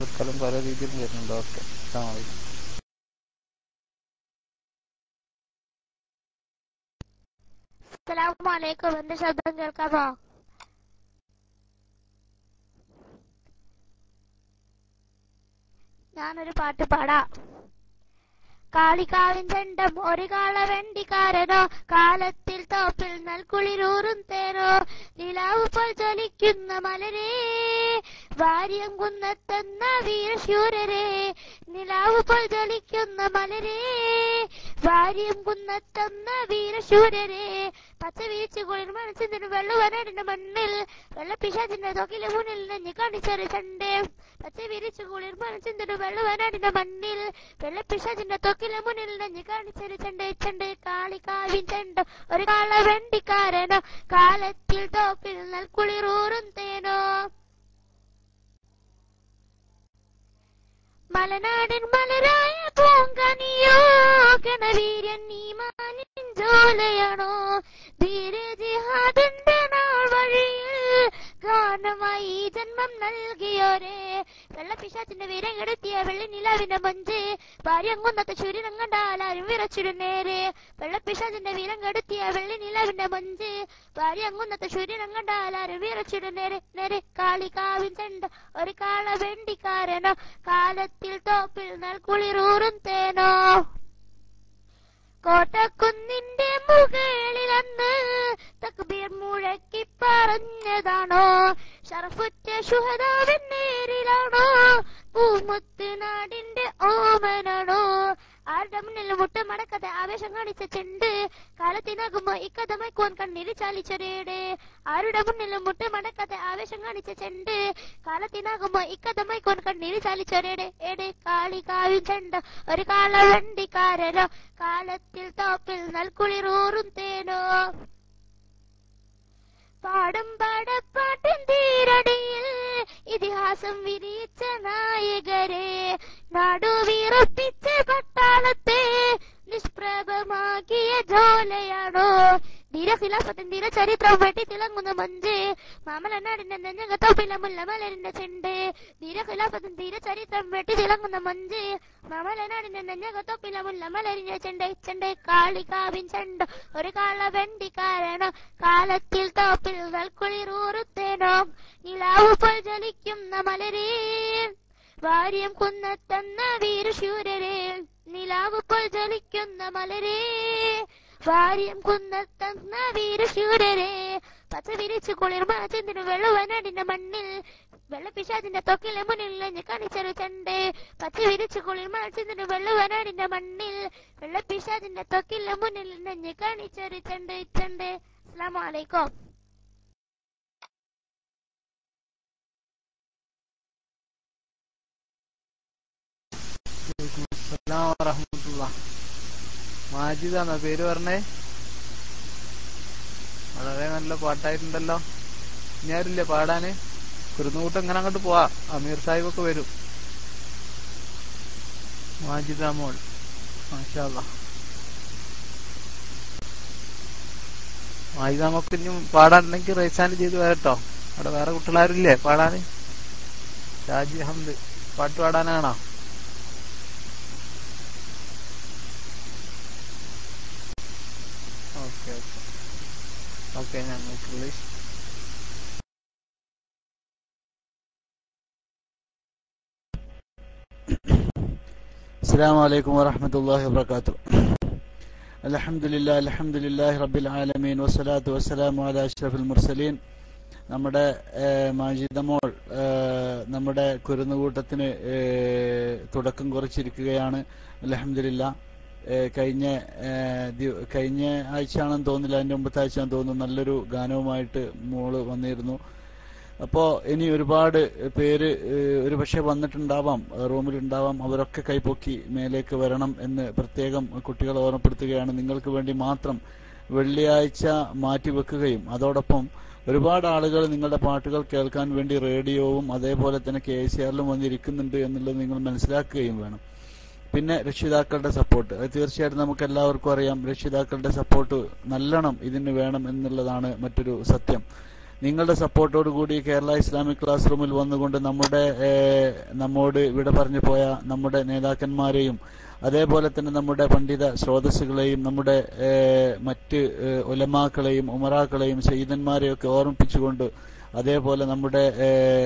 തൽക്കാലം പല രീതിയിലും വരുന്നുണ്ട് ഓക്കെ അസ്സലാമു അലൈക്കും അസ്സലാമലൈക്കും എന്റെ ശബ്ദം കേൾക്കാമോ ഞാനൊരു പാട്ട് പാടാം കാളികാവിൻ ചെണ്ടം ഒരു കാള വെണ്ടിക്കാരനോ കാലത്തിൽ തോപ്പിൽ നൽകുളിരൂറും തേനോ നിലാവ് പോൽ ജ്വലിക്കുന്ന മലരേ വാര്യം കുന്നത്തെന്ന വീരശൂരരെ നിലാവ് പോൽ ജ്വലിക്കുന്ന മലരേ വാര്യം കുന്നത്തെന്ന വീരശൂരരെ പച്ച വീഴ്ച കുളിർ മനസ്സിന് വെള്ളുവനടിന്റെ മണ്ണിൽ വെള്ളപ്പിശാചിന്റെ തൊക്കിലെ മുന്നിൽ നെഞ്ഞ് കാണിച്ചൊരു ചണ്ടേ പച്ച വിരിച്ചു കുളിർ മനസ്സിന് വെള്ളുവനടിന്റെ മണ്ണിൽ വെള്ളപ്പിശാചിന്റെ തൊക്കിലെ മുന്നിൽ നെഞ്ഞ് കാണിച്ചൊരു ചണ്ടേ ചണ്ടേ കാളികാവിൻ ചെണ്ട ഒരു കാള വെണ്ടിക്കാരനോ കാലത്തിൽ തോപ്പിൽ നൽകുളിറൂറും തേനോ മലനാടൻ മലരായ പൂങ്കനിയോ ഗണവീര്യൻ നീ മാനിൻ ജോലയാണോ ധീര ജിഹാദിന്റെ നാൾ വഴിയിൽ ഗാനമായി ഈ ജന്മം നൽകിയോരെ വെള്ളപ്പിശാച്ചിന്റെ വീരം കെടുത്തിയ വെള്ളി നിലാവിന്റെ മഞ്ച് ഭാര്യങ്കുന്നത്തെ സൂര്യനം കണ്ടാലാരും വിറച്ചിടും നേരെ വെള്ളപ്പിശാച്ചിന്റെ വീരം കെടുത്തിയ വെള്ളി നിലാവിന്റെ മഞ്ച് ഭാര്യങ്കുന്നത്തെ സൂര്യനം കണ്ടാലാരും വിറച്ചിടും നേരെ നേരെ കാളികാവിൻ ചെണ്ട ഒരു കാള വെണ്ടിക്കാരനോ കാലത്തിൽ തോപ്പിൽ നൽകുളിറൂറും തേനോ കോട്ടക്കുന്നിന്റെ മുകളിലന്ന് തക്ബീർ മുഴക്കി പറഞ്ഞതാണോ ഷറഫുറ്റ ശുഹദാവിൻ നേരിലാണോ പൂമുത്ത് നാടിന്റെ ഓമനാണോ ആരുടെ മുന്നിൽ മുട്ട മടക്കാതെ ആവേശം കാണിച്ച ചെണ്ട് കാലത്തിനാകുമ്പോ ഇക്കഥമൈക്കോൻ കണ്ണീര് ചാലിച്ചൊരേടെ ആരുടെ മുന്നിൽ മുട്ട മടക്കാതെ ആവേശം കാണിച്ച ചെണ്ട് കാലത്തിനാകുമ്പോ ഇക്കഥമൈക്കോൻ കണ്ണീര് ചാലിച്ചൊരേടെ ഏടെ കാളി കാവി ചെണ്ട ഒരു കാള വണ്ടിക്കാരനോ കാലത്തിൽ തോപ്പിൽ നൽകുളിറൂറും തേനോ പാടും പാടപ്പാട്ടിൻ തീരടിയിൽ ഇതിഹാസം വിരിയിച്ച നായകരെ നാടുവിറപ്പിച്ച പട്ടാളത്തെ നിഷ്പ്രഭമാക്കിയ ജോലയാണോ ധീരഖിലാഫത്തിൻ ധീര ചരിത്രം വെട്ടി തിളങ്ങുന്ന മഞ്ച് മാമലനാടിന്റെ നെഞ്ഞകത്തോപ്പില മുല്ലമലരിന്റെ ചെണ്ട് ധീരഖിലാഫത്തിൻ ധീര ചരിത്രം വെട്ടി തിളങ്ങുന്ന മഞ്ച് മാമലനാടിന്റെ നെഞ്ഞകത്തോപ്പില മുല്ലമലരിന്റെ ചെണ്ട് ചെണ്ട് കാളികാവിൻ ചെണ്ട് ഒരു കാള വെണ്ടിക്കാരനോ കാലത്തിൽ തോപ്പിൽ നൽകുളിറൂറുത്തേനോ നിലാവ് പോൽ ജലിക്കുന്ന മലരേ വാര്യം കുന്നത്തെന്ന വീരശൂരരെ നിലാവ് പോൽ ജലിക്കുന്ന മലരേ വാര്യം കുന്നത്തെന്ന വീരശൂരരെ പച്ച വിരിച്ചു കുളിർ മാചന്തിന് വെള്ളുവനടിന്റെ മണ്ണിൽ വെള്ളപ്പിശാചിന്റെ തൊക്കിലെ മുന്നിൽ നെഞ്ഞ് കാണിച്ചൊരു ചണ്ട് പച്ച വിരിച്ചു കുളിർ മാചന്തിന് വെള്ളുവനാടിന്റെ മണ്ണിൽ വെള്ളപ്പിശാചിന്റെ തൊക്കിലെ മുന്നിൽ നെഞ്ഞ് കാണിച്ചൊരു ചണ്ട് ചണ്ട് അസ്സലാമു അലൈക്കും അസ്സലാം വറഹ്മത്തുള്ളാ മാജിദാണോ പേര് പറഞ്ഞേ വളരെ നല്ല പാട്ടായിട്ടുണ്ടല്ലോ ഇനി ആരില്ലേ പാടാന് കുരുന്നുകൂട്ടം ഇങ്ങനെ അങ്ങോട്ട് പോവാ അമീർ സാഹിബ് ഒക്കെ വരും മാജിദ മോൾ മാഷാ അല്ലാ മാജിദ മോക്ക് ഇനി പാടാനുണ്ടെങ്കിൽ റൈസാൻ ചെയ്ത് വരട്ടോ അവിടെ വേറെ കുട്ടികളാരില്ലേ പാടാന് ഷാജി അഹമ്മദ് പാട്ട് പാടാനാണോ ഓക്കെ ഓക്കെ ഓക്കെ ഞങ്ങൾക്ക് ഇംഗ്ലീഷ് السلام عليكم ورحمة الله وبركاته الحمد لله الحمد لله رب العالمين والصلاة والسلام على أشرف المرسلين നമ്മുടെ മാജിദമോൾ നമ്മുടെ കുരുന്നുകൂട്ടത്തിന് ഏഹ്, തുടക്കം കുറിച്ചിരിക്കുകയാണ് അലഹമില്ല കഴിഞ്ഞ ഏഹ്, ദി- കഴിഞ്ഞ ആഴ്ചയാണെന്ന് തോന്നുന്നില്ല അതിന്റെ മുമ്പത്തെ ആഴ്ചയാണെന്ന് തോന്നുന്നു നല്ലൊരു ഗാനവുമായിട്ട് മോള് വന്നിരുന്നു അപ്പോ ഇനി ഒരുപാട് പേര് ഏഹ്, ഒരു പക്ഷെ വന്നിട്ടുണ്ടാവാം റൂമിലുണ്ടാവാം അവരൊക്കെ കൈപ്പൊക്കി മേലേക്ക് വരണം എന്ന് പ്രത്യേകം കുട്ടികളെ ഓർമ്മപ്പെടുത്തുകയാണ് നിങ്ങൾക്ക് വേണ്ടി മാത്രം വെള്ളിയാഴ്ച മാറ്റിവെക്കുകയും അതോടൊപ്പം ഒരുപാട് ആളുകൾ നിങ്ങളുടെ പാട്ടുകൾ കേൾക്കാൻ വേണ്ടി റേഡിയോവും അതേപോലെ തന്നെ കെ സി ആറിലും വന്നിരിക്കുന്നുണ്ട് എന്നുള്ളത് നിങ്ങൾ മനസ്സിലാക്കുകയും വേണം പിന്നെ രക്ഷിതാക്കളുടെ സപ്പോർട്ട് അത് തീർച്ചയായിട്ടും നമുക്ക് എല്ലാവർക്കും അറിയാം രക്ഷിതാക്കളുടെ സപ്പോർട്ട് നല്ലോണം ഇതിന് വേണം എന്നുള്ളതാണ് മറ്റൊരു സത്യം നിങ്ങളുടെ സപ്പോർട്ടോട് കൂടി കേരള ഇസ്ലാമിക് ക്ലാസ് റൂമിൽ വന്നുകൊണ്ട് നമ്മുടെ ഏഹ്, നമ്മോട് ഇവിടെ പറഞ്ഞു പോയ നമ്മുടെ നേതാക്കന്മാരെയും അതേപോലെ തന്നെ നമ്മുടെ പണ്ഡിത സ്രോതസ്സുകളെയും നമ്മുടെ ഏഹ്, മറ്റ് ഏഹ്, ഉലമാക്കളെയും ഉമറാക്കളെയും സയ്യിദന്മാരെയും ഒക്കെ ഓർമ്മിപ്പിച്ചുകൊണ്ട് അതേപോലെ നമ്മുടെ ഏഹ്,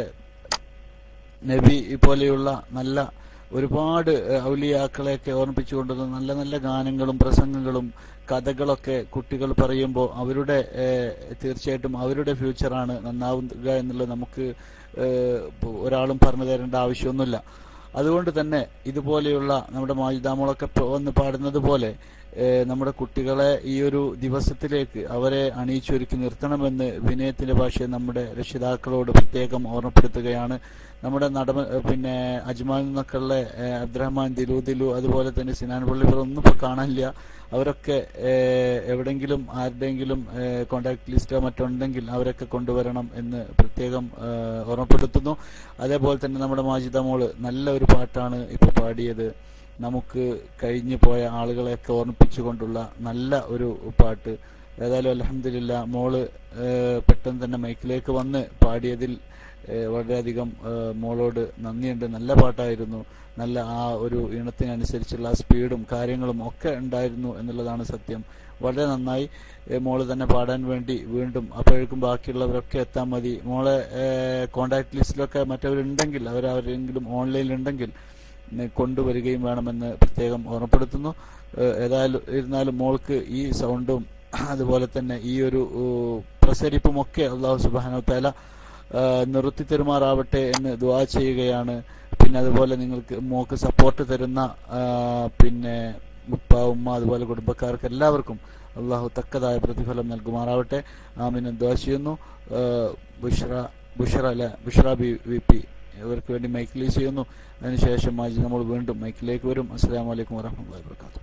നബി പോലെയുള്ള നല്ല ഒരുപാട് ഏഹ്, ഔലിയാക്കളെയൊക്കെ ഓർമ്മിപ്പിച്ചുകൊണ്ട് നല്ല നല്ല ഗാനങ്ങളും പ്രസംഗങ്ങളും കഥകളൊക്കെ കുട്ടികൾ പറയുമ്പോൾ അവരുടെ ഏഹ്, തീർച്ചയായിട്ടും അവരുടെ ഫ്യൂച്ചറാണ് നന്നാവുക എന്നുള്ളത് നമുക്ക് ഏഹ്, ഇപ്പൊ ഒരാളും പറഞ്ഞു തരേണ്ട ആവശ്യമൊന്നുമില്ല അതുകൊണ്ട് തന്നെ ഇതുപോലെയുള്ള നമ്മുടെ മാജിദാമോളൊക്കെ പ- വന്ന് പാടുന്നത് പോലെ ഏഹ്, നമ്മുടെ കുട്ടികളെ ഈ ഒരു ദിവസത്തിലേക്ക് അവരെ അണിയിച്ചൊരുക്കി നിർത്തണമെന്ന് വിനയത്തിന്റെ ഭാഷയെ നമ്മുടെ രക്ഷിതാക്കളോട് പ്രത്യേകം ഓർമ്മപ്പെടുത്തുകയാണ് നമ്മുടെ നടമ ഏഹ്, പിന്നെ അജ്മാനിൽ നിന്നൊക്കെയുള്ള ഏഹ്, അബ്ദുറഹ്മാൻ ദിലു ദിലു അതുപോലെ തന്നെ സിനാൻ പള്ളിപ്പുറം ഒന്നും ഇപ്പൊ കാണാനില്ല അവരൊക്കെ ഏഹ്, എവിടെങ്കിലും ആരുടെയെങ്കിലും കോണ്ടാക്ട് ലിസ്റ്റോ മറ്റുണ്ടെങ്കിൽ അവരൊക്കെ കൊണ്ടുവരണം എന്ന് പ്രത്യേകം ഏഹ്, ഓർമ്മപ്പെടുത്തുന്നു അതേപോലെ തന്നെ നമ്മുടെ മാജിദ മോള് നല്ല ഒരു പാട്ടാണ് ഇപ്പൊ പാടിയത് നമുക്ക് കഴിഞ്ഞു പോയ ആളുകളെയൊക്കെ ഓർമ്മിപ്പിച്ചുകൊണ്ടുള്ള നല്ല ഒരു പാട്ട് ഏതായാലും അലഹമില്ല മോള് ഏഹ്, പെട്ടെന്ന് തന്നെ മൈക്കിലേക്ക് വന്ന് പാടിയതിൽ ഏഹ്, വളരെയധികം ഏഹ്, മോളോട് നന്ദിയുണ്ട് നല്ല പാട്ടായിരുന്നു നല്ല ആ ഒരു ഇണത്തിനനുസരിച്ചുള്ള ആ സ്പീഡും കാര്യങ്ങളും ഒക്കെ ഉണ്ടായിരുന്നു എന്നുള്ളതാണ് സത്യം വളരെ നന്നായി ഏഹ്, മോള് തന്നെ പാടാൻ വേണ്ടി വീണ്ടും അപ്പോഴേക്കും ബാക്കിയുള്ളവരൊക്കെ എത്താൻ മതി മോളെ കോണ്ടാക്ട് ലിസ്റ്റിലൊക്കെ മറ്റവരുണ്ടെങ്കിൽ അവരാരെങ്കിലും ഓൺലൈനിൽ ഉണ്ടെങ്കിൽ ഉം, കൊണ്ടുവരികയും വേണമെന്ന് പ്രത്യേകം ഓർമ്മപ്പെടുത്തുന്നു ഏഹ്, ഏതായാലും ഇരുന്നാലും മോൾക്ക് ഈ സൗണ്ടും അതുപോലെ തന്നെ ഈ ഒരു ഏഹ്, പ്രസരിപ്പും ഒക്കെ അള്ളാഹു സുബാനോ തല നിർത്തി തെരുമാറാവട്ടെ എന്ന് ദുവാ ചെയ്യുകയാണ് പിന്നെ അതുപോലെ നിങ്ങൾക്ക് മോക്ക് സപ്പോർട്ട് തരുന്ന ആ, പിന്നെ ഉപ്പ ഉമ്മ അതുപോലെ കുടുംബക്കാർക്ക് എല്ലാവർക്കും അള്ളാഹു തക്കതായ പ്രതിഫലം നൽകുമാറാവട്ടെ ആമിന് ദുവാ ചെയ്യുന്നു ആ, ബുഷ്ര ബുഷ്ര അല്ല ബുഷ്ര ബി വി പി ഇവർക്ക് വേണ്ടി മൈക്കിൽ ചെയ്യുന്നു അതിനുശേഷം മാജി നമ്മൾ വീണ്ടും മൈക്കിലേക്ക് വരും അസ്സാം വലൈക്കും വാഹമത്തല്ലാ വാത്തു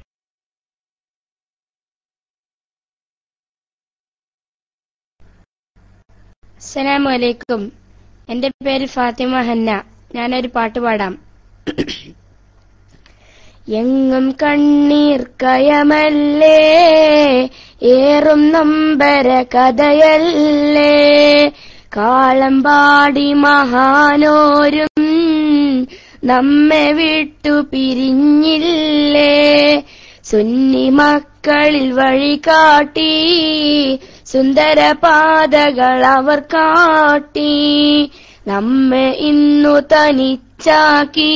അസ്സലാമു അലൈക്കും എന്റെ പേര് ഫാത്തിമ ഹന്ന ഞാനൊരു പാട്ട് പാടാം എങ്ങും കണ്ണീർ കയമല്ലേ ഏറും നമ്പര കഥയല്ലേ കാളമ്പാടി മഹാനോരും നമ്മെ വിട്ടു പിരിഞ്ഞില്ലേ സുന്നി മക്കളിൽ വഴി കാട്ടി സുന്ദര പാതകൾ അവർ കാട്ടി നമ്മെ ഇന്നു തനിച്ചാക്കി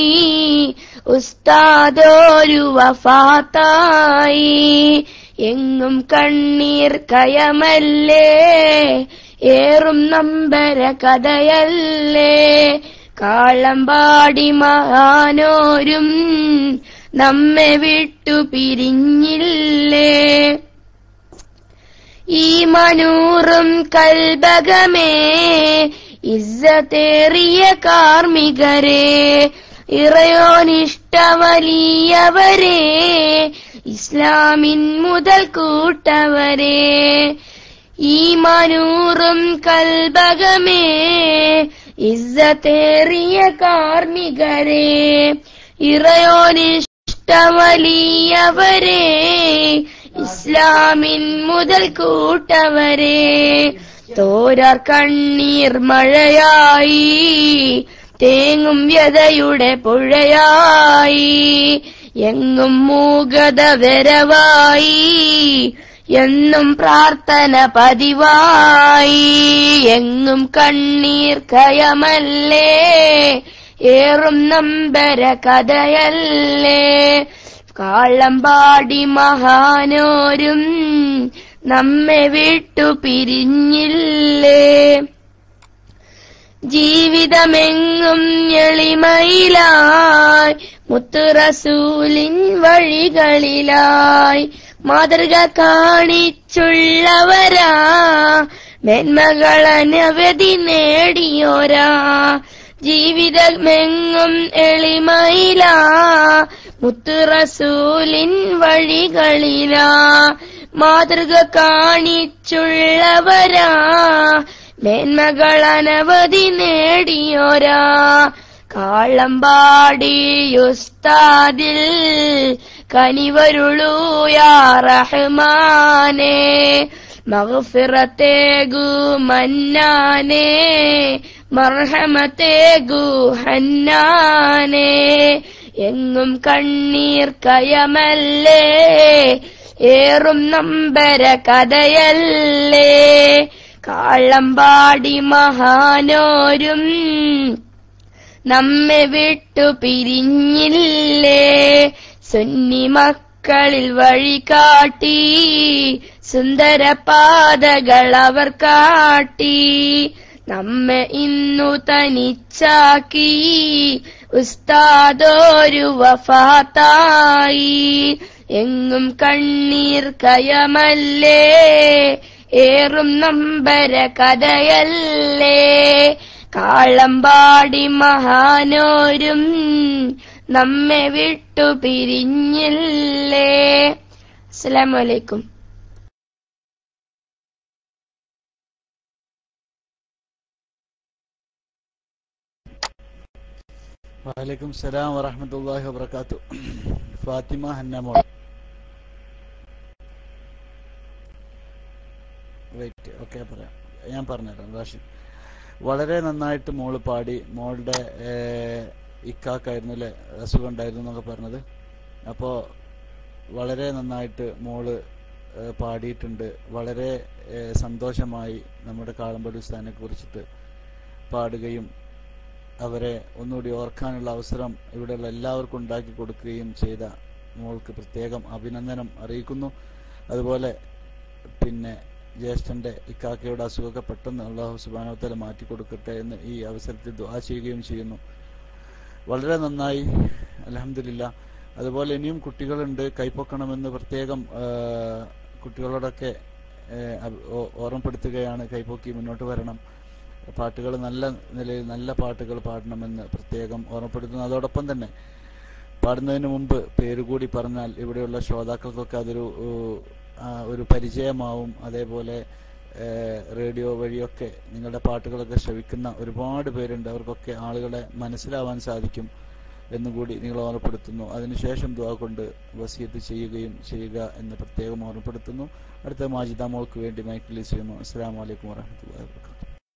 ഉസ്താദോരു വഫാത്തായി എങ്ങും കണ്ണീർ കയമല്ലേ ഏറും നമ്പര കഥയല്ലേ കാളമ്പാടി മഹാനോരും നമ്മെ വിട്ടു പിരിഞ്ഞില്ലേ ഈ മനൂറും കൽബകമേ ഇസ്സത്തേറിയ കാർമികരെ ഇറയോനിഷ്ട വലിയവരെ ഇസ്ലാമിൻ മുതൽ കൂട്ടവരെ ഈ മനൂറും കൽബകമേ ഇസ്സത്തേറിയ കാർമികരെ ഇറയോനിഷ്ട വലിയവരെ ഇസ്ലാമിൻ മുതൽ കൂട്ടവരെ തോരാർ കണ്ണീർ മഴയായി തേങ്ങും വ്യതയുടെ പുഴയായി എങ്ങും മൂകത വരവായി എന്നും പ്രാർത്ഥന പതിവായി എങ്ങും കണ്ണീർ കയമല്ലേ ഏറും നമ്പര കഥയല്ലേ കാളമ്പാടി മഹാനോരും നമ്മെ വിട്ടു പിരിഞ്ഞില്ലേ ജീവിതമെങ്ങും എളിമയിലായി മുത്തുറസൂലിൻ വഴികളിലായി മാതൃക കാണിച്ചുള്ളവരാ മേന്മകളനവധി നേടിയോരാ ജീവിതമെങ്ങും എളിമയിലാ മുത്തുറസൂലിൻ വഴികളിലാ മാതൃക കാണിച്ചുള്ളവരാ മേന്മകൾ അനവധി നേടിയോരാ കാളമ്പാടിയുസ്താദിൽ കനിവരുളൂ യാ റഹ്മാനേ മഗ്ഫിറത്തേകു മന്നാനേ മർഹമത്തേകു ഹന്നാനേ എങ്ങും കണ്ണീർ കയമല്ലേ ഏറും നമ്പര കഥയല്ലേ കാളമ്പാടി മഹാനോരും നമ്മെ വിട്ടു പിരിഞ്ഞില്ലേ സുന്നി മക്കളിൽ വഴി കാട്ടി സുന്ദര പാതകൾ അവർ കാട്ടി നമ്മെ ഇന്നു തനിച്ചാക്കി ഉസ്താദോരു വഫാത്തായി എങ്ങും കണ്ണീർ കയമല്ലേ ഏറും നമ്പര കഥയല്ലേ കാളമ്പാടി മഹാനോരും നമ്മെ വിട്ടു പിരിഞ്ഞില്ലേ അസ്സലാമലൈക്കും വലൈക്കും സലാം വറഹമത്തല്ലാഹി വബർക്കാത്തു ഫാത്തിമ ഹന്നമോൾ വെയിറ്റ് ഓക്കെ പറയാം ഞാൻ പറഞ്ഞുതരാം റാഷിദ് വളരെ നന്നായിട്ട് മോള് പാടി മോളുടെ ഇക്കാക്കായിരുന്നു അല്ലെ അസുഖം ഉണ്ടായിരുന്നു എന്നൊക്കെ പറഞ്ഞത് അപ്പോ വളരെ നന്നായിട്ട് മോള് ഏഹ്, പാടിയിട്ടുണ്ട് വളരെ ഏഹ്, സന്തോഷമായി നമ്മുടെ കാളമ്പടി ഉസ്താദിനെ കുറിച്ചിട്ട് പാടുകയും അവരെ ഒന്നുകൂടി ഓർക്കാനുള്ള അവസരം ഇവിടെയുള്ള എല്ലാവർക്കും ഉണ്ടാക്കി കൊടുക്കുകയും ചെയ്ത മോൾക്ക് പ്രത്യേകം അഭിനന്ദനം അറിയിക്കുന്നു അതുപോലെ പിന്നെ ജ്യേഷ്ഠന്റെ ഇക്കാക്കയുടെ അസുഖമൊക്കെ പെട്ടെന്ന് അള്ളാഹു സുബാനോത്തല മാറ്റി കൊടുക്കട്ടെ എന്ന് ഈ അവസരത്തിൽ ദുആ ചെയ്യുകയും ചെയ്യുന്നു വളരെ നന്നായി അലഹമില്ല അതുപോലെ ഇനിയും കുട്ടികളുണ്ട് കൈപ്പൊക്കണമെന്ന് പ്രത്യേകം ആ, കുട്ടികളോടൊക്കെ ഏ, അഭി- ഓ- ഓർമ്മപ്പെടുത്തുകയാണ് കൈപ്പൊക്കി മുന്നോട്ട് വരണം പാട്ടുകൾ നല്ല നിലയിൽ നല്ല പാട്ടുകൾ പാടണമെന്ന് പ്രത്യേകം ഓർമ്മപ്പെടുത്തുന്നു അതോടൊപ്പം തന്നെ പാടുന്നതിന് മുമ്പ് പേര് കൂടി പറഞ്ഞാൽ ഇവിടെയുള്ള ശ്രോതാക്കൾക്കൊക്കെ അതൊരു ഏഹ്, ആ, ഒരു പരിചയമാവും അതേപോലെ ഏഹ്, റേഡിയോ വഴിയൊക്കെ നിങ്ങളുടെ പാട്ടുകളൊക്കെ ശ്രവിക്കുന്ന ഒരുപാട് പേരുണ്ട് അവർക്കൊക്കെ ആളുകളെ മനസ്സിലാവാൻ സാധിക്കും എന്നുകൂടി നിങ്ങൾ ഓർമ്മപ്പെടുത്തുന്നു അതിനുശേഷം ദുആ കൊണ്ട് വസീയത്ത് ചെയ്യുകയും ചെയ്യുക എന്ന് പ്രത്യേകം ഓർമ്മപ്പെടുത്തുന്നു അടുത്ത മാജിദ മോൾക്ക് വേണ്ടി മൈക്ക് റിലീസ് ചെയ്യുന്നു അസ്സാം വലൈക്കും വാഹമത്തല്ലാ വാബർക്കാത്തു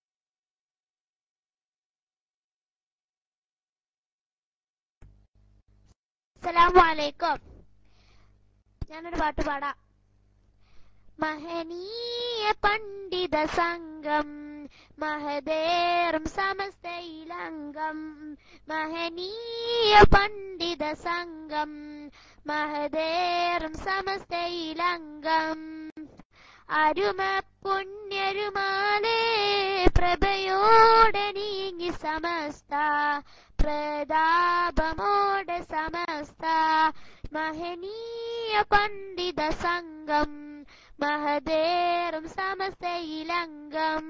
അസ്സലാമലൈക്കും ഞാനൊരു പാട്ട് പാടാം മഹനീയ പണ്ഡിത സംഘം മഹദേറും സമസ്തയിലംഗം മഹനീയ പണ്ഡിത സംഘം മഹദേറും സമസ്തയിലംഗം അരുമ പുണ്യരുമാലേ പ്രഭയോടെ നീങ്ങി സമസ്ത പ്രതാപമോടെ സമസ്ത മഹനീയ പണ്ഡിത സംഘം മഹദേറും സമസ്തയിലംഗം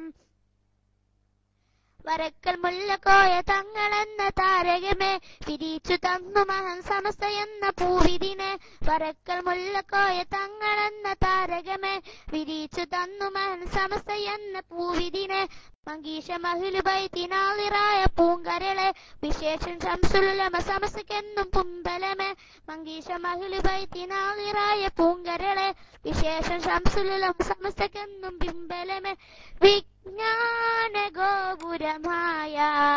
വരക്കൽ മുല്ലക്കോയ തങ്ങളെന്ന താരകമേ വിരിച്ചു തന്നു മഹൻ സമസ്ത എന്ന പൂവിതിനെ വരക്കൽ മുല്ലക്കോയ തങ്ങളെന്ന താരകമേ വിരിച്ചു തന്നു മഹൻ സമസ്ത എന്ന പൂവിതിനെ മങ്കീഷ മഹിലുബൈത്തിനാളിറായ പൂങ്കരളെ വിശേഷൻ ശംസുലമ സമസ്തക്കെന്നും പുമ്പലമേ മങ്കീഷ മഹിലുബൈത്തിനാളിറായ പൂങ്കരളെ വിശേഷൻ ശംസുലം സമസ്തക്കെന്നും പിമ്പലമേ വിജ്ഞാന ഗോപുരമായ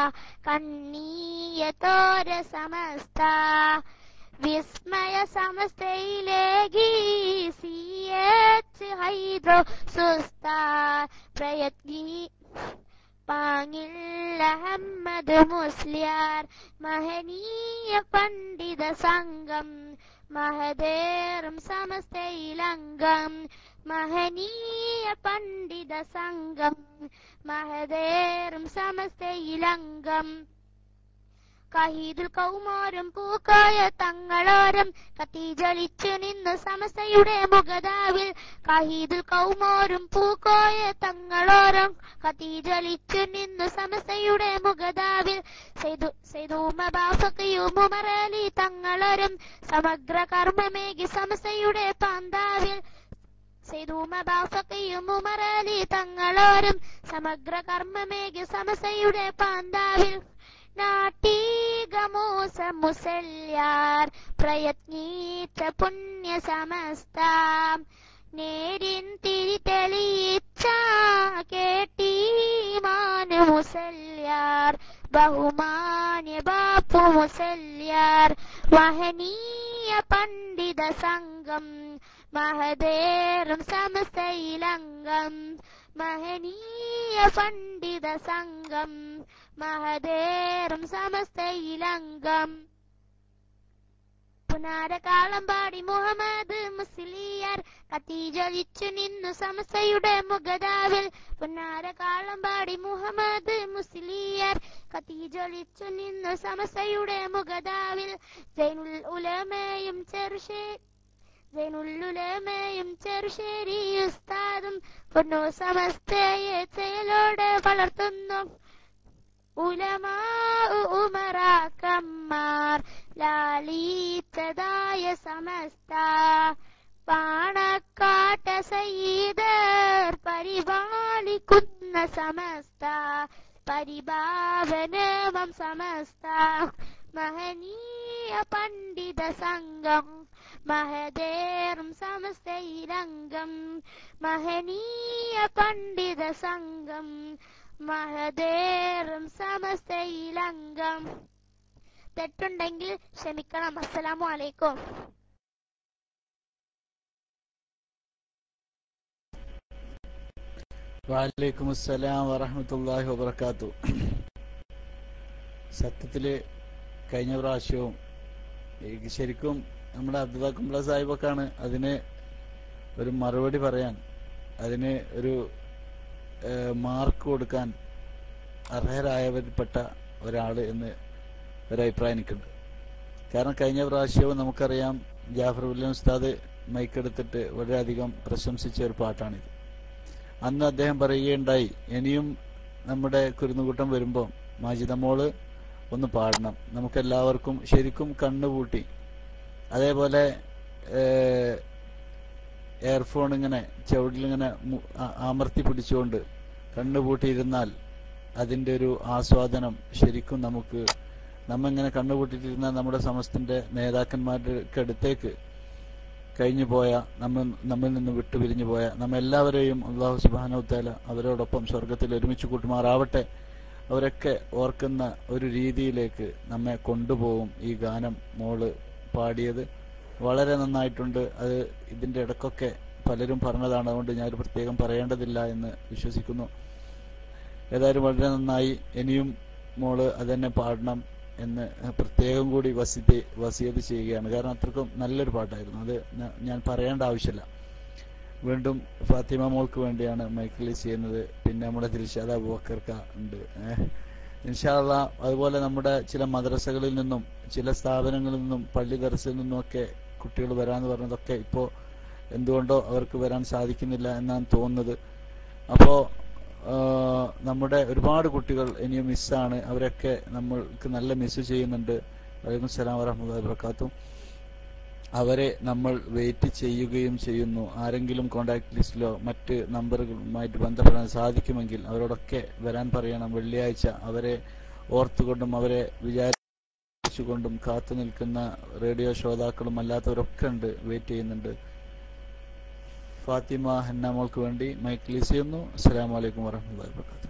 കണ്ണീയത്തോര സമസ്ത വിസ്മയ സമസ്തയിലേക്ക് സി എച്ച് ഹൈദ്രോ സുസ്ത പ്രയത്നി പാങ്ങിൽ അഹമ്മദ് മുസ്ലിയാർ മഹനീയ പണ്ഡിത സംഘം മഹദേറും സമസ്തയിലംഗം മഹനീയ പണ്ഡിത സംഘം മഹദേറും സമസ്തയിലംഗം കഹീദുൽ കൗമോരും പൂക്കായ തങ്ങളോരം കത്തിജലിച്ചു നിന്നു സമസ്തയുടെ മുഖതാവിൽ കഹീദുൽ കൗമോരും പൂക്കോയ തങ്ങളോരം കത്തിജലിച്ചു നിന്നു സമസ്തയുടെ മുഖതാവിൽ സെയ്തൂമബാഫക്കയുമുമറലി തങ്ങളോരം സമഗ്ര കർമ്മമേകി സമസ്തയുടെ പാന്താവിൽ സെയ്തൂമബാഫക്കയുമുമറലി തങ്ങളോരം സമഗ്ര കർമ്മമേകി സമസ്തയുടെ പാന്താവിൽ നാട്ടീകമൂസ മുസല്യാർ പ്രയത്നീച്ച പുണ്യ സമസ്ത നേരിൻ തിരി തെളിയിച്ച കേട്ടീമാന് മുസല്യാർ ബഹുമാന്യ ബാപ്പു മുസല്യാർ മഹനീയ പണ്ഡിത സംഘം മഹദേറും സമസ്തയിലംഗം മഹനീയ പണ്ഡിത സംഘം മഹദേറും സമസ്തയിലംഗം പുനാരകാളം പാടി മുഹമ്മദ് മുസ്ലിയാർ കത്തിജ്വലിച്ചു നിന്നു സമസ്തയുടെ മുഖതാവിൽ പുന്നാരകാളം പാടി മുഹമ്മദ് മുസ്ലിയാർ കത്തിജ്വലിച്ചു നിന്നു സമസ്തയുടെ മുഖതാവിൽ ജൈനുൽ ഉലമയും ചെറുശേ ജൈനുല്ലുലമയും ചെറുശ്ശേരി ഉസ്താദും പൊന്നു സമസ്തയെ செயലോടെ വളർത്തുന്നു ഉലമാ ഉമറാക്കന്മാർ ലാളിച്ചതായ സമസ്ത പാണക്കാട്ട സയ്യിദർ പരിപാലിക്കുന്ന സമസ്ത പരിഭാവനമം സമസ്ത മഹനീയ പണ്ഡിത സംഘം മഹദേറും സമസ്തയിലംഗം മഹനീയ പണ്ഡിത സംഘം മഹദേറും സമസ്തയിലംഗം തെറ്റുണ്ടെങ്കിൽ ക്ഷമിക്കണം അസ്സലാമു അലൈക്കും വാലൈക്കും അസ്സലാം വറഹമത്തല്ലാഹി വബർക്കാത്തു സത്യത്തില് കഴിഞ്ഞ പ്രാവശ്യവും ഈ ശരിക്കും നമ്മുടെ അബ്ദുള്ള കുംബ്ല സാഹിബൊക്കെയാണ് അതിന് ഒരു മറുപടി പറയാൻ അതിന് ഒരു മാർക്ക് കൊടുക്കാൻ അർഹരായവരിൽപ്പെട്ട ഒരാള് എന്ന് ഒരഭിപ്രായം എനിക്കുണ്ട് കാരണം കഴിഞ്ഞ പ്രാവശ്യവും നമുക്കറിയാം ജാഫർ വില്യം ഉസ്താദ് മൈക്കെടുത്തിട്ട് വളരെയധികം പ്രശംസിച്ച ഒരു പാട്ടാണിത് അന്ന് അദ്ദേഹം പറയുകയുണ്ടായി ഇനിയും നമ്മുടെ കുരുന്നുകൂട്ടം വരുമ്പോൾ മാജിദ മോള് ഒന്ന് പാടണം നമുക്കെല്ലാവർക്കും ശരിക്കും കണ്ണുപൂട്ടി അതേപോലെ എയർഫോൺ ഇങ്ങനെ ചുവടിലിങ്ങനെ അമർത്തി പിടിച്ചുകൊണ്ട് കണ്ണുപൂട്ടിയിരുന്നാൽ അതിന്റെ ഒരു ആസ്വാദനം ശരിക്കും നമുക്ക് നമ്മ ഇങ്ങനെ കണ്ണുപൂട്ടിട്ടിരുന്ന നമ്മുടെ സമസ്തന്റെ നേതാക്കന്മാരുടെ അടുത്തേക്ക് കഴിഞ്ഞു പോയ നമ്മ നമ്മിൽ നിന്ന് വിട്ടുപിരിഞ്ഞു പോയ നമ്മ എല്ലാവരെയും അള്ളാഹു സുബാനോത്താല അവരോടൊപ്പം സ്വർഗത്തിൽ ഒരുമിച്ച് കൂട്ടുമാറാവട്ടെ അവരൊക്കെ ഓർക്കുന്ന ഒരു രീതിയിലേക്ക് നമ്മെ കൊണ്ടുപോകും ഈ ഗാനം മോള് പാടിയത് വളരെ നന്നായിട്ടുണ്ട് അത് ഇതിന്റെ ഇടക്കൊക്കെ പലരും പറഞ്ഞതാണ് അതുകൊണ്ട് ഞാൻ പ്രത്യേകം പറയേണ്ടതില്ല എന്ന് വിശ്വസിക്കുന്നു ഏതായാലും വളരെ നന്നായി ഇനിയും മോള് അതന്നെ പാടണം എന്ന് പ്രത്യേകം കൂടി വസിത് വസിയത് ചെയ്യുകയാണ് കാരണം അത്രക്കും നല്ലൊരു പാട്ടായിരുന്നു അത് ഞാൻ പറയേണ്ട ആവശ്യമില്ല വീണ്ടും ഫാത്തിമ മോൾക്ക് വേണ്ടിയാണ് മൈക്കിളീസ് ചെയ്യുന്നത് പിന്നെ നമ്മുടെ ദിൽഷാദ അബുബക്കർക്ക ഉണ്ട് ഇൻഷാല്ല അതുപോലെ നമ്മുടെ ചില മദ്രസകളിൽ നിന്നും ചില സ്ഥാപനങ്ങളിൽ നിന്നും പള്ളി ദർസിൽ നിന്നും ഒക്കെ കുട്ടികൾ വരാന്ന് പറഞ്ഞതൊക്കെ ഇപ്പോ എന്തുകൊണ്ടോ അവർക്ക് വരാൻ സാധിക്കുന്നില്ല എന്നാണ് തോന്നുന്നത് അപ്പോ നമ്മുടെ ഒരുപാട് കുട്ടികൾ ഇനിയും മിസ്സാണ് അവരൊക്കെ നമ്മൾക്ക് നല്ല മിസ് ചെയ്യുന്നുണ്ട് വലൈക്കും സലാം വറഹമുല്ലാ വർക്കാത്തും അവരെ നമ്മൾ വെയിറ്റ് ചെയ്യുകയും ചെയ്യുന്നു ആരെങ്കിലും കോണ്ടാക്ട് ലിസ്റ്റിലോ മറ്റ് നമ്പറുകളുമായിട്ട് ബന്ധപ്പെടാൻ സാധിക്കുമെങ്കിൽ അവരോടൊക്കെ വരാൻ പറയണം വെള്ളിയാഴ്ച അവരെ ഓർത്തുകൊണ്ടും അവരെ വിചാരിച്ചുകൊണ്ടും കാത്തു നിൽക്കുന്ന റേഡിയോ ശ്രോതാക്കളും അല്ലാത്തവരൊക്കെ ഉണ്ട് വെയിറ്റ് ചെയ്യുന്നുണ്ട് ഫാത്തിമ ഹന്ന മോൾക്ക് വേണ്ടി മൈക്ക് ലീസ് ചെയ്യുന്നു അസ്സലാം വലൈക്കും വറഹമുല്ലാ വർക്കാത്തു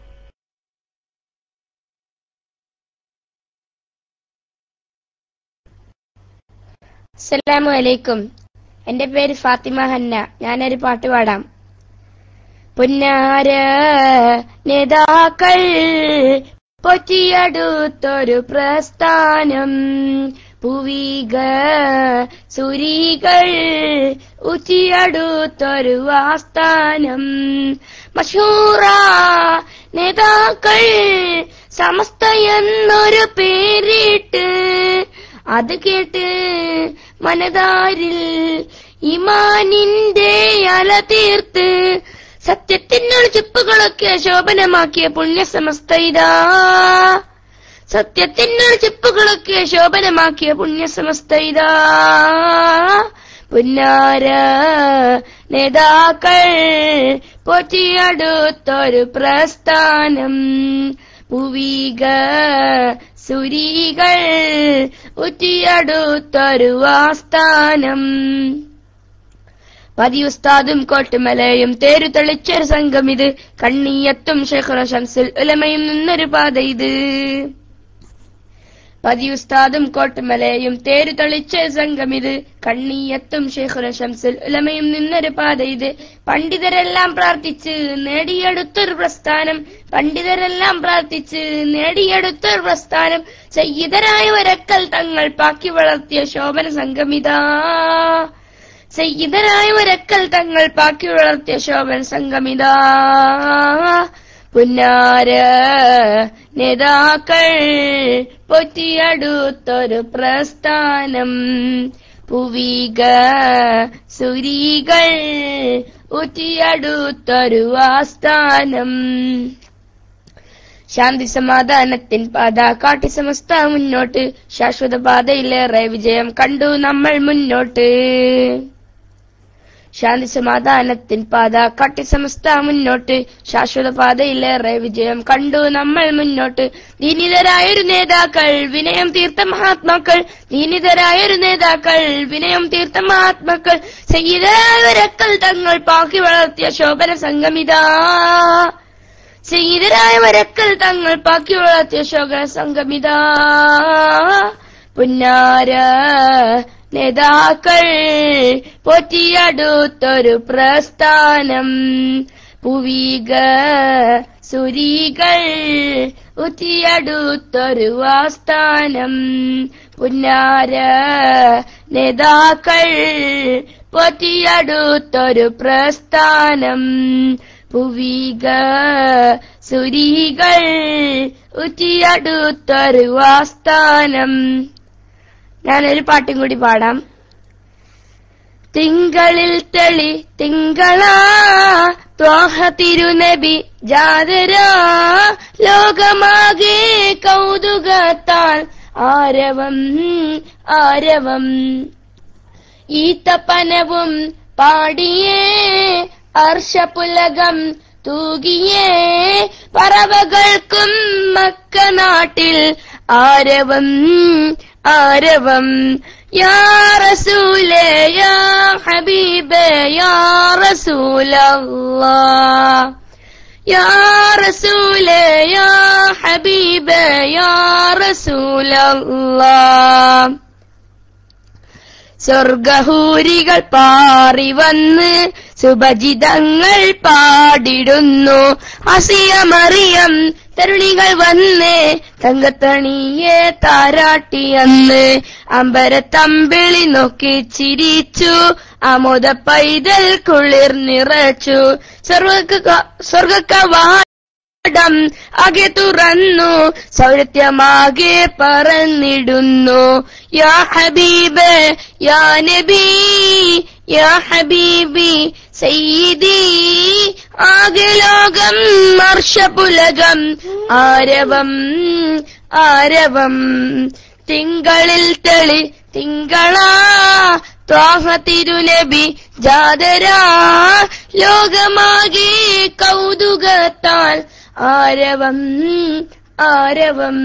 അസ്സലാമു അലൈക്കും എന്റെ പേര് ഫാത്തിമ ഹന്ന ഞാനൊരു പാട്ട് പാടാം പുന്നാര നേതാക്കൾ പൊറ്റിയടുത്തൊരു പ്രസ്ഥാനം പുവിക സുരികൾ ഉച്ചിയടുത്തൊരു ആസ്ഥാനം മഷൂറ നേതാക്കൾ സമസ്ത എന്നൊരു പേരിട്ട് അത് കേട്ട് മനതാരിൽ ഇമാനിന്റെ അല തീർത്ത് സത്യത്തിനുള്ള ചിപ്പുകളൊക്കെ ശോഭനമാക്കിയ പുണ്യസമസ്ത ഇതാ സത്യത്തിനുള്ള ചിപ്പുകളൊക്കെ ശോഭനമാക്കിയ പുണ്യസമസ്ത ഇതാ പുന്നാര നേതാക്കൾ പൊറ്റിയടുത്തൊരു പ്രസ്ഥാനം പുവിക സുരികൾ ഉറ്റിയടുത്തൊരു ആസ്ഥാനം പതിയുസ്താദും കോട്ടുമലയും തേരു തെളിച്ചൊരു സംഘം ഇത് കണ്ണീയത്തും ഷെഖുറ ഷംസുൽ ഉലമയും നിന്നൊരു പാത ഇത് പതിയുസ്താദും കോട്ടുമലയും തേരു തെളിച്ച സംഘം ഇത് കണ്ണീയത്തും ഷെഖുറ ഷംസുൽ ഉലമയും നിന്നൊരു പാത ഇത് പണ്ഡിതരെല്ലാം പ്രാർത്ഥിച്ച് നേടിയെടുത്തൊരു പ്രസ്ഥാനം പണ്ഡിതരെല്ലാം പ്രാർത്ഥിച്ച് നേടിയെടുത്തൊരു പ്രസ്ഥാനം സയ്യിദരായ ഒരക്കൽ തങ്ങൾ പാക്കി വളർത്തിയ ശോഭന സംഗമിതാ സയ്യിദരായ ഒരക്കൽ തങ്ങൾ പാക്കി വളർത്തിയ ശോഭന സംഗമിതാ പുന്നാര നേതാക്കൾ പൊറ്റിയടുത്തൊരു പ്രസ്ഥാനം പുവിക സുരികൾ ഉറ്റിയടുത്തൊരു ആസ്ഥാനം ശാന്തി സമാധാനത്തിൻ പാത കാട്ടി സമസ്ത മുന്നോട്ട് ശാശ്വത പാതയിലേറെ വിജയം കണ്ടു നമ്മൾ മുന്നോട്ട് ശാന്തി സമാധാനത്തിൻ പാത കാട്ടി സമസ്ത മുന്നോട്ട് ശാശ്വത പാതയിലേറെ വിജയം കണ്ടു നമ്മൾ മുന്നോട്ട് ദീനിതരായൊരു നേതാക്കൾ വിനയം തീർത്ത മഹാത്മാക്കൾ ദീനിതരായൊരു നേതാക്കൾ വിനയം തീർത്ത മഹാത്മാക്കൾ സയ്യിദരായവരക്കൽ തങ്ങൾ പാക്കി വളർത്തിയ ശോഭന സംഗമിതാ സയ്യിദരായവരക്കൽ തങ്ങൾ പാക്കി വളർത്തിയ ശോഭന സംഗമിതാ പുന്നാര നേതാക്കൾ പൊറ്റിയടുത്തൊരു പ്രസ്ഥാനം പുവിക സുരികൾ ഉറ്റിയടുത്തൊരു ആസ്ഥാനം പുന്നാര നേതാക്കൾ പൊറ്റിയടുത്തൊരു പ്രസ്ഥാനം പുവിക സുരികൾ ഉറ്റിയടുത്തൊരു ആസ്ഥാനം ഞാനൊരു പാട്ടും കൂടി പാടാം തിങ്കളിൽ തെളി തിങ്കളാ ത്വാഹ തിരുനബി ജാതരാ ലോകമാകെ കൗതുകത്താൽ ആരവം ആരവം ഈത്തപ്പനവും പാടിയേ അർഷപുലകം തൂകിയേ പറവകൾക്കും മക്ക നാട്ടിൽ ആരവം ആരവം യാ റസൂലേ യാ ഹബീബേ യാ റസൂലല്ലാ യാ റസൂലേ യാ ഹബീബേ യാ റസൂലല്ലാ സ്വർഗഹൂരികൾ പാറി വന്ന് സുഭജിതങ്ങൾ പാടിടുന്നു അസിയമറിയം തരുണികൾ വന്ന് തങ്കത്തണിയെ താരാട്ടിയന്ന് അമ്പരത്തമ്പിളി നോക്കി ചിരിച്ചു ആമോദ പൈതൽ കുളിർ നിറച്ചു സ്വർഗ സ്വർഗക്കവാടം ആകെ തുറന്നു സൗരത്യമാകെ പറന്നിടുന്നു യാ ഹബീബ് യാ നബി യാ ഹബീബി സയ്യിദി ആകെ ലോകം മർഷപുലകം ആരവം ആരവം തിങ്കളിൽ തെളി തിങ്കളാ ത്വാഹ തിരുനബി ജാതരാ ലോകമാകെ കൗതുകത്താൽ ആരവം ആരവം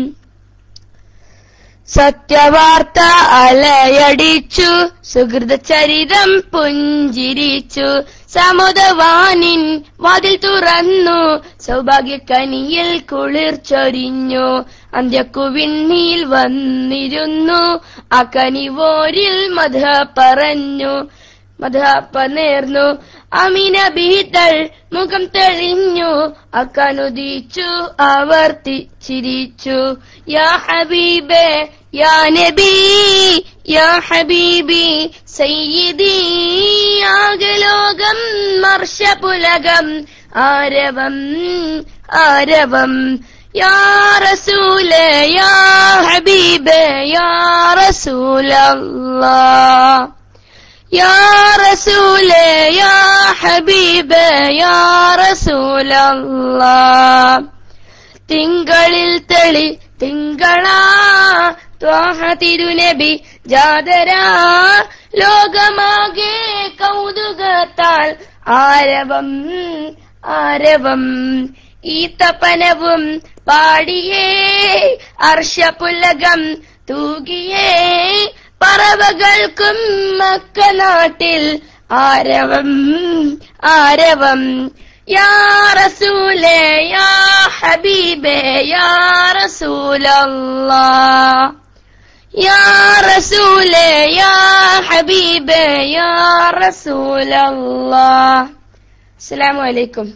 സത്യവാർത്ത അലയടിച്ചു സുഹൃത ചരിതം പുഞ്ചിരിച്ചു സമുദവാനിൻ വാതിൽ തുറന്നു സൗഭാഗ്യക്കനിയിൽ കുളിർ ചൊരിഞ്ഞു അന്ത്യക്കുവിണ്ണിയിൽ വന്നിരുന്നു ആ കനിവോരിൽ മധ പറഞ്ഞു മധപ്പ നേർന്നു അമീന ബീതൾ മുഖം തെളിഞ്ഞു അക്കനുദിച്ചു ആവർത്തിച്ചിരിച്ചു യാ ഹബീബേ യാ നബി യാ ഹബീബി സയ്യിദി ആകലോകം മർഷപുലകം ആരവം ആരവം യാ റസൂലേ യാ ഹബീബേ യാ റസൂലല്ലാ യാ റസൂലേ യാ ഹബീബേ യാ റസൂലല്ലാ തിങ്കളിൽ തെളി തിങ്കളാ ത്വാഹ തിരുനബി ജാതരാ ലോകമാകെ കൗതുകത്താൽ ആരവം ആരവം ഈത്തപ്പനവും പാടിയേ അർഷപുലകം തൂകിയേ പറവകൾക്കും മക്ക നാട്ടിൽ ആരവം ആരവം യാ റസൂലേ യാ ഹബീബേ യാ റസൂലല്ലാ യാ റസൂലേ യാ ഹബീബേ യാ റസൂലല്ലാ അസ്സലാമു അലൈക്കും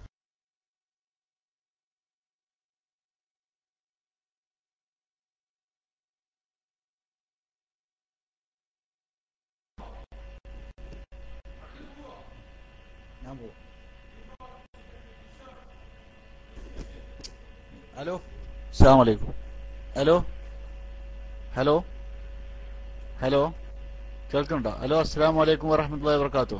ഞാൻ പോകും ഹലോ അസ്സാം വലൈക്കും ഹലോ ഹലോ ഹലോ കേൾക്കുന്നുണ്ടോ ഹലോ അസ്സാം വലൈക്കും വറഹമത്തല്ലാ വർക്കാത്തു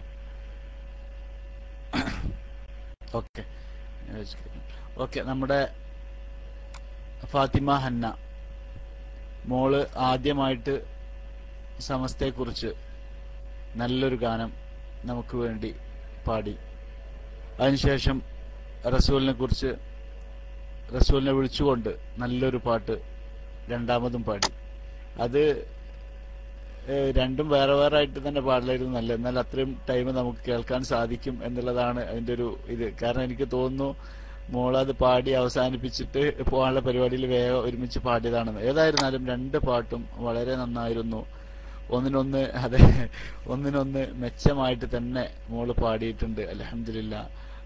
ഓക്കെ ഓക്കെ നമ്മുടെ ഫാത്തിമ ഹന്ന മോള് ആദ്യമായിട്ട് സമസ്തയെക്കുറിച്ച് നല്ലൊരു ഗാനം നമുക്ക് വേണ്ടി പാടി അതിനുശേഷം റസൂലിനെ കുറിച്ച് റസൂലിനെ വിളിച്ചുകൊണ്ട് നല്ലൊരു പാട്ട് രണ്ടാമതും പാടി അത് ഏഹ്, രണ്ടും വേറെ വേറെ ആയിട്ട് തന്നെ പാടലായിരുന്നു നല്ല എന്നാൽ അത്രയും ടൈം നമുക്ക് കേൾക്കാൻ സാധിക്കും എന്നുള്ളതാണ് അതിന്റെ ഒരു ഇത് കാരണം എനിക്ക് തോന്നുന്നു മോളത് പാടി അവസാനിപ്പിച്ചിട്ട് പോകാനുള്ള പരിപാടിയിൽ വേഗം ഒരുമിച്ച് പാടിയതാണെന്ന് ഏതായിരുന്നാലും രണ്ട് പാട്ടും വളരെ നന്നായിരുന്നു ഒന്നിനൊന്ന് അതെ ഒന്നിനൊന്ന് മെച്ചമായിട്ട് തന്നെ മോള് പാടിയിട്ടുണ്ട് അലഹമില്ല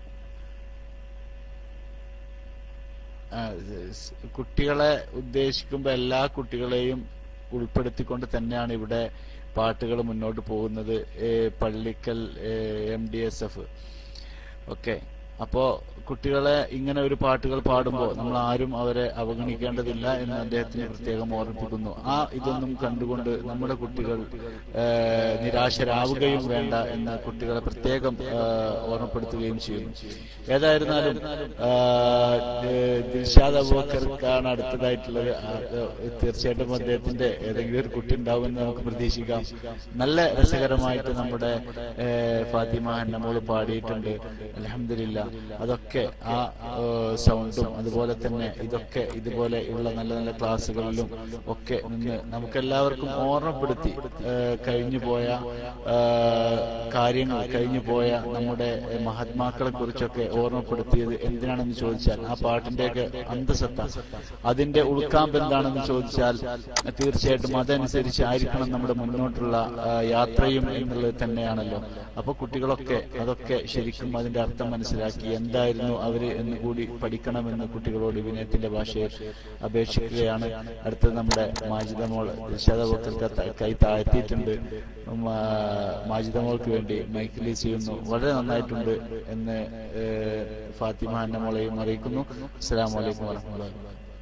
കുട്ടികളെ ഉദ്ദേശിക്കുമ്പോൾ എല്ലാ കുട്ടികളെയും ഉൾപ്പെടുത്തിക്കൊണ്ട് തന്നെയാണ് ഇവിടെ പാട്ടുകൾ മുന്നോട്ട് പോകുന്നത് ഏ, Pallikkal M D S F okay അപ്പോ കുട്ടികളെ ഇങ്ങനെ ഒരു പാട്ടുകൾ പാടുമ്പോൾ നമ്മൾ ആരും അവരെ അവഗണിക്കേണ്ടതില്ല എന്ന് അദ്ദേഹത്തിന് പ്രത്യേകം ഓർമ്മിപ്പിക്കുന്നു ആ ഇതൊന്നും കണ്ടുകൊണ്ട് നമ്മുടെ കുട്ടികൾ ഏ, നിരാശരാവുകയും വേണ്ട എന്ന് കുട്ടികളെ പ്രത്യേകം ഏ, ഓർമ്മപ്പെടുത്തുകയും ചെയ്യുന്നു ഏതായിരുന്നാലും ആ, ഏ, ദിൽഷാദ് അബൂബക്കർക്കാണ് അടുത്തതായിട്ടുള്ളത് ആ, ഏ, തീർച്ചയായിട്ടും അദ്ദേഹത്തിന്റെ ഏതെങ്കിലും ഒരു കുട്ടി ഉണ്ടാവുമെന്ന് നമുക്ക് പ്രതീക്ഷിക്കാം നല്ല രസകരമായിട്ട് നമ്മുടെ ഏ, ഫാത്തിമ ഹന്നമോള് പാടിയിട്ടുണ്ട് അലഹമില്ല അതൊക്കെ ആ ഏ, സൗണ്ടും അതുപോലെ തന്നെ ഇതൊക്കെ ഇതുപോലെയുള്ള നല്ല നല്ല ക്ലാസ്സുകളിലും ഒക്കെ നിന്ന് നമുക്കെല്ലാവർക്കും ഓർമ്മപ്പെടുത്തി ഏ, കഴിഞ്ഞു പോയ ഏ, കാര്യങ്ങൾ കഴിഞ്ഞു പോയ നമ്മുടെ മഹാത്മാക്കളെ കുറിച്ചൊക്കെ ഓർമ്മപ്പെടുത്തിയത് എന്തിനാണെന്ന് ചോദിച്ചാൽ ആ പാട്ടിന്റെയൊക്കെ അന്തസത്ത അതിന്റെ ഉൾക്കാമ്പ് എന്താണെന്ന് ചോദിച്ചാൽ തീർച്ചയായിട്ടും അതനുസരിച്ച് ആയിരിക്കണം നമ്മുടെ മുന്നോട്ടുള്ള ആ, യാത്രയും എന്നുള്ളത് തന്നെയാണല്ലോ അപ്പൊ കുട്ടികളൊക്കെ അതൊക്കെ ശരിക്കും അതിന്റെ അർത്ഥം മനസ്സിലാക്കി എന്തായിരുന്നു അവര് എന്ന് കൂടി പഠിക്കണമെന്ന് കുട്ടികളോട് വിനയത്തിന്റെ ഭാഷയിൽ അപേക്ഷിക്കുകയാണ് അടുത്തത് നമ്മുടെ മാജിദ മോൾ ദിൽഷാദ ബക്കർക്ക് കൈ താഴ്ത്തിയിട്ടുണ്ട് ഉം, ആ, മാജിദ മോൾക്ക് വേണ്ടി മൈക്കിലി ചെയ്യുന്നു വളരെ നന്നായിട്ടുണ്ട് എന്ന് ഏഹ്, ഫാത്തിമ അന്ന മോളെയും അറിയിക്കുന്നു അസ്സലാമു അലൈക്കും വറഹ്മത്തുള്ളാഹി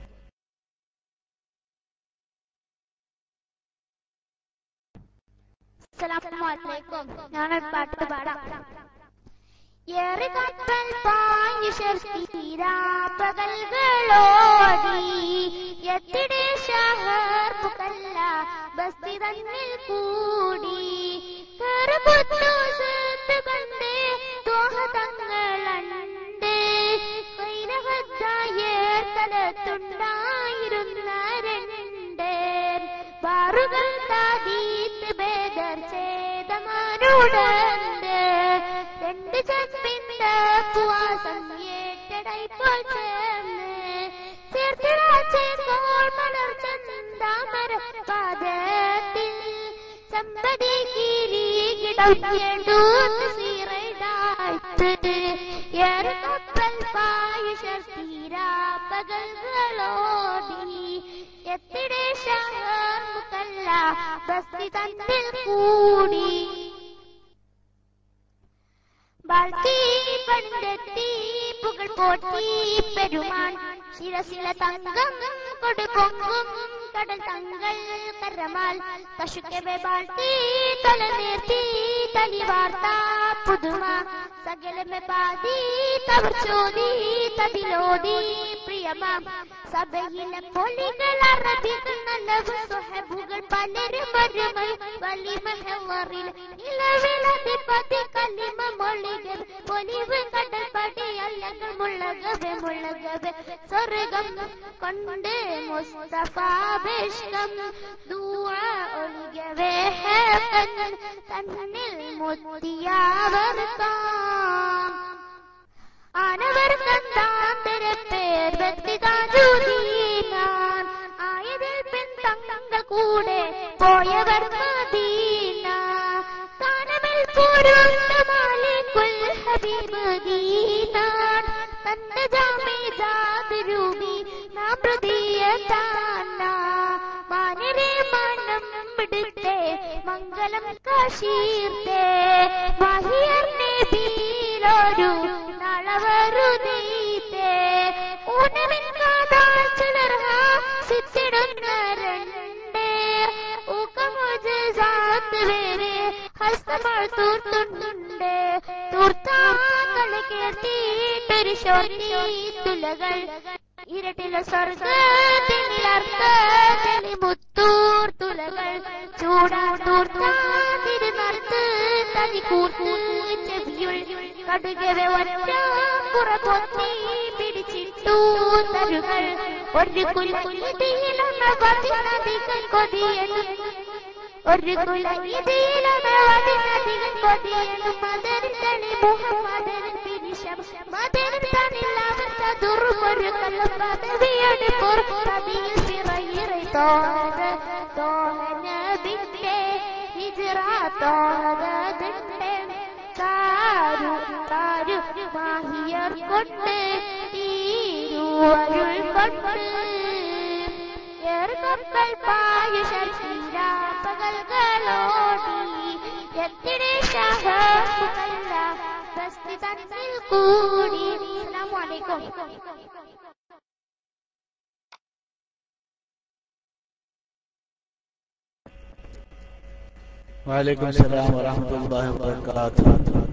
അസ്സലാമലൈക്കും ഞാനൊരു പാട്ട് പാടാം ഏറെ കപ്പൽ പാഞ്ഞു ശക്തിരാ പകൽകളോടി എത്തിടെ ഷഹർ പുകല്ല ബസ്തി തന്നിൽ കൂടി കറുപുത്തു സത്ത് കണ്ട് തോഹ തങ്ങളണ്ട് കൈനഹത്തായർ തലത്തുണ്ടായിരുന്ന രണ്ട് പാറുകൾ താതീത്ത് ബേദർ ചേതമാനോടണ്ട് രണ്ട് ചമ്പിന്ത പുവാസം ഏറ്റടൈപ്പോൾ ചേർന്ന് ചേർത്തിടാച്ചേർപ്പോൾ മലർ ചന്താമര പാദത്തിൽ സമ്പതി കിരീകിടം എടുത്ത് സീറടായിട്ട് ഏറെ കപ്പൽ പായുഷർ തീരാ പകൽകളോടി എത്തിടെ ഷഹർ മുക്കല്ല ബസ്തി തന്നിൽ കൂടി വാഴ്ത്തി പണിതെത്തി പുകൾ പോറ്റി പെരുമാൻ ശിരസില തങ്കം കൊടുപ്പൊങ്കും കടൽ തങ്ങൾ കരമാൽ പശുക്കവെ വാഴ്ത്തി തല നേർത്തി തലി വാർത്ത പുതുമ സകലമെ പാതി തവർ ചോദി തതിലോതി പ്രിയമാം സഭയിലെ പൊലികൾ അറബികൾ നല്ലവ സ്വഹബുകൾ പലരും ഒരുമൈ വലിമ ഹെവറിൽ നിലവിളതിപ്പതി കലിമ മൊഴികൾ പൊലിവ് കടൽ പടി അല്ലകൾ മുള്ളകവെ മുള്ളകവെ സ്വർഗം കൊണ്ട് മുസ്തഫ ബിഷ്കം ദുആ ഒലികവെ ഹെവൻ തന്നിൽ മുത്തിയാവർക്കാം ആനവർ കണ്ടാന്തരപ്പേർ വ്യക്തികാജുദീനാൻ ആയതിൽ പിൻ തങ്ങൾ കൂടെ പോയവർ മദീന കാനമിൽ പോരുന്ന മാലിക്കുൽ ഹബീബ് ദീനാൻ തന്റെ ജാമി ജാത് രൂപി നാം പ്രതിയ താന മാനരെ മനം വിടുത്തെ മംഗളം കാശീർത്തെ മഹിയർ നബിയിലൊരു നളവരുതീത്തെ ഊനവിൻ കാതാൽ ചിലർ ഹാസിച്ചിടുന്ന രണ്ടേ ഊക്കമുജാത്ത് വേറെ ഹസ്തമൾ തൂർത്തുണ്ട് തൂർത്താക്കളെ കേട്ടിട്ടൊരു ശോധി തുലകൾ ഇരട്ടില സ്വർഗത്തിനിലർക്കലി മുത്തൂർ തുലകൾ ചൂടാ തൂർത്താതിരുന്നർത്ത് തനി കൂർത്ത് ചെവിയുൾ കടുകവെ ഒറ്റ പുറപൊത്തി പിടിച്ചിട്ടു തരുകൾ ഒരു കുലത്തിലൊന്ന പതിനധികം കൊതിയനും ഒരു കുല ഇതിലധികം കൊതിയനും മദൻ തണി മുഹമ്മദൻ പിരിശം മദൻ തണില്ലാത്ത ദുർമൊരു കലം പദവിയാണ് പൊറുപ്പതിയിൽ പിറയിറെ തോഹ തോഹനബിന്റെ ഹിജ്റ തോഹതിന്റെ താരു താരു മാഹിയർ കൊണ്ട് തീരുവരുൾ കൊണ്ട് ഏർക്കപ്പൽ പായുഷ പകൽകളോടി എത്തിടെ ഷഹല്ല ബസ്തി തന്നിൽ കൂടി അസ്സലാമു അലൈക്കും വാലേക്കും സലാം വറഹമത്തുള്ളാഹി വബറകാതുഹു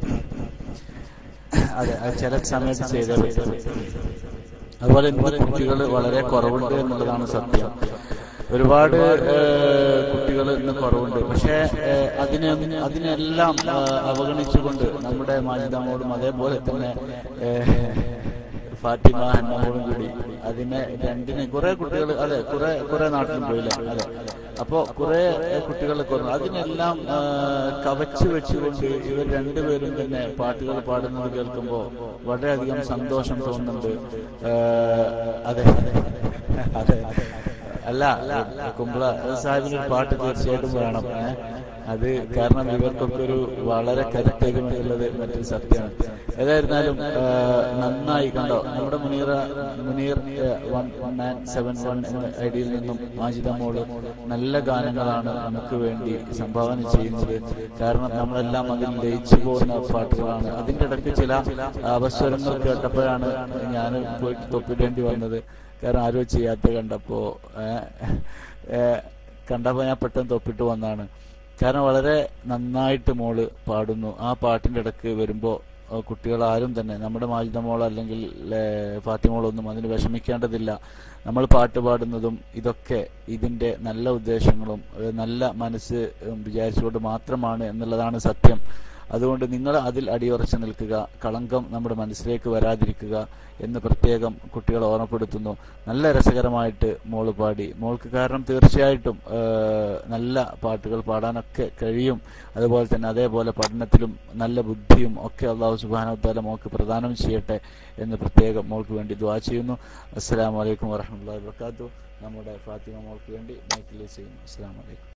അതെ അത് ചില സമയത്ത് ചെയ്തേ പറ്റൂ അതുപോലെ ഇന്ന് കുട്ടികൾ വളരെ കുറവുണ്ട് എന്നുള്ളതാണ് സത്യം ഒരുപാട് കുട്ടികൾ ഇന്ന് കുറവുണ്ട് പക്ഷേ ഏഹ്, അതിനെ അതിനെല്ലാം ഏഹ്, അവഗണിച്ചുകൊണ്ട് നമ്മുടെ മാജിദാമോടും അതേപോലെ തന്നെ ഏഹ്, ഫാത്തിമ ഹന്നമോടും കൂടി അതിനെ രണ്ടിനെ കുറെ കുട്ടികൾ അതെ കുറെ കുറെ നാട്ടിൽ പോയില്ല അതെ അപ്പോ കുറെ കുട്ടികൾ കുറഞ്ഞു അതിനെല്ലാം ആ, കവച്ചു വെച്ചുകൊണ്ട് ഇവർ രണ്ടുപേരും തന്നെ പാട്ടുകൾ പാടുന്നത് കേൾക്കുമ്പോ വളരെയധികം സന്തോഷം തോന്നുന്നുണ്ട് ആ, അതെ അതെ അല്ല കുമ്പള സാഹിബിന് ഒരു പാട്ട് തീർച്ചയായിട്ടും വേണം ഏ? അത് കാരണം ഇവർക്കൊക്കെ ഒരു വളരെ കരുത്തേകുമെന്നുള്ളത് മറ്റൊരു സത്യമാണ് ഏതായിരുന്നാലും ആ, നന്നായി കണ്ടോ നമ്മുടെ Muneera Muneer one one nine seven one എന്ന ഐഡിയിൽ നിന്നും മാജിദ മോള് നല്ല ഗാനങ്ങളാണ് നമുക്ക് വേണ്ടി സംഭാവന ചെയ്യുന്നത് കാരണം നമ്മളെല്ലാം അതിൽ ലയിച്ചു പോകുന്ന പാട്ടുകളാണ് അതിന്റെ ഇടയ്ക്ക് ചില അപസ്വരങ്ങൾ കേട്ടപ്പോഴാണ് ഞാൻ പോയിട്ട് തൊപ്പിടേണ്ടി വന്നത് കാരണം ആരോ ചെയ്യാത്ത കണ്ടപ്പോ ഏഹ്, ഏഹ്, കണ്ടപ്പോ ഞാൻ പെട്ടെന്ന് തൊപ്പിട്ട് വന്നാണ് കാരണം വളരെ നന്നായിട്ട് മോള് പാടുന്നു ആ പാട്ടിന്റെ ഇടയ്ക്ക് വരുമ്പോ ആ, കുട്ടികൾ ആരും തന്നെ നമ്മുടെ മാജിദ മോൾ അല്ലെങ്കിൽ ഏഹ്, ഫാത്തിമോളൊന്നും അതിന് വിഷമിക്കേണ്ടതില്ല നമ്മൾ പാട്ട് പാടുന്നതും ഇതൊക്കെ ഇതിന്റെ നല്ല ഉദ്ദേശങ്ങളും ഏഹ്, നല്ല മനസ്സ് ഉം, വിചാരിച്ചുകൊണ്ട് മാത്രമാണ് എന്നുള്ളതാണ് സത്യം അതുകൊണ്ട് നിങ്ങൾ അതിൽ അടിയുറച്ചു നിൽക്കുക കളങ്കം നമ്മുടെ മനസ്സിലേക്ക് വരാതിരിക്കുക എന്ന് പ്രത്യേകം കുട്ടികളെ ഓർമ്മപ്പെടുത്തുന്നു നല്ല രസകരമായിട്ട് മോള് പാടി മോൾക്ക് കാരണം തീർച്ചയായിട്ടും ആ, നല്ല പാട്ടുകൾ പാടാനൊക്കെ കഴിയും അതുപോലെ തന്നെ അതേപോലെ പഠനത്തിലും നല്ല ബുദ്ധിയും ഒക്കെ അള്ളാഹു സുബാനോത്താല മോൾക്ക് പ്രദാനം ചെയ്യട്ടെ എന്ന് പ്രത്യേകം മോൾക്ക് വേണ്ടി ദ്വാ ചെയ്യുന്നു അസ്സലാമു അലൈക്കും വറഹമുല്ലാ വർക്കാത്തു നമ്മുടെ ഫാത്തിമ മോൾക്ക് വേണ്ടി മൈക്കിൽ ചെയ്യുന്നു അസ്സലാമു അലൈക്കും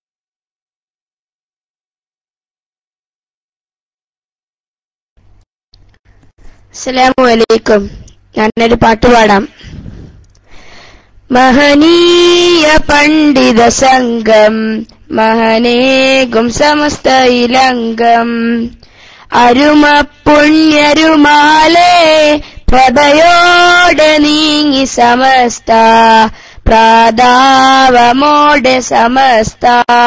അസ്സലാമു അലൈക്കും ഞാനൊരു പാട്ട് പാടാം മഹനീയ പണ്ഡിത സംഘം മഹനേകും സമസ്ത ഇലങ്കം അരുമ പുണ്യരുമാലേ പ്രഭയോടെ നീങ്ങി സമസ്ത പ്രാതാവമോടെ സമസ്ത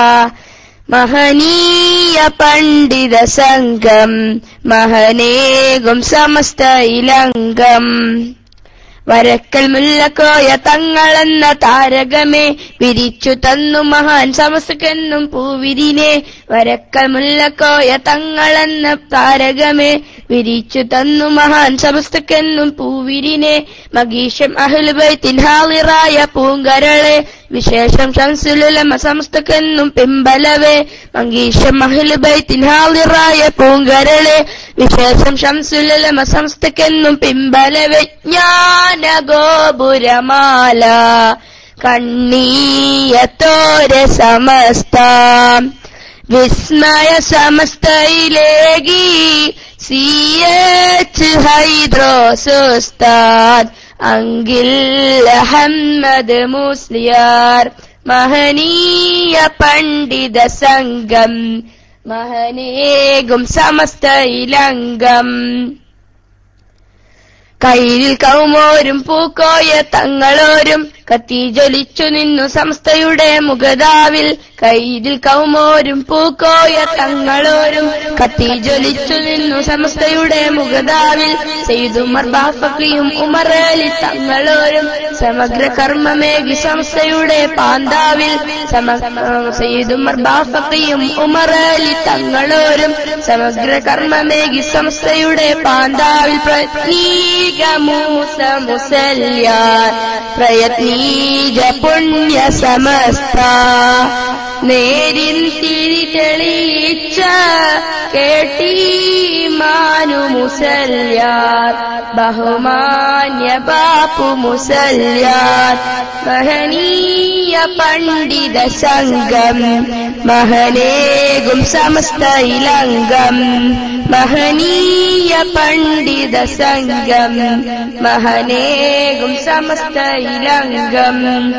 മഹനീയ പണ്ഡിത സംഘം മഹനേകും സമസ്ത ഇലങ്കം വരക്കൽ മുല്ലക്കോയ തങ്ങളെന്ന താരകമേ വിരിച്ചു തന്നു മഹാൻ സമസ്കെന്നും പൂവിരിനെ വരക്കൽ മുല്ലക്കോയ തങ്ങളെന്ന താരകമേ വിരിച്ചു തന്നു മഹാൻ സമസ്തക്കെന്നും പൂവിരിനെ മഗീഷം അഹ്ലുബൈത്തിൻ ഹാളിറായ പൂങ്കരളെ വിശേഷം ഷംസുലുലമ സമസ്തക്കെന്നും പിമ്പലവേ മങ്കീഷം അഹ്ലുബൈത്തിൻ ഹാളിറായ പൂങ്കരളെ വിശേഷം ഷംസുലുലമ സമസ്തക്കെന്നും പിമ്പലവേ ജ്ഞാന ഗോപുരമാല കണ്ണീയത്തോര സമസ്ത വിസ്മയ സമസ്തയിലേകി സി എച്ച് ഹൈദ്രോസുസ്താദ് അങ്കിൽ അഹമ്മദ് മുസ്ലിയാർ മഹനീയ പണ്ഡിത സംഘം മഹനേകും സമസ്തയിലംഗം കയ്യിൽ കൗമോരും പൂക്കോയ തങ്ങളോരും കത്തി ജ്വലിച്ചു നിന്നു സംസ്ഥയുടെ മുഖതാവിൽ കയ്യിൽ കൗമോരും പൂക്കോയ തങ്ങളോരും കത്തി ജ്വലിച്ചു നിന്നു സംസ്ഥയുടെ മുഖതാവിൽ സെയ്തുമർ ബാഫക്കിയും ഉമറലി തങ്ങളോരും സമഗ്ര കർമ്മമേകി സംസ്ഥയുടെ പാന്താവിൽ സെയ്തുമർ ബാഫക്കിയും ഉമറലി തങ്ങളോരും സമഗ്ര കർമ്മമേകി സംസ്ഥയുടെ പാന്താവിൽ പ്രത്നീക മൂസ മുസല്യാർ പ്രയത്നീജ പുണ്യ സമസ്ത നേരിൻ തിരി തെളിയിച്ച കേട്ടി മാനു മുസല്യാർ ബഹുമാന്യ ബാപ്പു മുസല്യാർ മഹനീയ പണ്ഡിത സംഘം മഹനേകും സമസ്തയിലംഗം മഹനീയ പണ്ഡിത സംഘം മഹനേകും സമസ്തയിലംഗം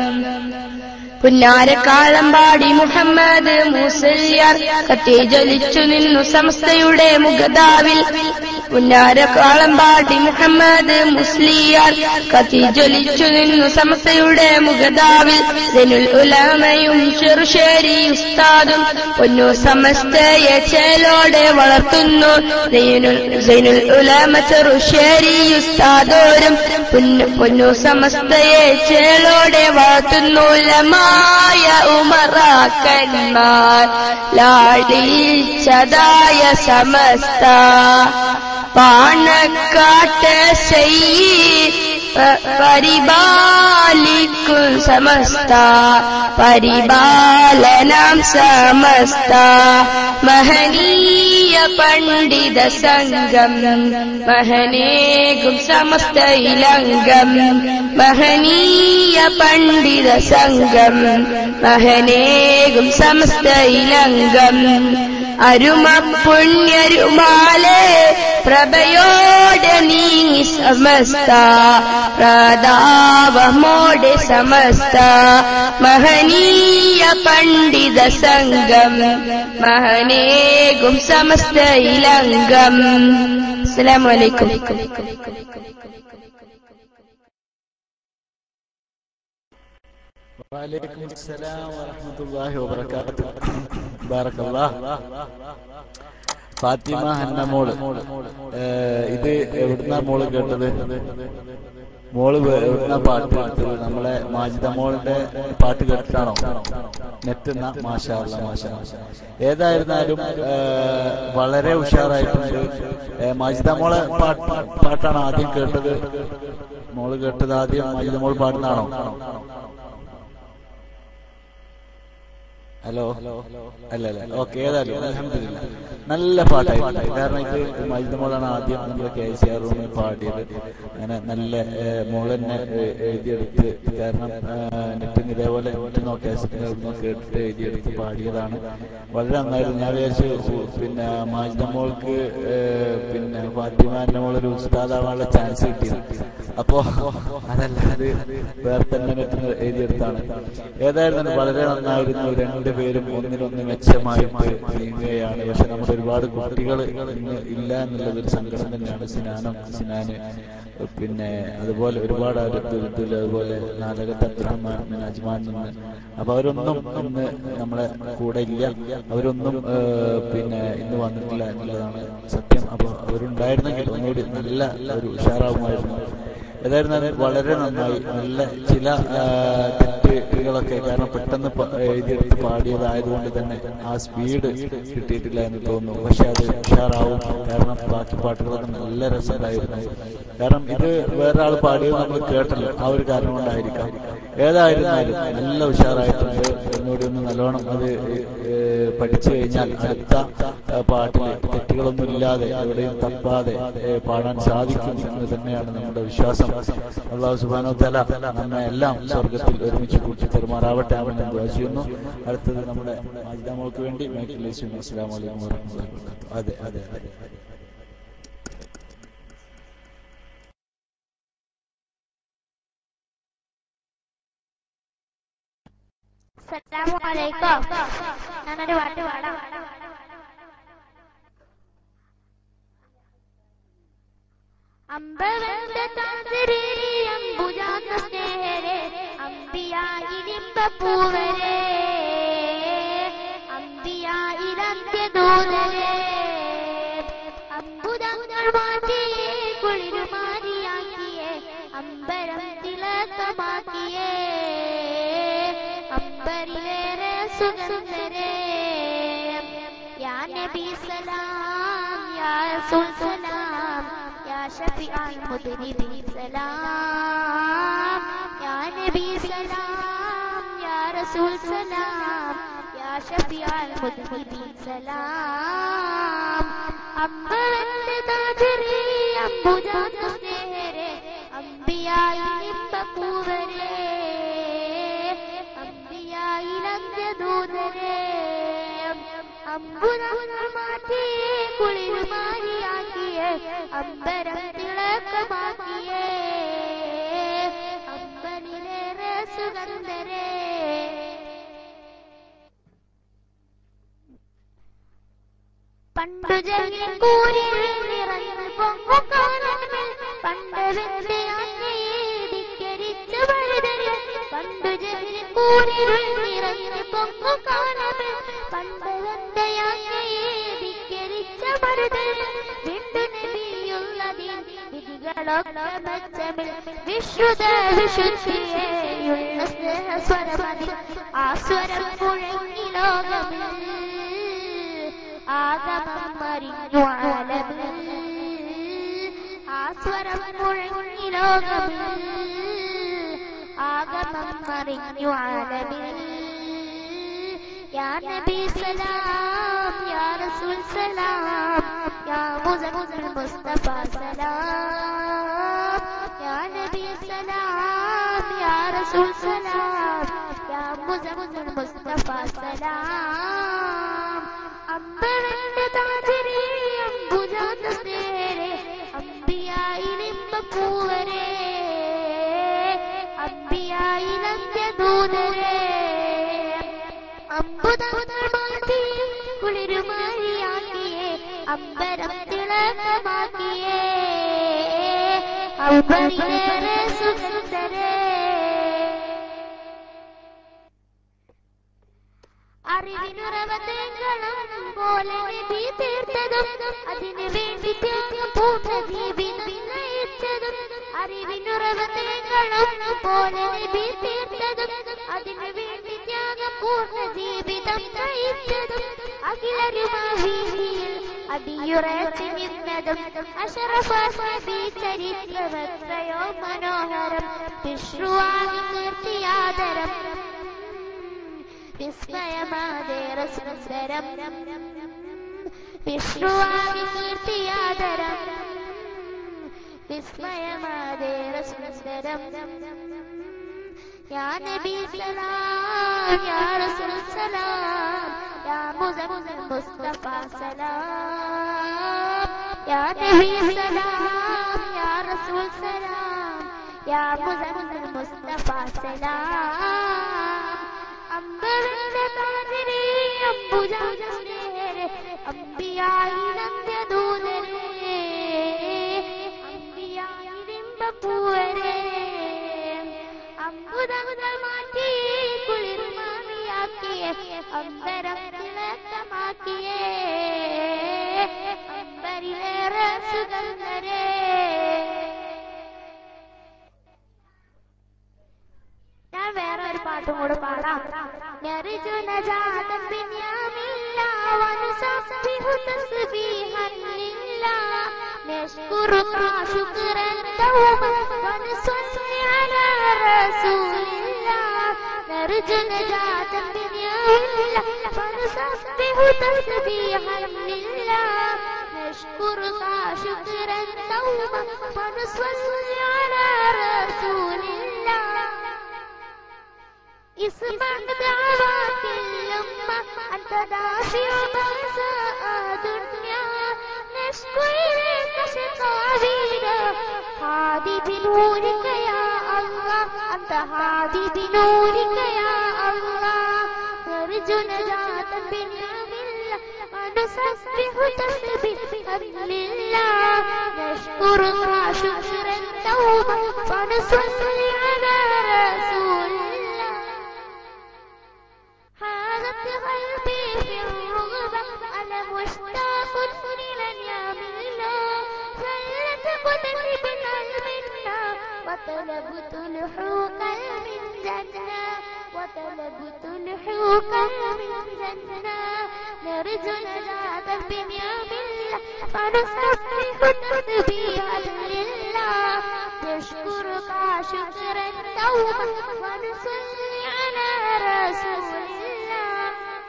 പുന്നാരക്കാളമ്പാടി മുഹമ്മദ് മൂസല്യാർ കത്തി ജ്വലിച്ചു നിന്നു സമസ്തയുടെ മുഖതാവിൽ പുന്നാരക്കാളമ്പാടി മുഹമ്മദ് മുസ്ലിയാർ കത്തി ജ്വലിച്ചു നിന്നു സമസ്തയുടെ മുഖതാവിൽ ദനുൽ ഉലമയും ചെറുശ്ശേരി ഉസ്താദും പൊന്നു സമസ്തയെ ചേലോടെ വളർത്തുന്നു സൈനുൽ ഉലമ ചെറുശ്ശേരി ഉസ്താദോരും പൊന്നു പൊന്നു സമസ്തയെ ചേലോടെ വളർത്തുന്നു ലമായ ഉമറാക്കന്മാർ ലാളിച്ചതായ സമസ്ത പാണക്കാട്ട് ചെയ്യി പരിപാലിക്കും സമസ്ത പരിപാലനം സമസ്ത മഹനീയ പണ്ഡിത സംഘം മഹനേകും സമസ്തയിലംഗം മഹനീയ പണ്ഡിത സംഘം മഹനേകും സമസ്തയിലംഗം അരുമ പുണ്യരുമാലെ പ്രഭയോടെ നീങ്ങി സമസ്ത പ്രതാപമോടെ സമസ്ത മഹനീയ പണ്ഡിത സംഘം മഹനേകും സമസ്തയിലംഗം അസ്സലാമു അലൈക്കും വലൈക്കും അസ്സലാം വറഹ്മത്തുള്ളാഹി വബറകാതുഹു ബാറക്കല്ലാഹ് ഫാത്തിമ ഹന്ന മോള് ഏഹ് ഇത് എവിടുന്നാ മോള് കേട്ടത് മോള് വേ- എവിടുന്നാ പാട്ട് കേട്ടത് നമ്മളെ മാജിദ മോളിന്റെ പാട്ട് കേട്ടിട്ടാണോ നെറ്റ് മാഷാ അല്ലാ, മാഷാ മാഷാ. ഏതായിരുന്നാലും ഏഹ്, വളരെ ഉഷാറായിട്ടുണ്ട് ഏഹ്, മാജിദ മോളെ പാട്ട് പാട്ടാണ് ആദ്യം കേട്ടത് മോള് കേട്ടത് ആദ്യം മാജിദ മോൾ പാടുന്നതാണോ ഹലോ അല്ല അല്ല ഓക്കെ ഏതായാലും അൽഹംദുലില്ലാ നല്ല പാട്ടായിട്ടുണ്ട് കാരണം ഇത് മൈദ മോളാണ് ആദ്യം നമ്മുടെ കെ സി ആർ റൂമിൽ പാടിയത് അങ്ങനെ നല്ല ഏഹ്, മോള് തന്നെ ഏഹ്, എഴുതിയെടുത്ത് കാരണം നെറ്റിന് ഇതേപോലെ നെറ്റ് നോക്കിയാൽ കേട്ടിട്ട് എഴുതിയെടുത്ത് പാടിയതാണ് വളരെ നന്നായിരുന്നു ഞാൻ വിചാരിച്ചു ഉ- പിന്നെ മാജിദ മോൾക്ക് ഏഹ്, പിന്നെ ഫാത്തിമാന്റെ മോളൊരു ഉസ്താദാവാനുള്ള ചാൻസ് കിട്ടിയത് അപ്പോ അതല്ല അത് വേറെ തന്നെ നെറ്റിന് എഴുതിയെടുത്താണ് ഏതായിരുന്നാലും വളരെ നന്നായിരുന്നു രണ്ടുപേരും ഒന്നിനൊന്ന് മെച്ചമായിട്ട് നീങ്ങുകയാണ് പക്ഷെ നമ്മുടെ ഒരുപാട് കുട്ടികൾ ഇന്ന് ഇല്ല എന്നുള്ളത് ഒരു സങ്കടം തന്നെയാണ് സിനാനം സിനാന് പിന്നെ അതുപോലെ ഒരുപാട് അവരത്തുൽ അതുപോലെ നാലകത്ത് അബ്ദുറഹ്മാൻ ബിൻ അജ്മാൻ നിന്ന് അപ്പൊ അവരൊന്നും ഇന്ന് നമ്മളെ കൂടെ ഇല്ല അവരൊന്നും ഏഹ്, പിന്നെ ഇന്ന് വന്നിട്ടില്ല എന്നുള്ളതാണ് സത്യം അപ്പൊ അവരുണ്ടായിരുന്നെങ്കിൽ ഒന്നുകൂടി നല്ല ഒരു ഉഷാറാവുമായിരുന്നു ഏതായിരുന്നാലും വളരെ നന്നായി നല്ല ചില ആ, തെറ്റുകളൊക്കെ കാരണം പെട്ടെന്ന് പ- എഴുതിയെടുത്ത് പാടിയതായതുകൊണ്ട് തന്നെ ആ സ്പീഡ് കിട്ടിയിട്ടില്ല എന്ന് തോന്നുന്നു പക്ഷെ അത് ഉഷാറാവും കാരണം ബാക്കി പാട്ടുകളൊക്കെ നല്ല രസമുണ്ടായിരുന്നു കാരണം ഇത് വേറെ ആൾ പാടിയത് നമ്മൾ കേട്ടല്ലോ ആ ഒരു കാരണം കൊണ്ടായിരിക്കാം ഏതായിരുന്നാലും നല്ല ഉഷാറായിട്ടുണ്ട് എന്നോട് ഒന്ന് നല്ലോണം അത് ഏ, പഠിച്ചു കഴിഞ്ഞാൽ അടുത്ത ആ, പാട്ടില് തെറ്റുകളൊന്നും ഇല്ലാതെ എവിടെയും തപ്പാതെ ഏ, പാടാൻ സാധിക്കും എന്ന് തന്നെയാണ് നമ്മുടെ വിശ്വാസം അള്ളാഹു സുബാനോ തല നമ്മെ എല്ലാം സ്വർഗത്തിൽ ഒരുമിച്ച് കൂട്ടി തെരുമാറാവട്ടെ അവൻ ഞാൻ ദുആ ചെയ്യുന്നു അടുത്തത് നമ്മുടെ മാജിദ മോൾക്ക് വേണ്ടി മൈക്കിൽ അസ്സാം വലൈക്കും വാഹമത്തുള്ളാഹി വബറകാതുഹു അതെ അതെ അതെ അസ്സലാമു അലൈക്കും ഞാനൊരു പാട്ട് പാടാം അമ്പവന്റെ താന്ത്രിരി അമ്പുജാത സ്നേഹരെ അമ്പിയായിരിമ്പ പൂവരെ അമ്പിയായിരന്ത്യദൂതരെ അമ്പുതങ്ങൾ മാറ്റിയേ കുളിരുമാരിയാക്കിയേ അമ്പരം തിളക്കമാക്കിയേ അമ്പരിലേറെ സുഗന്ധരേ യാ നബി സലാം യാ റസൂൽ സലാം യാ ഷഫീഅൽ മുദ്നിബിൻ സലാം യാ നബി സലാം യാ റസൂൽ സലാം യാ ഷഫീഅൽ മുദ്നിബിൻ സലാം അമ്പവന്റെ താജരേ അമ്പുജാത സ്നേഹരെ അമ്പിയായി നിമ്പൂവരേ അമ്പിയായിരന്ത്യദൂതരേ അമ്പുരങ്ങൾ മാറ്റി കുളിരുമാരിയാക്കിയേ അമ്പരം തിളക്കമാക്കിയേ അമ്പനിലേറെ സുഗന്ധരേ പണ്ടു ജലിൽ കൂരിൽ നിറഞ്ഞു പൊങ്ങു കാലങ്ങൾ പണ്ട് വെന്തയാക്കിയിരിക്കരിച്ചു വഴുതരിൽ പണ്ടു ജലിൽ കൂരിൽ നിറഞ്ഞു പൊങ്ങു കാലങ്ങൾ പണ്ട് വെന്തയാക്കിയിരിക്കരിച്ച വഴുതരിൽ വിണ്ടു നബിയുള്ളതിൽ വിധികളൊക്കെ മെച്ചമിൽ വിശ്രുത വിശുദ്ധിയേയുള്ള സ്നേഹസ്വരമതിൽ ആ സ്വരം മുഴങ്ങി ലോകമിൽ ആഗമം മറിഞ്ഞു ആലമിൽ ആസ്വരം മുഴങ്ങി ലോകമിൽ ആഗമം മറിഞ്ഞു ആലമിൽ യാ നബി സലാം യാ റസൂൽ സലാം യാ മുസമ്മിൽ മുസ്തഫ സലാം യാ നബി സലാം യാ റസൂൽ സലാം യാ മുസമ്മിൽ മുസ്തഫ സലാം അമ്പഴന്റെ താജരേ അമ്പുജാത സ്നേഹരെ അമ്പിയായി നിമ്പൂവരെ അമ്പിയായി നന്ദ്യദൂതരെ അമ്പുതങ്ങൾ മാറ്റി കുളിരുമാരിയാക്കിയേ അമ്പരം തിളക്കമാക്കിയേ അമ്പരിലേറെ സുഗന്ധരേ അറിവിനുറവതേങ്ങളും പോലെ നബി തീർത്തതും അതിനു വേണ്ടി ത്യാഗം പൂർണ്ണ ജീവിതം നയിച്ചതും അറിവിനുറവതേങ്ങളും പോലെ നബി തീർത്തതും അതിനു വേണ്ടി ത്യാഗം പൂർണ്ണ ജീവിതം നയിച്ചതും അഖിലരുമാവീതിയിൽ അടിയുറച്ചു നിന്നതും അഷറഫി ചരിത്രമെത്രയോ മനോഹരം വിഷ്ണുവാണി കീർത്തിയാദരം വിസ്മയമാതേറ സുന്ദരം വിഷ്ണുവാണി കീർത്തിയാദരം വിസ്മയമാതേറ സുന്ദരം യാ നബി സലാം യാ റസൂൽ സലാം യാ മുസമ്മിൽ മുസ്തഫ സലാം യാ നബി സലാം യാ റസൂൽ സലാം യാ മുസമ്മിൽ മുസ്തഫ സലാം അമ്പവന്റെ താജരേ അമ്പുജാത സ്നേഹരെ അമ്പിയായി നന്ദ്യദൂതരേ അമ്പിയായി നിമ്പൂവരേ അമ്പുതങ്ങൾ മാറ്റി കുളിർമാവിയാക്കിയേ അമ്പരം തിളക്കമാക്കിയേ അമ്പരിലേറെ സുഗന്ധരേ പാട്ടും കൂടെ പാടാം نرجو نجاة بنيام الله ونسبح تسبيحا لله نشكرك شكرا دوما ونصلي على رسول الله نرجو نجاة بنيام الله ونسبح تسبيحا لله نشكرك شكرا دوما ونصلي على رسول الله اسمع دعوات الأمة أنت دافع بأساء دنيا نشكو إليك شكاوينا هادي بنورك يا الله أنت هادي بنورك يا الله نرجو نجاة بنعم الله ونسبح تسبيحا لله نشكرك شكرا توبة ونصلي على رسول الله حالت قلبي في الرغبة أنا مشتاق إلى نعم الله فلتقترب منا وطلبت لحوقا من جنة وطلبت لحوقا من جنة نرجو نجاة بنعم الله فنسبح تسبيحا لله نشكرك شكرا توبة ونصلي على رسول الله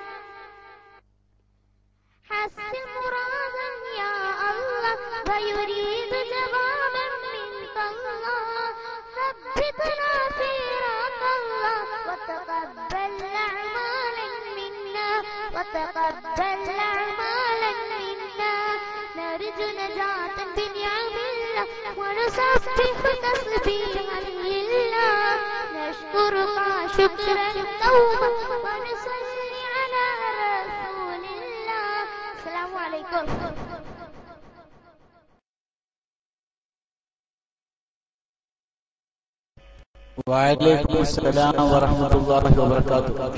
حسن مرادا يا الله ويريد جوابا منك الله ثبتنا في راك الله وتقبل أعمالا منا وتقبل أعمالا منا نرجو نجاة بنعم الله ونسبح تسبيحا لله نشكرك شكرا توبة ونصلي على رسول الله السلام عليكم വഅലൈക്കും അസ്സലാം വറഹ്മത്തുള്ളാഹി വബറകാതുഹു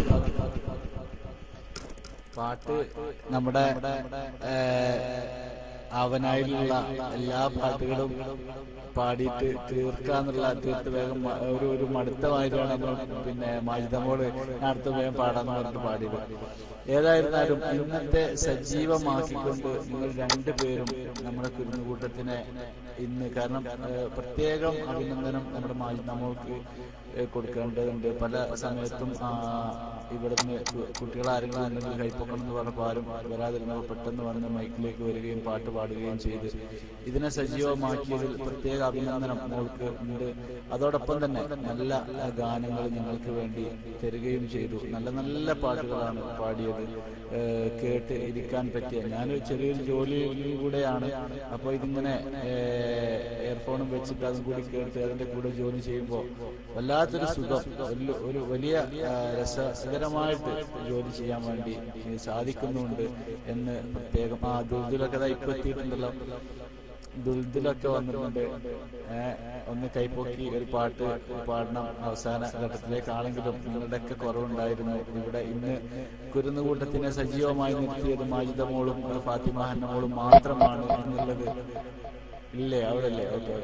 പാട്ട് നമ്മുടെ ഏഹ്, ആവനായിലുള്ള എല്ലാ പാട്ടുകളും പാടിയിട്ട് തീർക്കാന്നുള്ള തീർത്ത് വേഗം മ- ഒരു ഒരു മടുത്തമായിട്ടാണ് നമ്മൾ പിന്നെ മാജിതമോള് ഞാൻ അടുത്ത വേഗം പാടാന്ന് പറഞ്ഞിട്ട് പാടിയത് ഏതായിരുന്നാലും ഇന്നത്തെ സജീവമാക്കിക്കൊണ്ട് നിങ്ങൾ രണ്ടുപേരും നമ്മുടെ കുരുന്നുകൂട്ടത്തിനെ ഇന്ന് കാരണം ഏഹ്, പ്രത്യേകം അഭിനന്ദനം നമ്മുടെ മാജിതമോൾക്ക് ഏഹ്, കൊടുക്കേണ്ടതുണ്ട് പല സമയത്തും ആ, ഇവിടുന്ന് കു- കുട്ടികൾ ആരെങ്കിലും ഉണ്ടെങ്കിൽ കൈപ്പൊക്കണം എന്ന് പറഞ്ഞപ്പോൾ ആരും വരാതിരുന്നപ്പോൾ പെട്ടെന്ന് വന്ന് മൈക്കിലേക്ക് വരികയും പാട്ട് പാടുകയും ചെയ്ത് ഇതിനെ സജീവമാക്കിയതിൽ പ്രത്യേക അഭിനന്ദനം മോൾക്ക് ഉണ്ട് അതോടൊപ്പം തന്നെ നല്ല ഗാനങ്ങൾ ഞങ്ങൾക്ക് വേണ്ടി തരികയും ചെയ്തു നല്ല നല്ല പാട്ടുകളാണ് പാടിയത് ഏഹ് കേട്ട് ഇരിക്കാൻ പറ്റിയ ഞാനൊരു ചെറിയൊരു ജോലിയിൽ കൂടെയാണ് അപ്പോൾ ഇതിങ്ങനെ ഇയർഫോണും വെച്ചിട്ട് അതും കൂടി കേട്ട് അതിന്റെ കൂടെ ജോലി ചെയ്യുമ്പോൾ വല്ലാത്തൊരു സുഖം ഒരു- ഒരു വലിയ ആ, രസകരമായിട്ട് ജോലി ചെയ്യാൻ വേണ്ടി ഏഹ് സാധിക്കുന്നുണ്ട് എന്ന് പ്രത്യേകം ആ ദുർദിലൊക്കെ ദാ ഇപ്പൊ എത്തിയിട്ടുണ്ടല്ലോ ദുൽദിലൊക്കെ വന്നിട്ടുണ്ട് ഏഹ് ഒന്ന് കൈപ്പൊക്കി ഒരു പാട്ട് പാടണം അവസാന ഘട്ടത്തിലേക്കാണെങ്കിലും നിങ്ങളുടെയൊക്കെ കുറവുണ്ടായിരുന്നു ഇവിടെ ഇന്ന് കുരുന്നുകൂട്ടത്തിനെ സജീവമായി നിർത്തിയത് മാജിദ മോളും ഫാത്തിമ ഹന്ന മോളും മാത്രമാണ് എന്നുള്ളത് ഇല്ലേ അവിടെ അല്ലേ ഓക്കെ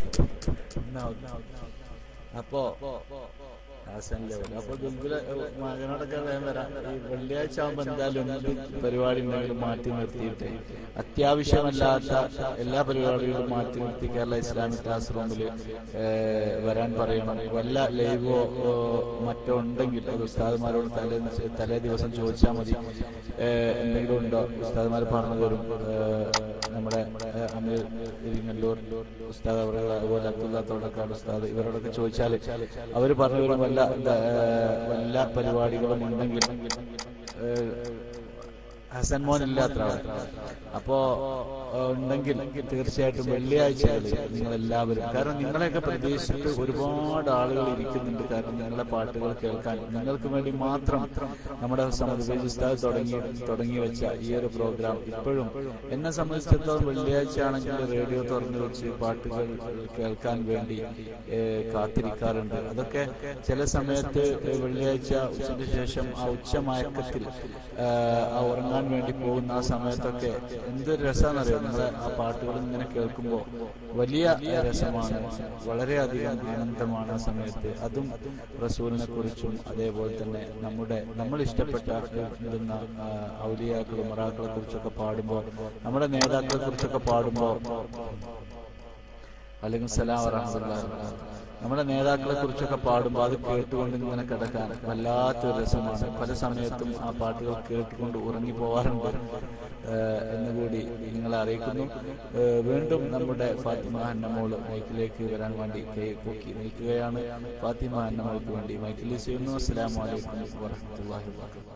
അപ്പോ ഹാസൻ ലെവൽ അപ്പൊ ദുൽദുല മകനോടൊക്കെ വേഗം വരാം ഈ വെള്ളിയാഴ്ച ആകുമ്പോ എന്തായാലും എന്ത് പരിപാടി ഉണ്ടെങ്കിലും മാറ്റി നിർത്തിയിട്ട് അത്യാവശ്യമല്ലാത്ത എല്ലാ പരിപാടികളും മാറ്റി നിർത്തി കേരള ഇസ്ലാമിക് ക്ലാസ് റൂമിൽ വരാൻ പറയണം വല്ല ലൈവോ ഓ, മറ്റോ ഉണ്ടെങ്കിൽ അത് ഉസ്താദുമാരോട് തലേ തലേ ദിവസം ചോദിച്ചാൽ മതി ഏഹ്, എന്തെങ്കിലും ഉണ്ടോ ഉസ്താദുമാർ പറഞ്ഞു തരും ഏഹ്, നമ്മുടെ ഏഹ്, അമീർ ഇരിങ്ങല്ലൂർ ഉസ്താദ് അവർ അതുപോലെ അബ്ദുള്ള തോടക്കാട് ഉസ്താദ് ഇവരോടൊക്കെ ചോദിച്ചാൽ അവർ പറഞ്ഞു തരും വല്ല ഏഹ്, വല്ല പരിപാടികളും ഉണ്ടെങ്കിൽ ഏഹ്, ഹസൻ മോൻ ഇല്ലാത്ര അപ്പോ ഏഹ്, ഉണ്ടെങ്കിൽ തീർച്ചയായിട്ടും വെള്ളിയാഴ്ചകളിൽ നിങ്ങൾ എല്ലാവരും കാരണം നിങ്ങളെയൊക്കെ പ്രതീക്ഷിച്ചിട്ട് ഒരുപാട് ആളുകൾ ഇരിക്കുന്നുണ്ട് കാരണം നിങ്ങളുടെ പാട്ടുകൾ കേൾക്കാൻ നിങ്ങൾക്ക് വേണ്ടി മാത്രം നമ്മുടെ സമർപ്പിച്ച് ഉസ്താദ് തുടങ്ങി തുടങ്ങി വെച്ച ഈ ഒരു പ്രോഗ്രാം ഇപ്പോഴും എന്നെ സംബന്ധിച്ചിടത്തോളം വെള്ളിയാഴ്ച ആണെങ്കിൽ റേഡിയോ തുറന്നു വെച്ച് പാട്ടുകൾ കേൾക്കാൻ വേണ്ടി ഏഹ്, കാത്തിരിക്കാറുണ്ട് അതൊക്കെ ചില സമയത്ത് വെള്ളിയാഴ്ച ഉച്ചയ്ക്ക് ശേഷം ആ ഉച്ചമയക്കത്തിൽ ഏഹ്, ആ ഉറങ്ങാൻ വേണ്ടി പോകുന്ന ആ സമയത്തൊക്കെ എന്തൊരു രസമാണെന്നറിയോ നിങ്ങളെ ആ പാട്ടുകൾ ഇങ്ങനെ കേൾക്കുമ്പോൾ വലിയ രസമാണ് വളരെയധികം ആനന്ദമാണ് ആ സമയത്ത് അതും റസൂലിനെ കുറിച്ചും അതേപോലെ തന്നെ നമ്മുടെ നമ്മൾ ഇഷ്ടപ്പെട്ട ഇടുന്ന ഔലിയാക്കളും മറാക്കളെ കുറിച്ചൊക്കെ പാടുമ്പോൾ നമ്മുടെ നേതാക്കളെ കുറിച്ചൊക്കെ പാടുമ്പോൾ അല്ലെങ്കിൽ സലാം വറഹമുല്ലാഹി നമ്മുടെ നേതാക്കളെ കുറിച്ചൊക്കെ പാടുമ്പോൾ അത് കേട്ടുകൊണ്ട് ഇങ്ങനെ കിടക്കാൻ വല്ലാത്തൊരു രസമാണ് പല സമയത്തും ആ പാട്ടുകൾ കേട്ടുകൊണ്ട് ഉറങ്ങി പോവാറുണ്ട് ഏഹ് എന്നുകൂടി നിങ്ങളെ അറിയിക്കുന്നു ഏഹ് വീണ്ടും നമ്മുടെ ഫാത്തിമ അന്നമോള് മൈക്കിലേക്ക് വരാൻ വേണ്ടി കൈ പൊക്കി നിൽക്കുകയാണ് ഫാത്തിമ അന്നമോൾക്ക് വേണ്ടി മൈക്കിൽ ചെയ്യുന്നു അസ്സലാമു അലൈക്കും വറഹ്മത്തുള്ളാഹി വബറകാതുഹു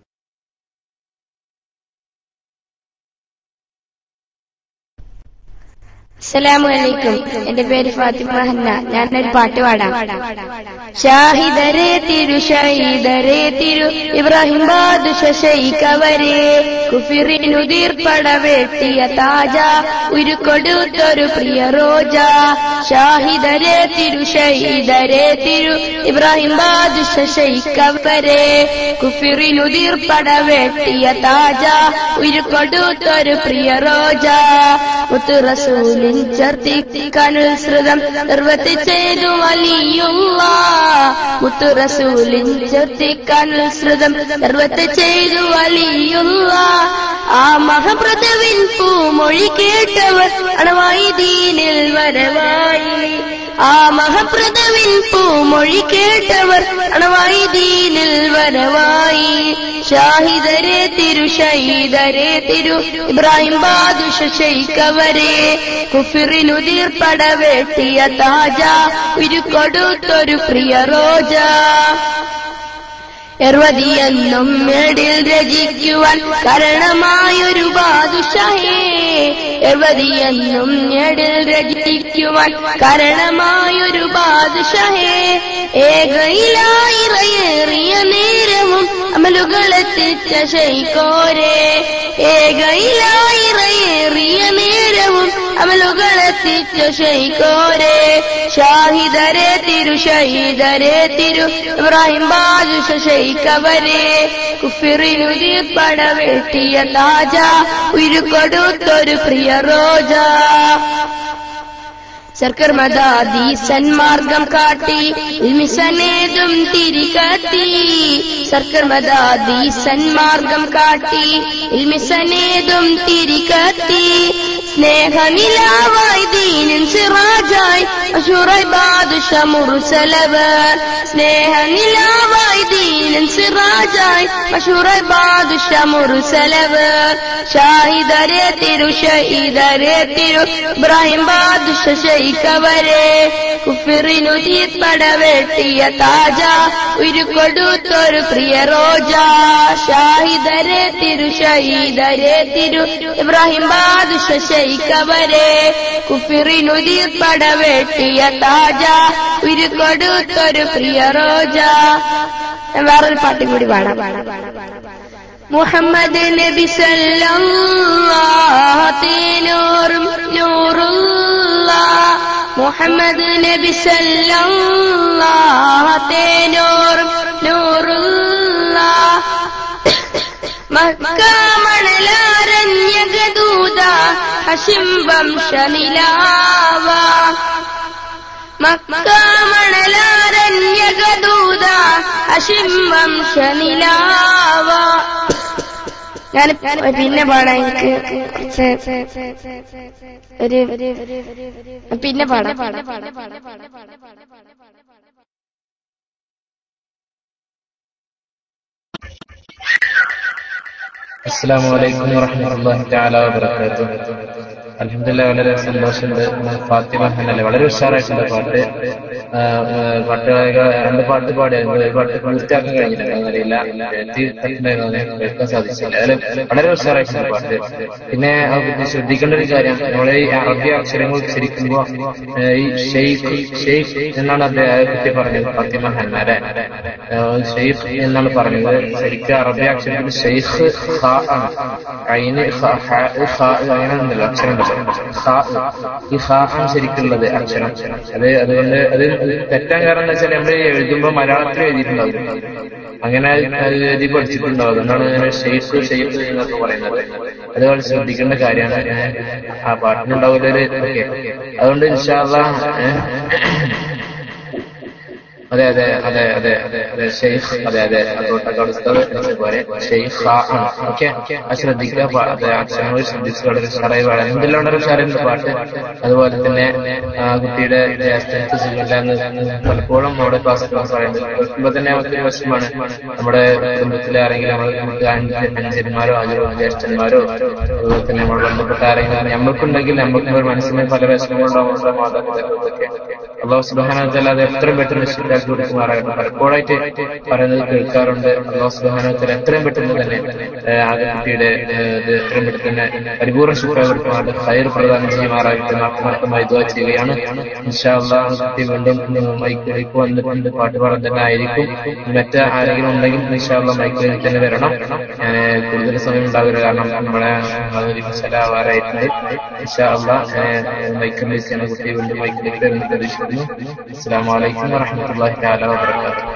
അസ്സലാമു അലൈക്കും എന്റെ പേര് ഫാത്തിമ ഹന്ന ഞാനൊരു പാട്ട് പാടാം ഷാഹിദരെ തിരു ഷഹീദരെ തിരു ഇബ്രാഹിം ബാദുഷ ശൈക്കവരെ കുഫിറിനുതിർപ്പട വെട്ടിയ താജ ഉരുക്കൊടുത്തൊരു പ്രിയ റോജ ഷാഹിദരെ തിരു ഷഹീദരെ തിരു ഇബ്രാഹിം ബാദുഷ ശൈക്കവരെ കുഫിറിനുതിർപ്പട വെട്ടിയ താജ ഉരുക്കൊടുത്തൊരു പ്രിയ റോജ മുത്തു റസൂലിൻ ചേർത്തിക്കാനുസൃതം നിർവത്തി ചെയ്തു വലിയുള്ള മുത്തു റസൂലിൻ ചേർത്തിക്കാനുസൃതം നിർവത്തി ചെയ്തു വലിയുള്ള ആ മഹപ്രദവിൻ പൂമൊഴി കേട്ടവർ അണവായി ദീനിൽ വരവായി ആ മഹപ്രദവിൻ പൂമൊഴി കേട്ടവർ അണവായി ദീനിൽ വരവായി ഷാഹിദരെ തിരു ഷഹീദരെ തിരു ഇബ്രാഹിം ബാദുഷ ഷെയ്ക്കവരെ കുഫിറിനുതിർപ്പട വെട്ടിയ താജ ഉരുക്കൊടുത്തൊരു പ്രിയ റോജ എർവതിയെന്നും മേടിൽ രചിക്കുവാൻ കാരണമായൊരു ബാദുഷഹേ എർവതിയെന്നും മേടിൽ രചിക്കുവാൻ കാരണമായൊരു ബാദുഷഹേ ഏകയിലായിറയേറിയ നേരവും അമലുകളെത്തിച്ച ശൈക്കോരെ ഏകയിലായിറയേറിയ നേരവും അമലുകളെത്തിച്ച ശൈക്കോരെ ഷാഹിദരെ തിരു ഷഹീദരെ തിരു ഇബ്രാഹിം ബാദുഷ ശൈക്കവരെ കുഫിറിനുതിർപ്പട വെട്ടിയ താജ ഉരുക്കൊടുത്തൊരു പ്രിയ റോജ സർക്കർ മദാദി സന്മാർഗം കാട്ടി ഇൽമിസനേതും തിരികത്തി സർക്കർ മദാദി സന്മാർഗം കാട്ടി ഇൽമിസനേതും തിരികത്തി സ്നേഹനിലാവായി ദീനിൻ സിറാജായി അഷുറായി ബാദുഷ മുറുസലവർ സ്നേഹനിലാവായി ദീനിൻ സിറാജായി അഷുറായി ബാദുഷ മുറുസലവർ ഷാഹിദരെ തിരു ഷഹീദരെ തിരു ഇബ്രാഹിം ബാദുഷ ശൈക്കവരെ കുഫിറിനു തീർപ്പട വെട്ടിയ താജ ഉരുക്കൊടുത്തൊരു പ്രിയ റോജ ഷാഹിദരെ തിരു ഷഹീദരെ തിരു ഇബ്രാഹിം ബാദുഷ ശൈക്കവരെ കുഫിറിനു തീർപ്പട വെട്ടിയ താജ ഉരുക്കൊടുത്തൊരു പ്രിയ റോജ ഞാൻ വേറൊരു പാട്ടും കൂടി പാടാം മുഹമ്മദ് നബി സല്ലല്ലാഹു നൂറുള്ള മുഹമ്മദ് നബി സല്ലല്ലാഹു നൂറുള്ള മക്ക മണലാരണ്യകദൂത ഹഷിം വംശനിലാവ മക്ക മണലാരണ്യകദൂത ഹഷിം വംശനിലാവ ഞാൻ പിന്നെ പാടാം എനിക്ക് ഒരു പിന്നെ പാടാം അസ്സാം വലൈക്കും വറഹമത്തല്ലാഹി തആല വബറകാതുഹു അൽഹംദുലില്ലാ വളരെ സന്തോഷമുണ്ട് ഫാത്തിമ ഹന്നലെ വളരെ ഉഷാറായിട്ടുണ്ട് പാട്ട് ആ, ആ, പാട്ട് ഗായിക രണ്ട് പാട്ട് പാടിയായിരുന്നു ഒരു പാട്ട് പൂർത്തിയാക്കാൻ കഴിഞ്ഞില്ല അറിയില്ല തട്ടുണ്ടായിരുന്നു കേൾക്കാൻ സാധിച്ചില്ല അതിൽ വളരെ ഉഷാറായിട്ടുണ്ട് പാട്ട് പിന്നെ അത് പിന്നെ ശ്രദ്ധിക്കേണ്ട ഒരു കാര്യം നമ്മളെ ഈ അറബി അക്ഷരങ്ങൾ ഉച്ചരിക്കുമ്പോ ആ, ഈ ഷെയ്ഖ് ഷെയ്ഖ് എന്നാണ് അദ്ദേഹം കുട്ടി പറഞ്ഞത് ഫാത്തിമ ഹന്നലെ ഷെയ്ഖ് എന്നാണ് പറഞ്ഞത് ശരിക്കും അറബി അക്ഷരത്തിൽ ഷെയ്ഖ് ഖാ ആണ് അയിന് ഖ, ഹ, ഖ അങ്ങനെ ഉണ്ടല്ലോ അക്ഷരം ഉണ്ടല്ലോ ഖാ. ഈ ഖാ ആണ് ശരിക്കുള്ളത് അക്ഷരം അത് അതുകൊണ്ട് അത് തെറ്റാൻ കാരണം എന്താ വെച്ചാൽ നമ്മൾ എഴുതുമ്പോൾ മലയാളത്തിൽ എഴുതിയിട്ടുണ്ടാവും അങ്ങനെ അത് എഴുതി പഠിച്ചിട്ടുണ്ടാവും അതുകൊണ്ടാണ് അങ്ങനെ ഷെയ്ഖ് ഷെയ്ഖ് എന്നൊക്കെ പറയുന്നത് അതുപോലെ ശ്രദ്ധിക്കേണ്ട കാര്യമാണ് ഏഹ് ആ പാട്ടിനുണ്ടാവില്ല ഒരു ഓക്കെ അതുകൊണ്ട് ഇൻഷാല്ല അതെ അതെ അതെ അതെ അതെ അതെ ഷെയ്ഖ് അതെ അതെ അതോട്ടക്കാട് ഉസ്താദ് പോലെ ഷെയ്ഖ് ആണ് ഓക്കെ അത് ശ്രദ്ധിക്കുക പാ- അതെ അക്ഷരങ്ങൾ ശ്രദ്ധിച്ച് വളരെ ഉഷാറായി പാടാം എന്തെല്ലാം വളരെ ഉഷാറുണ്ട് പാട്ട് അതുപോലെ തന്നെ ആ കുട്ടിയുടെ ജ്യേഷ്ഠക്ക് സുഖമില്ല എന്ന് പലപ്പോഴും നമ്മുടെ ക്ലാസ് ക്ലാസ് പറയുന്നത് കേൾക്കുമ്പോൾ തന്നെ നമുക്കൊരു വിഷമാണ് നമ്മുടെ കുടുംബത്തിലെ ആരെങ്കിലും നമ്മൾ നമുക്ക് അഞ്ച് അഞ്ചന്മാരോ അഞ്ചോ ജ്യേഷ്ഠന്മാരോ അതുപോലെ തന്നെ നമ്മൾ ബന്ധപ്പെട്ട ആരെങ്കിലും നമ്മൾക്കുണ്ടെങ്കിൽ നമുക്ക് ഒരു മനസ്സിന് പല വിഷമങ്ങളുണ്ടാവും നമ്മുടെ മാതാപിതാക്കൾക്കൊക്കെ അള്ളാഹു സുബാനത്തല്ല അത് എത്രയും പെട്ടെന്ന് ശരിയാക്കി കൊടുക്കുമാറാകട്ടെ പലപ്പോഴായിട്ട് പറയുന്നത് കേൾക്കാറുണ്ട് അള്ളാഹു സുബാനത്തല എത്രയും പെട്ടെന്ന് തന്നെ ഏഹ്, ആ കുട്ടിയുടെ ഏഹ്, ഇത് എത്രയും പെട്ടെന്ന് തന്നെ പരിപൂർണ്ണ ശുക്രായി കൊടുക്കുമാറാകട്ടെ ഹൈർ പ്രദാനം ചെയ്യുമാറാകട്ടെ ആത്മാർത്ഥമായി ദുആ ചെയ്യുകയാണ് ഇൻഷാ അള്ളാഹ് ആ കുട്ടി വീണ്ടും മൈക്കിലേക്ക് വന്നിട്ടുണ്ട് പാട്ട് പാടാൻ തന്നെ ആയിരിക്കും മറ്റ് ആരെങ്കിലും ഉണ്ടെങ്കിൽ ഇൻഷാ അള്ളാഹ് മൈക്കിലേക്ക് തന്നെ വരണം ഞാൻ കൂടുതൽ സമയം ഉണ്ടാവില്ല കാരണം നമ്മളെ ആവാറായിട്ടുണ്ട് ഇൻഷാ അള്ളാഹ് മൈക്കിലേക്ക് തന്നെ കുട്ടി വീണ്ടും മൈക്കിലേക്ക് വരുന്ന പ്രതീക്ഷിക്കുന്നു അസ്സാം വലൈക്കും വറഹമത്തല്ലാഹി തആല വബറകാതുഹു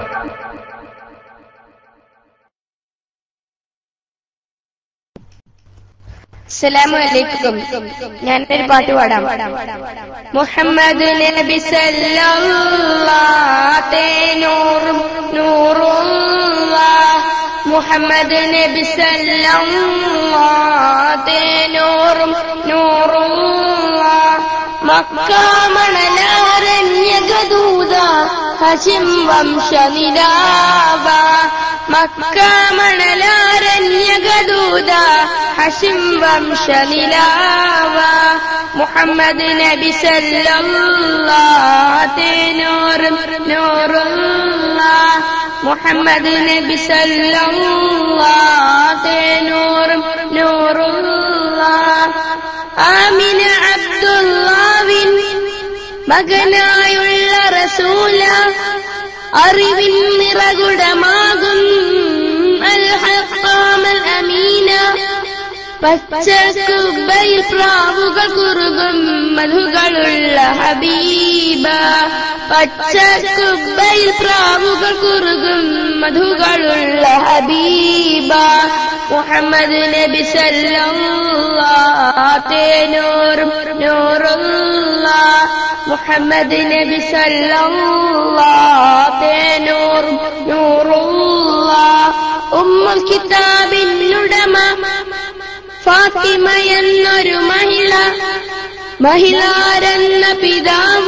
അസ്സലാമു അലൈക്കും ഞാനൊരു പാട്ട് പാടാം മുഹമ്മദ് നബി സല്ലല്ലാഹു നൂറും നൂറുല്ലാഹ് മുഹമ്മദ് നബി സല്ലല്ലാഹു നൂറും നൂറുല്ലാഹ് മക്ക മണലാരണ്യകദൂത ഹശിം വംശനിലാവ മക്ക മണലാരണ്യകദൂത ഹശിം വംശനിലാവ മുഹമ്മദ് നബി സല്ലല്ലാഹു നൂറും നൂറുല്ലാഹ് മുഹമ്മദ് നബി സല്ലല്ലാഹു നൂറും നൂറുല്ലാഹ് ആമിന അബ്ദുല്ലാവിൻ മകനായുള്ള റസൂല അറിവിൻ നിറകുടമാകും അൽ ഹഖാമൽ അമീന പച്ചക്കുബയിൽ പ്രാവുകൾ കുറുകും മധുകളുള്ള ഹബീബ പച്ചക്കുബയിൽ പ്രാവുകൾ കുറുകും മധുകളുള്ള ഹബീബ മുഹമ്മദ് നബി സല്ലല്ലാഹു നൂറും നൂറുല്ലാഹ് മുഹമ്മദ് നബി സല്ലല്ലാഹു നൂറും നൂറുല്ലാഹ് ഉമ്മുൽ കിതാബിനുടമ ഫാത്തിമ എന്നൊരു മഹിള മഹിളാരെന്ന പിതാവ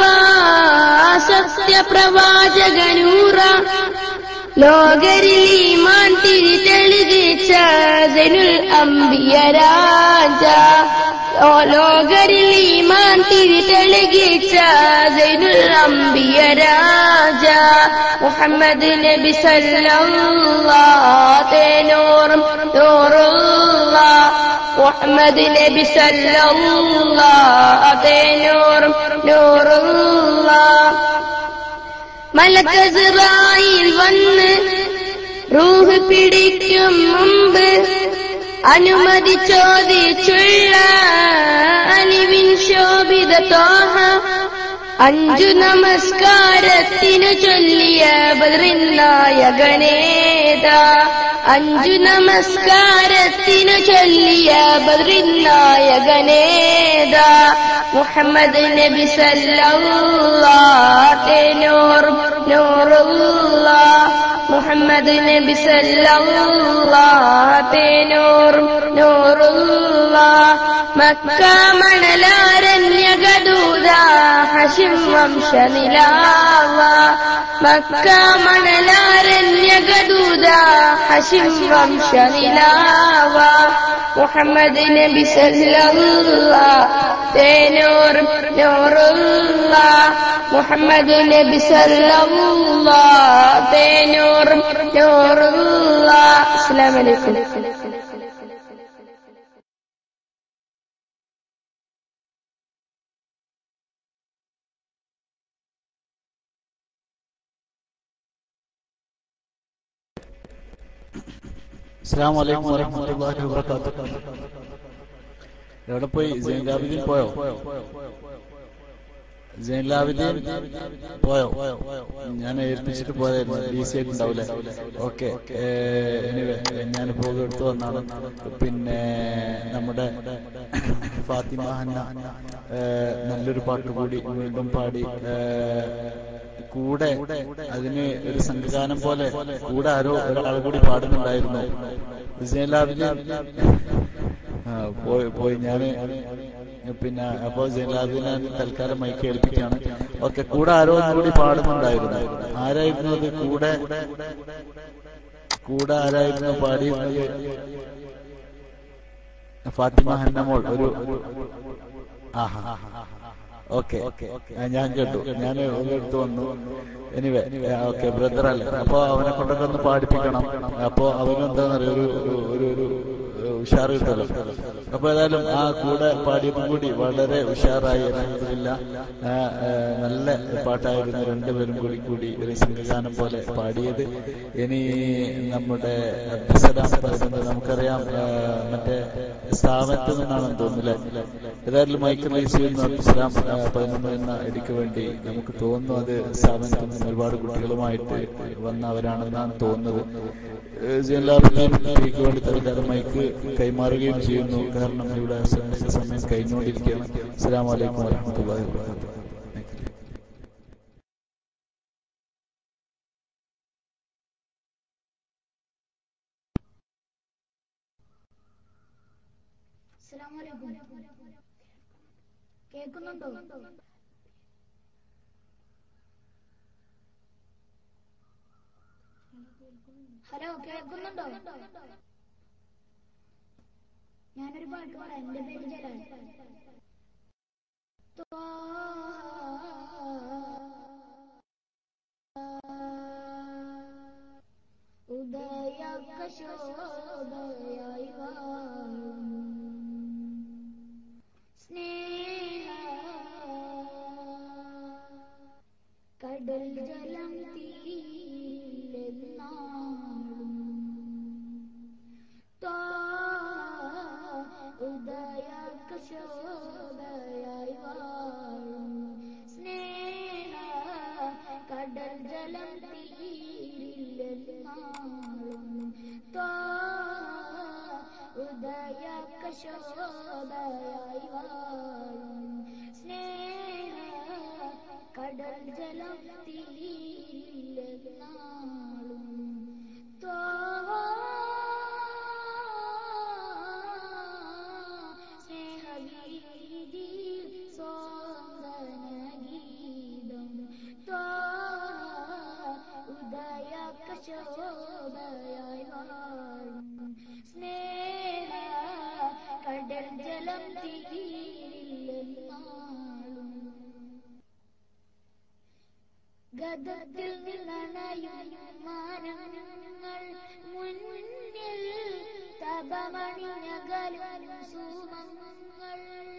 സത്യപ്രവാചകനൂറ ലോകരിൽ ഈമാൻ തിരിതെളികിച്ച ജനുൽ അംബിയ രാജ ഓ ലോകരിൽ ഈമാൻ തിരിതെളികിച്ച ജനുൽ അംബിയ രാജ മുഹമ്മദ് നബി സല്ലല്ലാഹു നൂറും നൂറുല്ലാഹ് മുഹമ്മദ് നബി സല്ലല്ലാഹു നൂറും നൂറുല്ലാഹ് മലക്കസിറായിൽ വന്ന് റൂഹ് പിടിക്കും മുമ്പ് അനുമതി ചോദിച്ചുള്ള അലിവിൻ ശോഭിത തോഹ അഞ്ചു നമസ്കാരത്തിനു ചൊല്ലിയ ബദ്രിൻ നായകനേത അഞ്ചു നമസ്കാരത്തിനു ചൊല്ലിയ ബദ്രിൻ നായകനേത മുഹമ്മദ് നബി സല്ലല്ലാഹു നൂറും നൂറുല്ലാഹ് മുഹമ്മദ് നബി സല്ലല്ലാഹു നൂറും നൂറുല്ലാഹ് മക്ക മണലാരണ്യകദൂത ഹശിം വംശനിലാവ മക്ക മണലാരണ്യകദൂത ഹശിം വംശനിലാവ മുഹമ്മദ് നബി സല്ലല്ലാഹു നൂറും നൂറുല്ലാഹ് മുഹമ്മദ് നബി സല്ലല്ലാഹു നൂറും നൂറുല്ലാഹ് അസ്സലാമു അലൈക്കും അസ്സാം വലൈക്കും വറഹമത്തല്ലാഹി വബറകാതുഹു എവിടെ പോയി സൈൻ ആബിദിൻ പോയോ ജൈലാബിദ്ദീൻ പോയോ ഞാൻ ഏൽപ്പിച്ചിട്ട് പോയായിരുന്നു ഈസി ആയിട്ടുണ്ടാവില്ലേ ഓക്കെ എനിവേ ഞാൻ പോകെ എടുത്തു വന്നാണ് പിന്നെ നമ്മുടെ ഫാത്തിമ ഹന്ന ഏഹ്, നല്ലൊരു പാട്ട് കൂടി വീണ്ടും പാടി ഏഹ്, കൂടെ അതിന് ഒരു സംഘഗാനം പോലെ കൂടെ ആരോ ഒരാൾ കൂടി പാടുന്നുണ്ടായിരുന്നു ജൈലാബിദ്ദീൻ ആ, പോയി പോയി ഞാന് പിന്നെ അപ്പോ ജലാദിനെ തൽക്കാലം മൈക്ക് ഏൽപ്പിക്കാണ് ഓക്കെ കൂടെ ആരോ കൂടി പാടുന്നുണ്ടായിരുന്നു ആരായിരുന്നു അത് കൂടെ കൂടെ ആരായിരുന്നു പാടിയിരുന്നത് ഫാത്തിമ ഹന്നമോൾ ഒരു ആഹാ ഓക്കെ ഞാൻ കേട്ടു ഞാൻ ഒരിടത്ത് വന്നു എനിവേ ഓക്കെ ബ്രദർ അല്ലേ അപ്പൊ അവനെ കൊണ്ടൊക്കെ ഒന്ന് പാടിപ്പിക്കണം അപ്പൊ അവനെന്താന്നറിയ ഒരു ഒരു- ഒരു ഒരു ഉഷാർ കിട്ടുമല്ലോ അപ്പൊ ഏതായാലും ആ കൂടെ പാടിയതും കൂടി വളരെ ഉഷാറായി അലഹമില്ല നല്ല പാട്ടായിരുന്നു രണ്ടുപേരും കൂടി കൂടി ഒരു സംഘഗാനം പോലെ പാടിയത് ഇനി നമ്മുടെ അബ്ദുസലാം പറയുന്നത് നമുക്കറിയാം ആ, മറ്റേ സ്ഥാപനത്തിൽ നിന്നാണെന്ന് തോന്നുന്നില്ലേ ഏതായാലും മൈക്ക് റൈസ് ചെയ്യുന്ന അബ്ദുസലാം ആ, പതിനൊന്ന് എന്ന ഇടിക്ക് വേണ്ടി നമുക്ക് തോന്നുന്നു അത് സ്ഥാപനത്തിൽ നിന്ന് ഒരുപാട് കുട്ടികളുമായിട്ട് വന്നവരാണെന്നാണ് തോന്നുന്നത് ജില്ലാഭിക്ക് വേണ്ടി തൽക്കാലം മൈക്ക് കൈമാറുകയും ചെയ്യുന്നു കാരണം ഇവിടെ സ- സമയം കഴിഞ്ഞുകൊണ്ടിരിക്കുകയാണ് അസ്സാം വലൈക്കും വാഹമത്തല്ലാഹി വാബർക്കാത്തു കേൾക്കുന്നുണ്ടോ ഹലോ കേൾക്കുന്നുണ്ടോ ഞാനൊരു പാട്ട് പാടാം എന്റെ പേര് ജലാൽ ഉദയകശോദയായി വാഴും സ്നേഹ കടൽ ജലം തീരെന്നാളും ഉദയകശോദയായി വാഴും സ്നേഹ കടൽ ജലം തീരില്ലെന്നാളും ഉദയകശോദയായി വാഴും സ്നേഹ കടൽ ജലം തീരില്ലെന്നാളും സ്നേഹഗീതി സ്വാന്തനഗീതം ഉദയകശോഭയായി വാഴും സ്നേഹ കടൽ ജലം തീരില്ലെന്നാളും ഗതത്തിൽ നിന്നണയും മാനങ്ങൾ മുന്നിൽ തപമണിഞ്ഞകലും സുമങ്ങൾ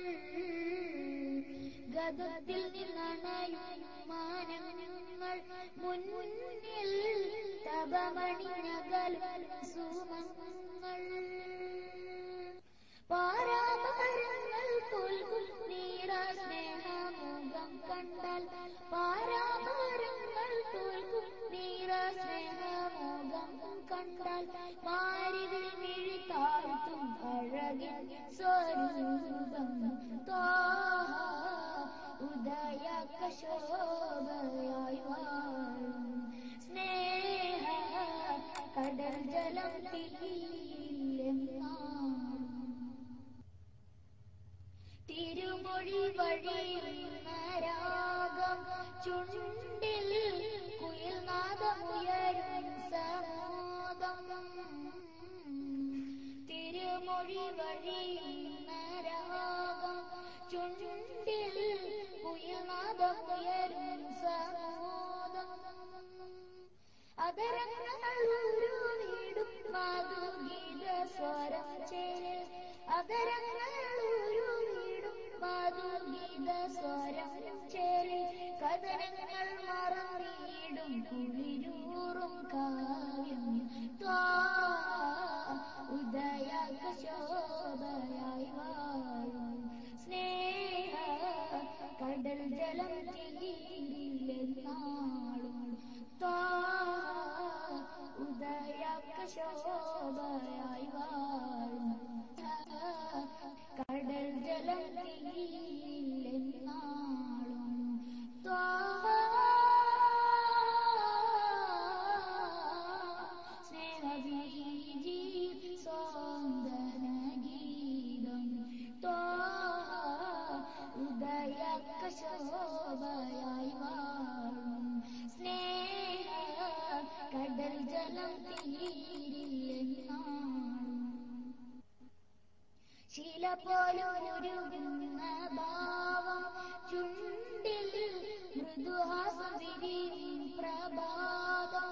ഗതത്തിൽ നിന്നണയും മാനങ്ങൾ മുന്നിൽ തപമണിഞ്ഞകലും സുമങ്ങൾ പാരാമരങ്ങൾ പുൽകും നീറ സ്നേഹമുഖം കണ്ടാൽ പാരാമരങ്ങൾ പുൽകും നീറ സ്നേഹമുഖം കണ്ടാൽ മാരിതിൽ മിഴി താഴ്ത്തും അഴകിൻ സ്വരൂപം താഹ ഉദയ കശോഭയായി വാഴും സ്നേഹ കടൽ ജലം തീയില്ലെന്നാളും തിരുമൊഴി വഴിയുന്ന രാഗം ചുണ്ടിൽ കുയിൽ നാദമുയരും സമോദം തിരുമൊഴി വഴിയുന്ന രാഗം ചുണ്ടിൽ കുയിൽ നാദമുയരും സമോദം അതരങ്ങൾ ഉരുവിടും മധുഗീത സ്വരം ചേരിൽ അതരങ്ങൾ ഉരുവിടും മധുഗീത സ്വരം ചേരിൽ കഥനങ്ങൾ മറന്നിടും കുളിരൂറും കാവ്യം ത്വാ ഉദയ ശോഭയായി വാഴും സ്നേഹ കടൽ ജല തീരില്ലെന്നാളും ഉദയക്ക ശോഭയായി വാഴും കടൽ ജലം തീരില്ലെന്നാളും സ്നേഹബീജി സ്വന്തന ഗീതം ഉദയക്ക ശോഭയായി വാഴും സ്നേഹ കടൽ ജലം തീരില്ലെന്നാളും ശീല പോലൊരുകുന്ന ഭാവം ചുണ്ടിൽ മൃദുഹാസം വിരിയും പ്രഭാതം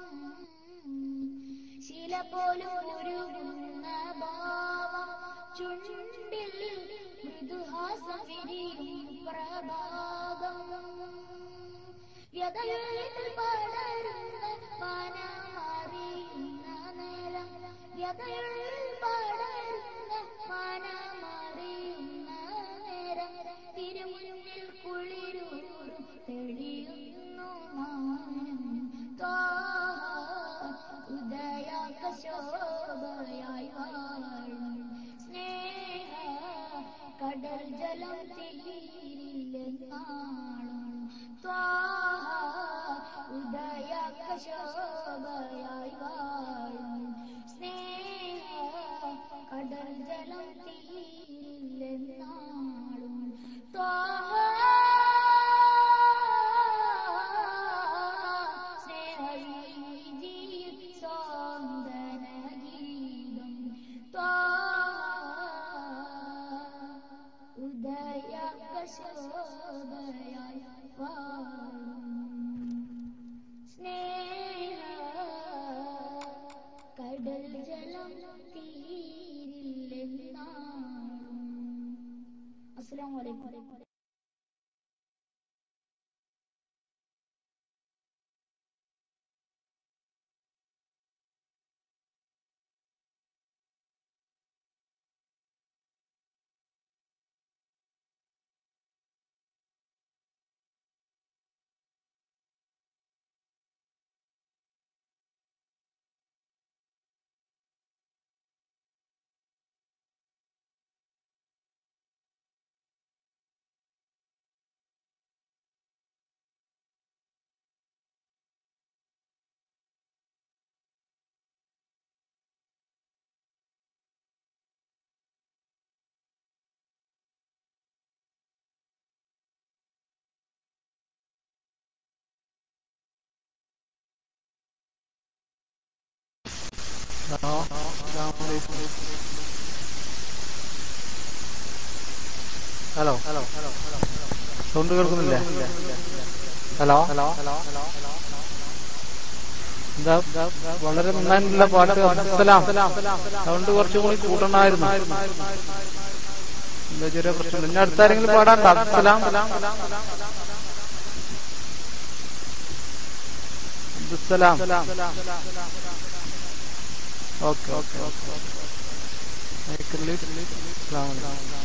ശീല പോലൊരുകുന്ന ഭാവം ചുണ്ടിൽ മൃദുഹാസം വിരിയും പ്രഭാതം വ്യതകളിൽ പടരുന്ന മനമറിയുന്ന നേരം വ്യതകളിൽ പടരുന്ന മനമറിയുന്ന നേരം തിരുമുന്നിൽ കുളിരൂറും തെളിയുന്നു മാനം ഉദയാക ശോഭയായി വാഴും സ്നേഹ കടൽ ജലം തീരില്ലെന്നാളും ഉദയാക ശോഭയായി വാഴും സ്നേഹ കടൽ ജലം തീരില്ലെന്നാളും സ്നേഹീജി സ്വന്തന ഗീതം ഉദയക ശോഭയായി വാഴും സ്നേഹ കടൽ ജലം തീരില്ലെന്നാളും അസ്സലാമു അലൈക്കും ഹലോ അസ്സലാമു അലൈക്കും ഹലോ ഹലോ സൗണ്ട് കേൾക്കുന്നില്ലേ ഹലോ എന്താ വളരെ നന്നായിട്ടുള്ള പാട്ട് അബ്ദുസലാം സൗണ്ട് കുറച്ചും കൂടി കൂട്ടണമായിരുന്നു എന്താ ചെറിയ പ്രശ്നം പിന്നെ അടുത്താരെങ്കിലും പാടാണ്ട് Abdussalam Abdussalam okay okay okay അസ്സലാമു അലൈക്കും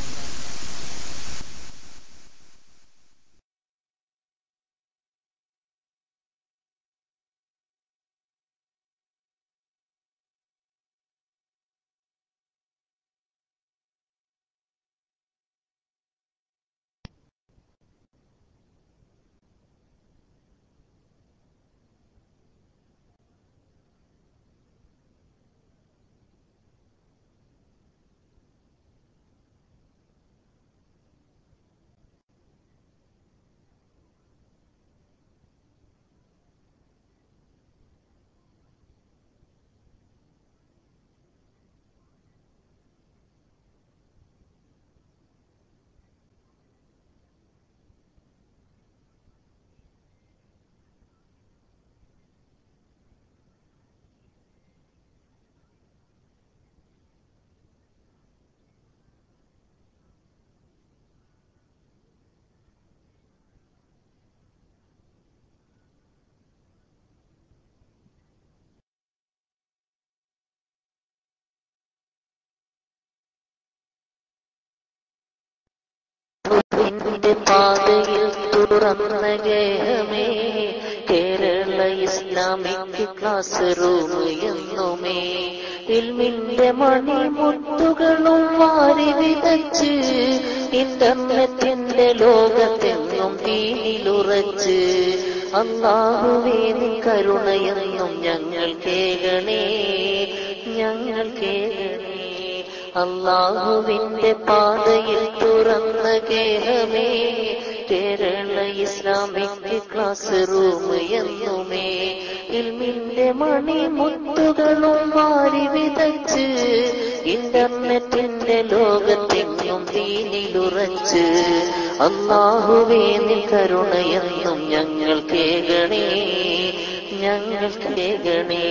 നിന്റെ പാതയിൽ തുറന്ന ഗേഹമേ കേരള ഇസ്ലാമിക് ക്ലാസ് റൂം എന്നുമേ ഇൽമിന്റെ മണിമുത്തുകളും വാരി വിതച്ച് ഇന്റർനെറ്റിന്റെ ലോകത്തെങ്ങും തീയിലുറച്ച് അള്ളാഹുവേ നീ കരുണയെന്നും ഞങ്ങൾ കേകണേ ഞങ്ങൾ കേകണേ അള്ളാഹുവിന്റെ പാതയിൽ തുറന്ന കേഹമേ കേരള ഇസ്ലാമിക് ക്ലാസ് റൂം എന്നുമേ ഇൽമിന്റെ മണിമുത്തുകളും വാരി വിതച്ച് ഇന്റർനെറ്റിന്റെ ലോകത്തെങ്ങും തീനിലുറച്ച് അള്ളാഹുവേ നീ കരുണയെന്നും ഞങ്ങൾ കേകണേ ഞങ്ങൾ കേകണേ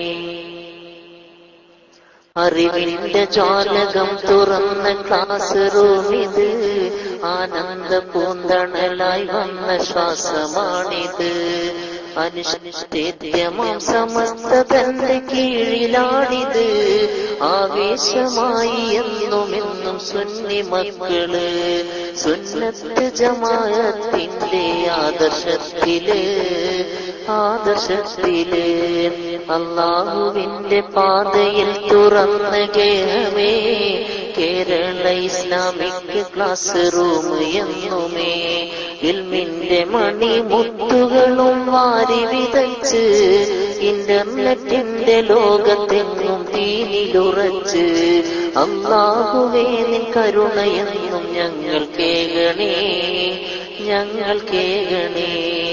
അറിവിന്റെ ജാലകം തുറന്ന ക്ലാസ് റൂമിത് ആനന്ദ പൂന്തണലായി വന്ന ശ്വാസമാണിത് അനുഷ്ഠേത്യമാം സമസ്ത തന്റെ കീഴിലാണിത് ആവേശമായി എന്നും എന്നും സുന്നി മക്കള് സുന്നത്ത് ജമാഅത്തിന്റെ ആദർശത്തില് ആദർശത്തില് അള്ളാഹുവിന്റെ പാതയിൽ തുറന്ന ഗേഹമേ കേരള ഇസ്ലാമിക് ക്ലാസ് റൂം എന്നുമേ ഇൽമിന്റെ മണിമുത്തുകളും വാരി വിതച്ച് ഇന്റർനെറ്റിന്റെ ലോകത്തെങ്ങും തീനിലുറച്ച് അള്ളാഹുവേ നിൻ കരുണയെന്നും ഞങ്ങൾ കേകണേ ഞങ്ങൾ കേകണേ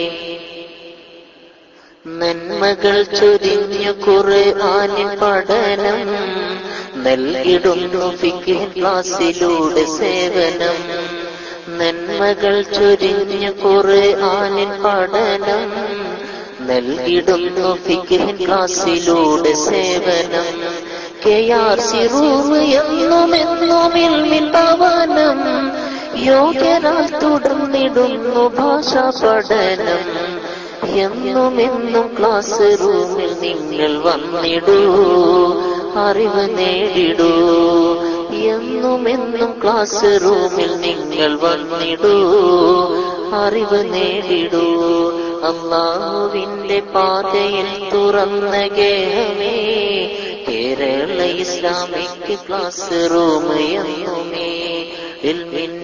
നന്മകൾ ചൊരിഞ്ഞു കുറെ ആനി പഠനം നൽകിടുന്നു ഫിഖ് ക്ലാസ്സിലൂടെ സേവനം നന്മകൾ ചൊരിഞ്ഞു കുറെ ആനി പഠനം നൽകിടുന്നു ഫിഖ് ക്ലാസ്സിലൂടെ സേവനം കെ ആർ സി റൂം എന്നും എന്നും ഇൽമിൻ ഭവനം യോഗ്യരാൽ തുടർന്നിടുന്നു ഭാഷാ പഠനം എന്നും എന്നും ക്ലാസ് റൂമിൽ നിങ്ങൾ വന്നിടൂ അറിവ് നേടിടൂ എന്നും എന്നും ക്ലാസ് റൂമിൽ നിങ്ങൾ വന്നിടൂ അറിവ് നേടിടൂ അള്ളാഹുവിന്റെ പാതയിൽ തുറന്ന ഗേഹമേ കേരള ഇസ്ലാമിക് ക്ലാസ് റൂം എന്നുമേ ഇൽമിൻ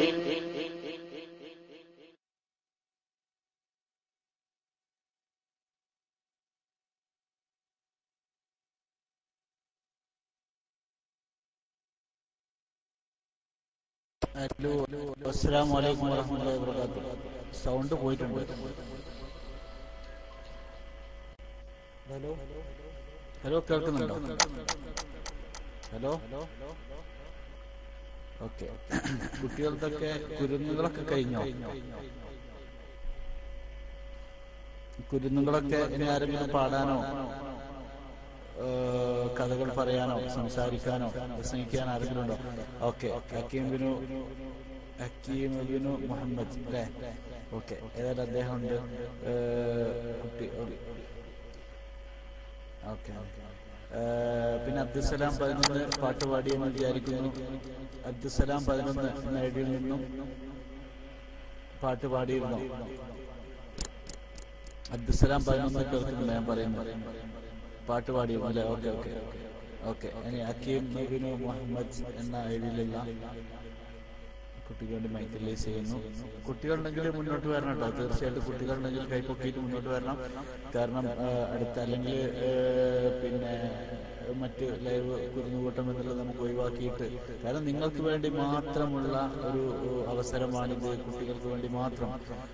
ഹലോ അസ്സലാമു അലൈക്കും വറഹ്മത്തുള്ളാഹി വബറകാതുഹു സൗണ്ട് പോയിട്ടുണ്ട് ഹലോ ഹലോ കേൾക്കുന്നുണ്ടോ ഹലോ ഓക്കെ കുട്ടികളുടെയൊക്കെ കുരുന്നുകളൊക്കെ കഴിഞ്ഞോ കുരുന്നുകളൊക്കെ ഇനി ആരെങ്കിലും പാടാനോ ഏഹ് കഥകൾ പറയാനോ സംസാരിക്കാനോ പ്രസംഗിക്കാൻ ആരെങ്കിലും ഉണ്ടോ ഓക്കെ ഹക്കീമിനു ഹക്കീമിനു മുഹമ്മദ് അല്ലേ ഓക്കെ ഏതായാലും അദ്ദേഹം ഉണ്ട് ഏഹ് കുട്ടി ഓക്കെ പിന്നെ അബ്ദുസലാം പതിനൊന്ന് പാട്ട് പാടിയെന്ന് വിചാരിക്കുന്നു അബ്ദുസലാം പതിനൊന്ന് എന്ന ഐഡിയിൽ നിന്നും പാട്ട് പാടിയിരുന്നു അബ്ദുസലാം പതിനൊന്ന് കേൾക്കുന്നില്ല ഞാൻ പറയുന്നത് പാട്ട് പാടിയിരുന്നു അല്ലേ ഓക്കെ ഓക്കെ ഓക്കെ ഇനി അക്കീം നബിനു മുഹമ്മദ് എന്ന ഐഡിയിലുള്ള കുട്ടിക്ക് വേണ്ടി മൈക്കലൈസ് ചെയ്യുന്നു കുട്ടികളുണ്ടെങ്കിൽ മുന്നോട്ട് വരണം കേട്ടോ തീർച്ചയായിട്ടും കുട്ടികളുണ്ടെങ്കിൽ കൈപ്പൊക്കിയിട്ട് മുന്നോട്ട് വരണം കാരണം ആ, അടുത്ത അല്ലെങ്കിൽ പിന്നെ മറ്റ് ലൈവ് കുരുന്നുകൂട്ടം എന്നുള്ളത് നമുക്ക് ഒഴിവാക്കിയിട്ട് കാരണം നിങ്ങൾക്ക് വേണ്ടി മാത്രമുള്ള ഒരു അവസരമാണിത് കുട്ടികൾക്ക് വേണ്ടി മാത്രം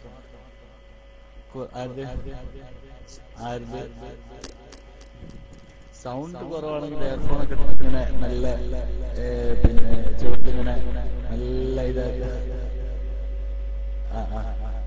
കു- ആരുടെ ആരുടെ സൗണ്ട് കുറവാണെങ്കിൽ എയർഫോൺ ഒക്കെ ഇട്ട് ഇങ്ങനെ നല്ല ഏ, പിന്നെ ചുവട്ടിങ്ങനെ നല്ല ഇതാക്കി ആ ആ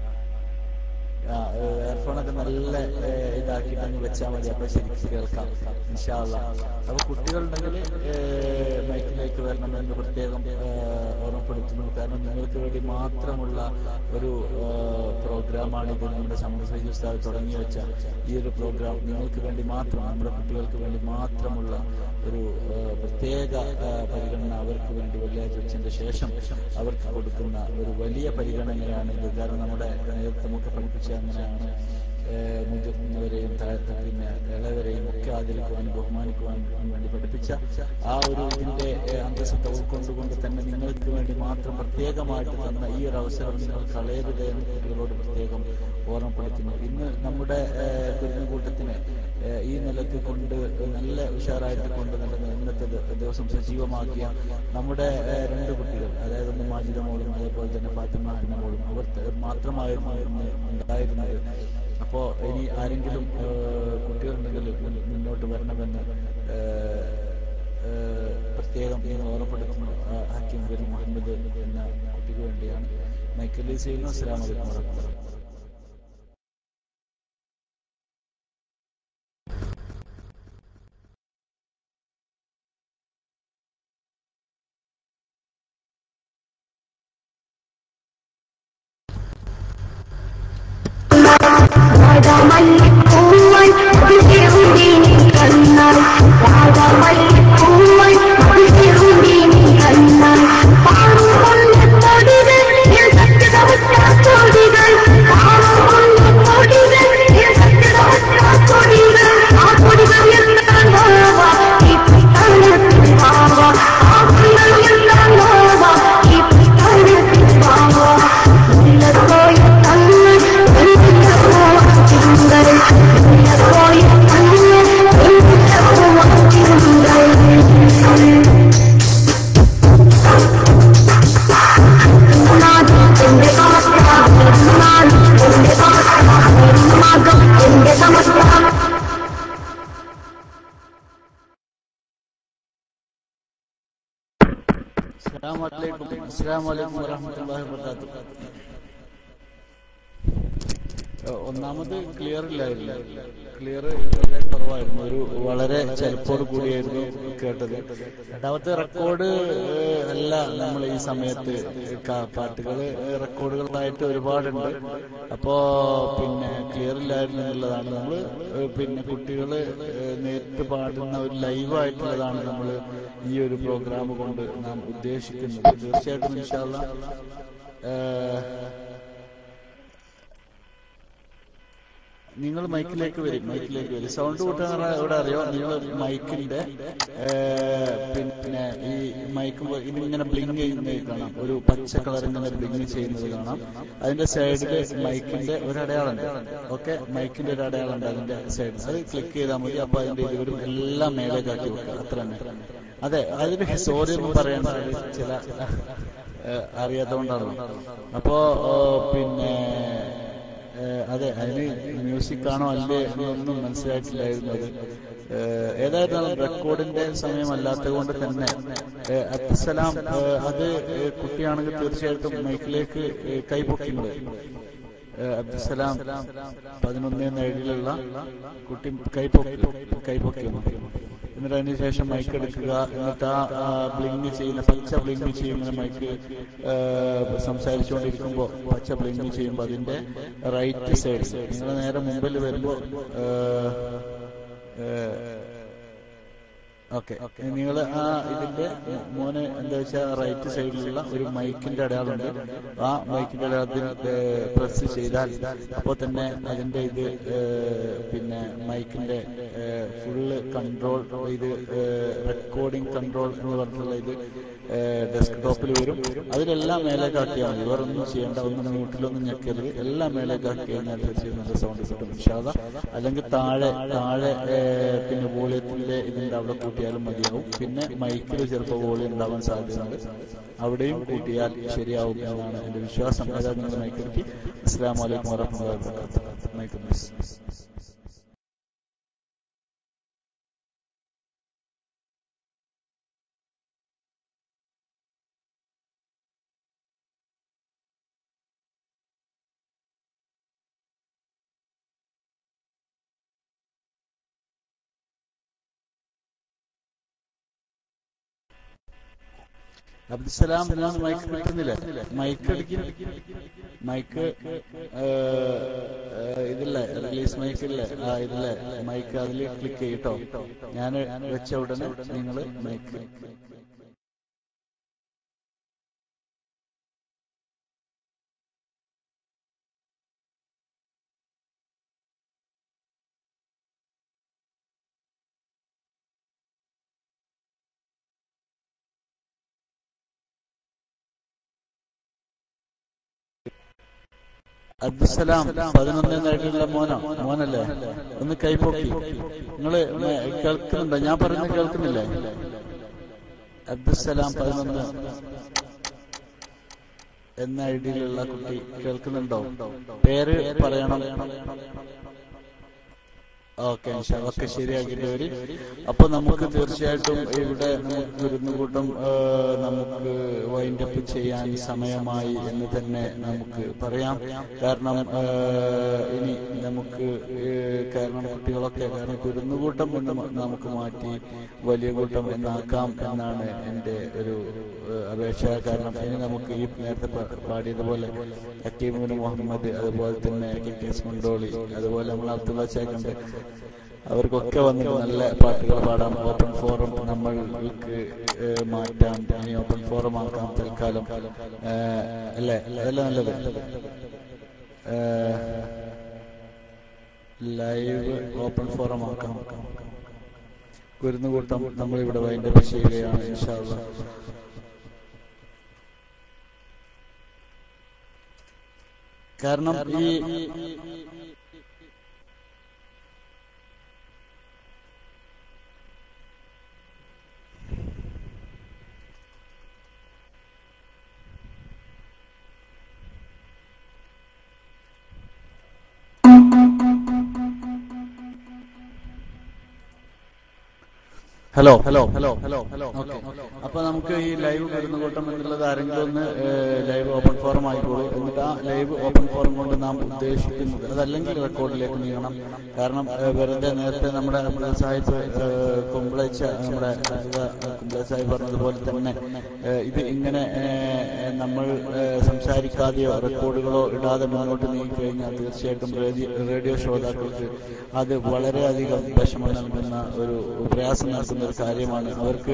ആ എയർഫോണൊക്കെ നല്ല ഏ, ഇതാക്കിയിട്ട് അങ്ങ് വെച്ചാൽ മതി അപ്പൊ ശരിക്കും കേൾക്കാം ഇൻഷാല്ല അപ്പൊ കുട്ടികളുണ്ടെങ്കിൽ മൈക്കിലേക്ക് വരണമെന്ന് പ്രത്യേകം ഏ, ഓർമ്മപ്പെടുത്തുന്നു കാരണം നിങ്ങൾക്ക് വേണ്ടി മാത്രമുള്ള ഒരു പ്രോഗ്രാമാണ് ഇത് നമ്മുടെ സമൂഹ ഉസ്താദ് തുടങ്ങി വെച്ച ഈ ഒരു പ്രോഗ്രാം നിങ്ങൾക്ക് വേണ്ടി മാത്രം നമ്മുടെ കുട്ടികൾക്ക് വേണ്ടി മാത്രമുള്ള ഒരു ആ, പ്രത്യേക ആ, പരിഗണന അവർക്ക് വേണ്ടി വെള്ളിയാഴ്ച ഉച്ചന്റെ ശേഷം അവർക്ക് കൊടുക്കുന്ന ഒരു വലിയ പരിഗണനയാണ് ഇത് കാരണം നമ്മുടെ നേതൃത്വമൊക്കെ പഠിപ്പിച്ച അങ്ങനെയാണ് ഏഹ് മുതിർന്നവരെയും താഴത്തെ പിന്നെ ഇളവരെയും ഒക്കെ ആദരിക്കുവാനും ബഹുമാനിക്കുവാനും വേണ്ടി പഠിപ്പിച്ച ആ ഒരു ഇതിന്റെ ഏഹ് അന്തസ്സത്ത ഉൾക്കൊണ്ടുകൊണ്ട് തന്നെ നിങ്ങൾക്ക് വേണ്ടി മാത്രം പ്രത്യേകമായിട്ട് തന്ന ഈ ഒരു അവസരം നിങ്ങൾ കളയരുത് എന്ന് കുട്ടികളോട് പ്രത്യേകം ഓർമ്മപ്പെടുത്തുന്നു ഇന്ന് നമ്മുടെ ഏഹ് കുരുന്നുകൂട്ടത്തിനെ ഏഹ് ഈ നിലക്ക് കൊണ്ട് നല്ല ഉഷാറായിട്ട് കൊണ്ട് നടന്ന ഇന്നത്തെ ദ- ദിവസം സജീവമാക്കിയ നമ്മുടെ ഏഹ് രണ്ട് കുട്ടികൾ അതായത് ഒന്ന് മാജിദ മോളും അതേപോലെ തന്നെ ഫാത്തിമ അന്ന മോളും അവർ ത- മാത്രമായിരുന്നു ഇന്ന് ഉണ്ടായിരുന്നത് അപ്പോ ഇനി ആരെങ്കിലും ഏഹ് കുട്ടികളുണ്ടെങ്കിൽ മുൻ- മുന്നോട്ട് വരണമെന്ന് ഏഹ് ഏഹ് പ്രത്യേകം ഞാൻ ഓർമ്മപ്പെടുത്തുന്നു ആ ഹക്കീം ബിൻ മുഹമ്മദ് എന്ന കുട്ടിക്ക് വേണ്ടിയാണ് മൈക്കൽ ചെയ്യുന്നു അസ്സലാമു അലൈക്കും വറഹ്മത്തുള്ളാഹി അസ്സലാമു അലൈക്കും അസ്സലാമു അലൈക്കും വറഹ്മത്തുള്ളാഹി വബറകാതുഹു ഏഹ് ഒന്നാമത് ക്ലിയർ ഇല്ലായിരുന്നു ക്ലിയർ വളരെ കുറവായിരുന്നു ഒരു വളരെ ചെലപ്പോട് കൂടിയായിരുന്നു കേട്ടത് രണ്ടാമത്തെ റെക്കോർഡ് ഏഹ് അല്ല നമ്മൾ ഈ സമയത്ത് പാട്ടുകൾ റെക്കോർഡുകളായിട്ട് ഒരുപാടുണ്ട് അപ്പോ പിന്നെ ക്ലിയർ ഇല്ലായിരുന്നു എന്നുള്ളതാണ് നമ്മൾ പിന്നെ കുട്ടികൾ നേരിട്ട് പാടുന്ന ഒരു ലൈവ് ആയിട്ടുള്ളതാണ് നമ്മൾ ഈ ഒരു പ്രോഗ്രാം കൊണ്ട് നാം ഉദ്ദേശിക്കുന്നത് തീർച്ചയായിട്ടും ഇൻഷാല്ല നിങ്ങൾ മൈക്കിലേക്ക് വരും മൈക്കിലേക്ക് വരും സൗണ്ട് കൂട്ടാൻ ഇവിടെ അറിയോ നിങ്ങൾ മൈക്കിന്റെ ഏഹ്, പിന്നെ ഈ മൈക്ക് പോ- ഇതിങ്ങനെ ബ്ലിങ്ക് ചെയ്യുന്നത് കാണാം ഒരു പച്ച കളർ ഇങ്ങനെ ബ്ലിങ്ക് ചെയ്യുന്നത് കാണാം അതിന്റെ സൈഡിൽ മൈക്കിന്റെ ഒരു അടയാളമുണ്ട് ഓക്കെ മൈക്കിന്റെ ഒരു അടയാളമുണ്ട് അതിന്റെ സൈഡിൽ അത് ക്ലിക്ക് ചെയ്താൽ മതി അപ്പൊ അതിന്റെ ഇത് വരും എല്ലാം മേലേക്കാക്കി വെക്കുക അത്ര തന്നെ അതെ അതിന് സോറി ഒന്നും പറയേണ്ട ചില ഏഹ്, അറിയാത്തതുകൊണ്ടാണ് അപ്പോ ഓ, പിന്നെ ഏഹ് അതെ അതിന് മ്യൂസിക് ആണോ അല്ലേ എന്നൊന്നും മനസ്സിലായിട്ടില്ലായിരുന്നു അത് ഏഹ് ഏതായിരുന്നാലും റെക്കോർഡിന്റെ സമയമല്ലാത്തത് കൊണ്ട് തന്നെ ഏഹ് അബ്ദുസലാം ഏഹ് അത് ഏഹ് കുട്ടിയാണെങ്കിൽ തീർച്ചയായിട്ടും മൈക്കിലേക്ക് ഏഹ് കൈപൊക്കുന്നത് ഏഹ് അബ്ദുസലാം പതിനൊന്ന് എന്ന ഏഴിലുള്ള കുട്ടി കൈപൊക്കി കൈപൊക്കുന്നു എന്നിട്ട് അതിന് ശേഷം മൈക്ക് എടുക്കുക എന്നിട്ട് ആ ബ്ലിങ് ചെയ്യുന്ന പച്ച ബ്ലിങ് ചെയ്യുന്ന മൈക്ക് സംസാരിച്ചുകൊണ്ടിരിക്കുമ്പോൾ പച്ച ബ്ലിങ് ചെയ്യുമ്പോൾ അതിന്റെ റൈറ്റ് സൈഡ് നിങ്ങൾ നേരെ മുമ്പിൽ വരുമ്പോൾ ഓക്കെ നിങ്ങൾ ആ ഇതിന്റെ മോനെ എന്താ വെച്ചാൽ റൈറ്റ് സൈഡിലുള്ള ഒരു മൈക്കിന്റെ അടയാളമുണ്ട് ആ മൈക്കിന്റെ അടയാളത്തിൽ പ്രസ് ചെയ്താൽ അപ്പോൾ തന്നെ അതിന്റെ ഇത് ഏഹ്, പിന്നെ മൈക്കിന്റെ ഫുള്ള് കൺട്രോൾ ഇത് റെക്കോർഡിംഗ് കൺട്രോൾ എന്ന് പറഞ്ഞിട്ടുള്ള ഇത് ഡെസ്ക്ടോപ്പിൽ വരും അതിലെല്ലാം മേലെ കാട്ടിയാൽ മതി വേറെ ഒന്നും ചെയ്യേണ്ട ഒന്നും മ്യൂട്ടിലൊന്നും ഞെക്കരുത് എല്ലാം മേലെ കാട്ടി കഴിഞ്ഞാൽ തീർച്ചയായും നല്ല സൗണ്ട് കിട്ടും ഇൻഷാല്ല അല്ലെങ്കിൽ താഴെ താഴെ ഏഹ്, പിന്നെ വോളിയത്തിന്റെ ഇതിന്റെ അവിടെ കൂട്ടിയാലും മതിയാവും പിന്നെ മൈക്കിൽ ചിലപ്പോൾ വോളിയം ഉണ്ടാവാൻ സാധ്യതയുണ്ട് അവിടെയും കൂട്ടിയാൽ ശരിയാവും എന്നാണ് എന്റെ വിശ്വാസം ഏതായാലും നിങ്ങൾ മൈക്കെടുക്കി അസ്സാം വലൈക്കും വാഹമത്തുള്ളാഹി വാബറകാതുഹു മൈക്ക് മിസ് അബ്ദുസലാം ഇതിനകത്ത് മൈക്ക് കിട്ടുന്നില്ല മൈക്ക് അടിക്കും മൈക്ക് ഇതില്ലേ റിലീസ് മൈക്ക് ഇല്ലേ ആ ഇതില്ലേ മൈക്ക് അതിൽ ക്ലിക്ക് ചെയ്യട്ടോ ഞാൻ വെച്ച ഉടനെ നിങ്ങൾ മൈക്ക് അബ്ദുസലാം പതിനൊന്നായിട്ടുള്ള മോനോ മോനല്ലേ ഒന്ന് കൈപ്പൊക്കി നിങ്ങള് കേൾക്കുന്നുണ്ടോ ഞാൻ പറയുന്നത് കേൾക്കുന്നില്ലേ അബ്ദുസലാം പതിനൊന്ന് എന്ന ഐഡിയിലുള്ള കുട്ടി കേൾക്കുന്നുണ്ടോ പേര് പറയണം ഓക്കെ ഒക്കെ ശരിയാക്കിയിട്ട് വരി അപ്പൊ നമുക്ക് തീർച്ചയായിട്ടും ഇവിടെ നമുക്ക് വിരുന്നുകൂട്ടം നമുക്ക് വൈൻഡ് അപ്പ് ചെയ്യാൻ സമയമായി എന്ന് തന്നെ നമുക്ക് പറയാം കാരണം ഇനി നമുക്ക് കാരണം കുട്ടികളൊക്കെ കാരണം കുരുന്നുകൂട്ടം എന്ന് നമുക്ക് മാറ്റി വലിയ കൂട്ടം എന്നാക്കാം എന്നാണ് എന്റെ ഒരു അപേക്ഷ കാരണം ഇനി നമുക്ക് ഈ നേരത്തെ പാടിയതുപോലെ ഹക്കീമുബിൻ മുഹമ്മദ് അതുപോലെ തന്നെ കെ കെ എസ് മുണ്ടോളി അതുപോലെ നമ്മൾ അബ്ദുള്ള ചേക്കണ്ട് അവർക്കൊക്കെ വന്നിട്ട് നല്ല പാട്ടുകൾ പാടാം ഓപ്പൺ ഫോറം നമ്മൾക്ക് മാറ്റാം ഇനി ഓപ്പൺ ഫോറം ആക്കാം തൽക്കാലം അല്ലേ അതല്ല നല്ലത് ലൈവ് ഓപ്പൺ ഫോറം ആക്കാം കുരുന്നുകൂട്ടം നമ്മളിവിടെ വൈൻഡപ്പ് ചെയ്യുകയാണ് ഇൻഷാല്ല കാരണം ഈ hello hello hello hello hello okay അപ്പൊ നമുക്ക് ഈ ലൈവ് കുരുന്നുകൂട്ടം എന്നുള്ളത് ആരെങ്കിലും ഒന്ന് ലൈവ് ഓപ്പൺ ഫോറം ആയിക്കോളൂ എന്നിട്ട് ആ ലൈവ് ഓപ്പൺ ഫോറം കൊണ്ട് നാം ഉദ്ദേശിക്കുന്നത് അതല്ലെങ്കിൽ റെക്കോർഡിലേക്ക് നീങ്ങണം കാരണം വെറുതെ നേരത്തെ നമ്മുടെ നമ്മുടെ സാഹിബ് കുമ്പളച്ച നമ്മുടെ കുമ്പള സാഹിബ് പറഞ്ഞതുപോലെ തന്നെ ഇത് ഇങ്ങനെ നമ്മൾ സംസാരിക്കാതെയോ റെക്കോർഡുകളോ ഇടാതെ മുന്നോട്ട് നീങ്ങിക്കഴിഞ്ഞാൽ തീർച്ചയായിട്ടും റേഡിയോ ശ്രോതാക്കൾക്ക് അത് വളരെയധികം വിഷമം നൽകുന്ന ഒരു പ്രയാസം നൽകുന്ന ഒരു കാര്യമാണ് അവർക്ക്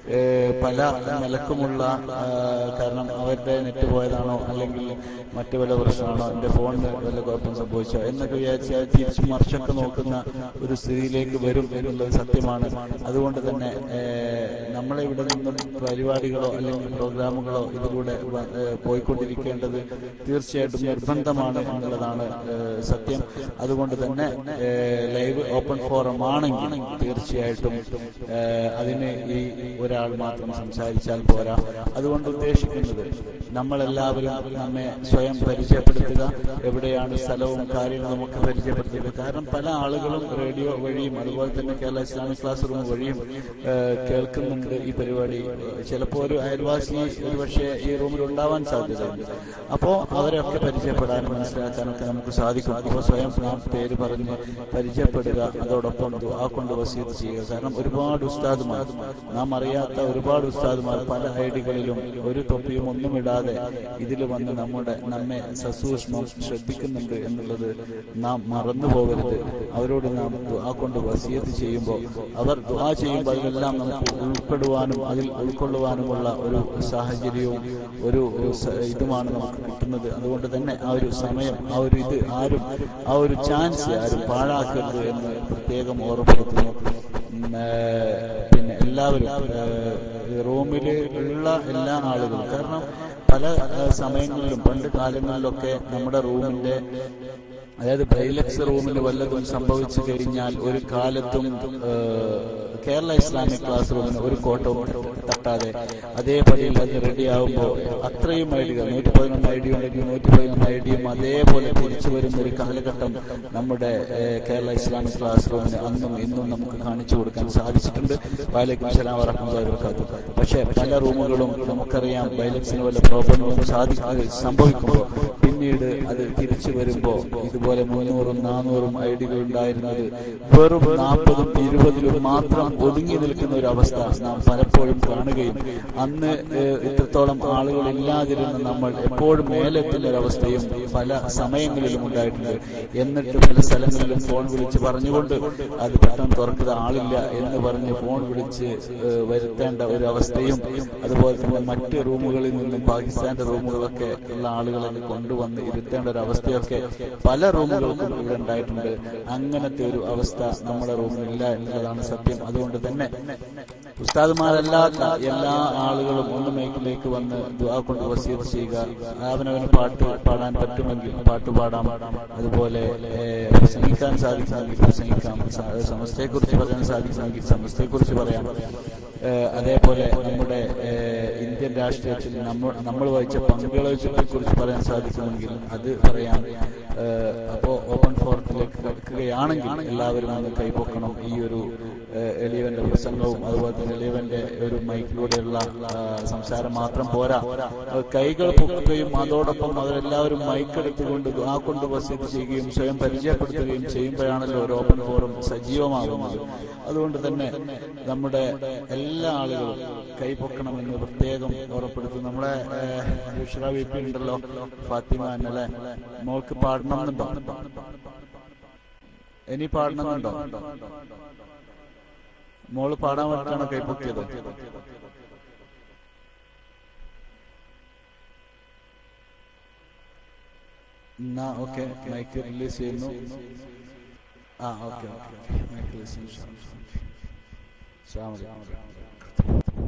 പല നിലക്കുമുള്ള കാരണം അവരുടെ നെറ്റ് പോയതാണോ അല്ലെങ്കിൽ മറ്റു വല്ല പ്രശ്നമാണോ എന്റെ ഫോണിന് വല്ല കുഴപ്പം സംഭവിച്ചോ എന്നൊക്കെ വിചാരിച്ചാൽ തിരിച്ചു മറിച്ചൊക്കെ നോക്കുന്ന ഒരു സ്ഥിതിയിലേക്ക് വരും എന്നുള്ളത് സത്യമാണ് അതുകൊണ്ട് തന്നെ നമ്മളെ ഇവിടെ നിന്നും പരിപാടികളോ അല്ലെങ്കിൽ പ്രോഗ്രാമുകളോ ഇതിലൂടെ പോയിക്കൊണ്ടിരിക്കേണ്ടത് തീർച്ചയായിട്ടും നിർബന്ധമാണ് എന്നുള്ളതാണ് സത്യം അതുകൊണ്ട് തന്നെ ലൈവ് ഓപ്പൺ ഫോറം ആണെങ്കിൽ തീർച്ചയായിട്ടും അതിന് ഈ ഒരാൾ മാത്രം സംസാരിച്ചാൽ പോരാ അതുകൊണ്ട് ഉദ്ദേശിക്കുന്നത് നമ്മളെല്ലാവരും നമ്മെ സ്വയം പരിചയപ്പെടുത്തുക എവിടെയാണ് സ്ഥലവും കാര്യങ്ങളും നമുക്ക് പരിചയപ്പെടുത്തുക കാരണം പല ആളുകളും റേഡിയോ വഴിയും അതുപോലെ തന്നെ കേരള ഇസ്ലാമിക് ക്ലാസ് റൂം വഴിയും കേൾക്കുന്നുണ്ട് ഈ പരിപാടി ചിലപ്പോൾ ഒരു അയൽവാസി ഒരു പക്ഷേ ഈ റൂമിൽ ഉണ്ടാവാൻ സാധ്യതയുണ്ട് അപ്പോ അവരെയൊക്കെ പരിചയപ്പെടാനും മനസ്സിലാക്കാനൊക്കെ നമുക്ക് സാധിക്കും അപ്പോൾ സ്വയം നാം പേര് പറഞ്ഞ് പരിചയപ്പെടുക അതോടൊപ്പം ആ കൊണ്ട് വസീത് ചെയ്യുക കാരണം ഒരുപാട് ഉസ്താദുമാർ നാം അറിയാത്ത ഒരുപാട് ഉസ്താദുമാർ പല ഐഡികളിലും ഒരു തൊപ്പിയും ഒന്നും ഇടാതെ ഇതിൽ വന്ന് നമ്മുടെ നമ്മെ സസൂക്ഷ്മം ശ്രദ്ധിക്കുന്നുണ്ട് എന്നുള്ളത് നാം മറന്നു പോകരുത് അവരോട് നാം ദുആ കൊണ്ട് വസീയത്ത് ചെയ്യുമ്പോൾ അവർ ദുആ ചെയ്യുമ്പോൾ അതിലെല്ലാം നമുക്ക് ഉൾപ്പെടുവാനും അതിൽ ഉൾക്കൊള്ളുവാനുമുള്ള ഒരു സാഹചര്യവും ഒരു ഇതുമാണ് നമുക്ക് കിട്ടുന്നത് അതുകൊണ്ട് തന്നെ ആ ഒരു സമയം ആ ഒരു ഇത് ആരും ആ ഒരു ചാൻസ് ആരും പാഴാക്കരുത് എന്ന് പ്രത്യേകം ഓർമ്മപ്പെടുത്തുന്നു പിന്നെ എല്ലാവരും റൂമിൽ ഉള്ള എല്ലാ ആളുകളും കാരണം പല സമയങ്ങളിലും പണ്ട് കാലങ്ങളിലൊക്കെ നമ്മുടെ റൂമിന്റെ അതായത് ബൈലക്സ് റൂമിൽ വല്ലതും സംഭവിച്ചു കഴിഞ്ഞാൽ ഒരു കാലത്തും കേരള ഇസ്ലാമിക് ക്ലാസ് റൂമിന് ഒരു കോട്ടവും തട്ടാതെ അതേപടി അത് റെഡിയാവുമ്പോൾ അത്രയും ഐഡികൾ നൂറ്റി പതിനൊന്ന് ഐ ഡി ഉണ്ടെങ്കിൽ നൂറ്റി പതിനൊന്ന് ഐ ഡിയും അതേപോലെ തിരിച്ചു വരുന്ന ഒരു കാലഘട്ടം നമ്മുടെ കേരള ഇസ്ലാമിക് ക്ലാസ് റൂമിന് അന്നും ഇന്നും നമുക്ക് കാണിച്ചു കൊടുക്കാൻ സാധിച്ചിട്ടുണ്ട് വാലേക്കും സലാം വറഹമുല്ലാത്തു പക്ഷേ പല റൂമുകളും നമുക്കറിയാം ബൈലക്സിന് വല്ല പ്രോബ്ലങ്ങളും സാധിക്കുക സംഭവിക്കുമ്പോൾ പിന്നീട് അത് തിരിച്ചു വരുമ്പോൾ ഇതുപോലെ പോലെ മുന്നൂറും നാനൂറും ഐ ഡികൾ ഉണ്ടായിരുന്നത് വെറും നാൽപ്പതും ഇരുപതിലും മാത്രം ഒതുങ്ങി നിൽക്കുന്ന ഒരു അവസ്ഥ നാം പലപ്പോഴും കാണുകയും അന്ന് ഏഹ്, ഇത്രത്തോളം ആളുകൾ ഇല്ലാതിരുന്ന നമ്മൾ എപ്പോഴും മേലെത്തുന്ന ഒരു അവസ്ഥയും പല സമയങ്ങളിലും ഉണ്ടായിട്ടുണ്ട് എന്നിട്ട് പല സ്ഥലങ്ങളിലും ഫോൺ വിളിച്ച് പറഞ്ഞുകൊണ്ട് അത് പെട്ടെന്ന് തുറക്കുന്ന ആളില്ല എന്ന് പറഞ്ഞ് ഫോൺ വിളിച്ച് ഏഹ്, വരുത്തേണ്ട ഒരു അവസ്ഥയും അതുപോലെ തന്നെ മറ്റ് റൂമുകളിൽ നിന്നും പാകിസ്ഥാന്റെ റൂമുകളൊക്കെ ഉള്ള ആളുകളെ കൊണ്ടുവന്ന് ഇരുത്തേണ്ട ഒരു അവസ്ഥയൊക്കെ പല റൂമുകൾക്കും ഇവിടെ ഉണ്ടായിട്ടുണ്ട് അങ്ങനത്തെ ഒരു അവസ്ഥ നമ്മുടെ റൂമിലില്ല എന്നുള്ളതാണ് സത്യം അതുകൊണ്ട് തന്നെ ഉസ്താദുമാരല്ലാത്ത എല്ലാ ആളുകളും ഒന്ന് മൈക്കിലേക്ക് വന്ന് ദുആ കൊണ്ട് വസീത് ചെയ്യുക അവനവന് പാട്ട് പാടാൻ പറ്റുമെങ്കിൽ പാട്ട് പാടാം അതുപോലെ ഏഹ്, പ്രസംഗിക്കാൻ സാധിക്കുമെങ്കിൽ പ്രസംഗിക്കാം സ- സമസ്തയെക്കുറിച്ച് പറയാൻ സാധിക്കുമെങ്കിൽ സമസ്തയെക്കുറിച്ച് പറയാം ഏഹ്, അതേപോലെ നമ്മുടെ ഏഹ്, ഇന്ത്യൻ രാഷ്ട്രീയത്തിൽ നമ്മൾ നമ്മൾ വഹിച്ച പങ്കുകളെ കുറിച്ച് പറയാൻ സാധിക്കുമെങ്കിൽ അത് പറയാം ഏഹ്, അപ്പോ ഓപ്പൺ ഫോറത്തിലേക്ക് കടക്കുകയാണെങ്കിൽ എല്ലാവരും ഒന്ന് കൈപ്പൊക്കണം ഈ ഒരു ഏഹ്, എളിയവന്റെ പ്രസംഗവും അതുപോലെ തന്നെ എളിയവന്റെ ഒരു മൈക്കിലൂടെയുള്ള ആ, സംസാരം മാത്രം പോരാ അത് കൈകൾ പൊക്കുകയും അതോടൊപ്പം അവരെല്ലാവരും മൈക്കെടുത്തുകൊണ്ട് ആ കൊണ്ട് വസീത് ചെയ്യുകയും സ്വയം പരിചയപ്പെടുത്തുകയും ചെയ്യുമ്പോഴാണല്ലോ ഒരു ഓപ്പൺ ഫോറം സജീവമാകുന്നത് അതുകൊണ്ട് തന്നെ നമ്മുടെ എല്ലാ ആളുകളും കൈപൊക്കണമെന്ന് പ്രത്യേകം ഉറപ്പെടുത്തും നമ്മളെ ബുഷറ വി പി ഉണ്ടല്ലോ ഫാത്തിമ എന്നല്ലേ മോൾക്ക് പാടണമെന്നുണ്ടോ ഇനി പാടണമെന്നുണ്ടോ മോള് പാടാൻ വേണ്ടിയിട്ടാണ് കൈപ്പൊക്കിയത് എന്നാ ഓക്കെ മൈക്ക് റിലീസ് ചെയ്യുന്നു ആ ഓക്കെ ഓക്കെ മൈക്ക് റിലീസ് ചെയ്യുന്നു അസ്സലാമു അലൈക്കും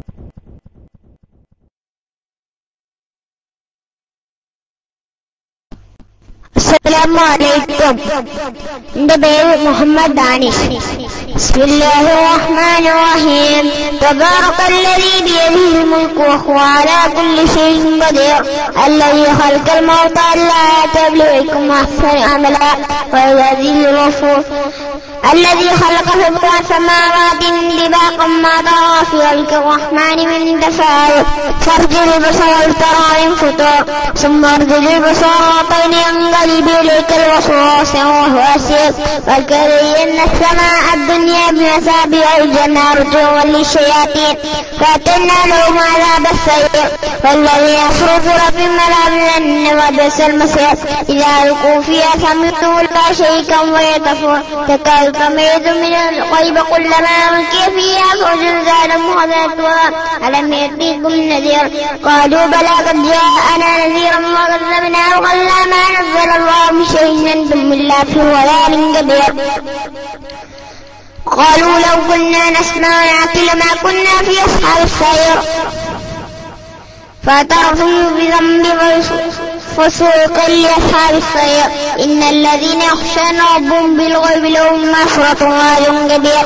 السلام عليكم എന്റെ പേര് മുഹമ്മദ് ദാനിഷ് بسم الله الرحمن الرحيم تبارك الذي بيده الملك وهو على كل شيء قدير الذي خلق الموت الآيات يبلغكم أحسن عملا ويزيد الغفور الذي خلق سبع سماوات طباقا ما ترى في خلق الرحمن من تفاوت فارجع البصر هل ترى من فطور ثم ارجع البصر طين ينقلب اليك البصر واسع وهو اسير وكرينا السماء الدنيا بمثابها الجنة رجوعا للشياطين فاتنا لهم عذاب السير والذي يخرج في الملام لن وبئس المصير إذا ألقوا فيها سمعوا لا شيئا ويتفون تكاد تميز من الغيب كلما ألقي فيها فوج زادهم خذتها ألم يأتيكم نذير قالوا بلى قد جاءنا نذيرا وكذبنا وقلنا ما نزل الله بشيء إن أنتم إلا في ضلال كبير قالوا لو كنا نسمع ونعقل ما كنا في أصحاب السير فاعترفوا بذنب فسوقا لأصحاب السير إن الذين يخشون ربهم بالغيب لهم مغفرة وأجر كبير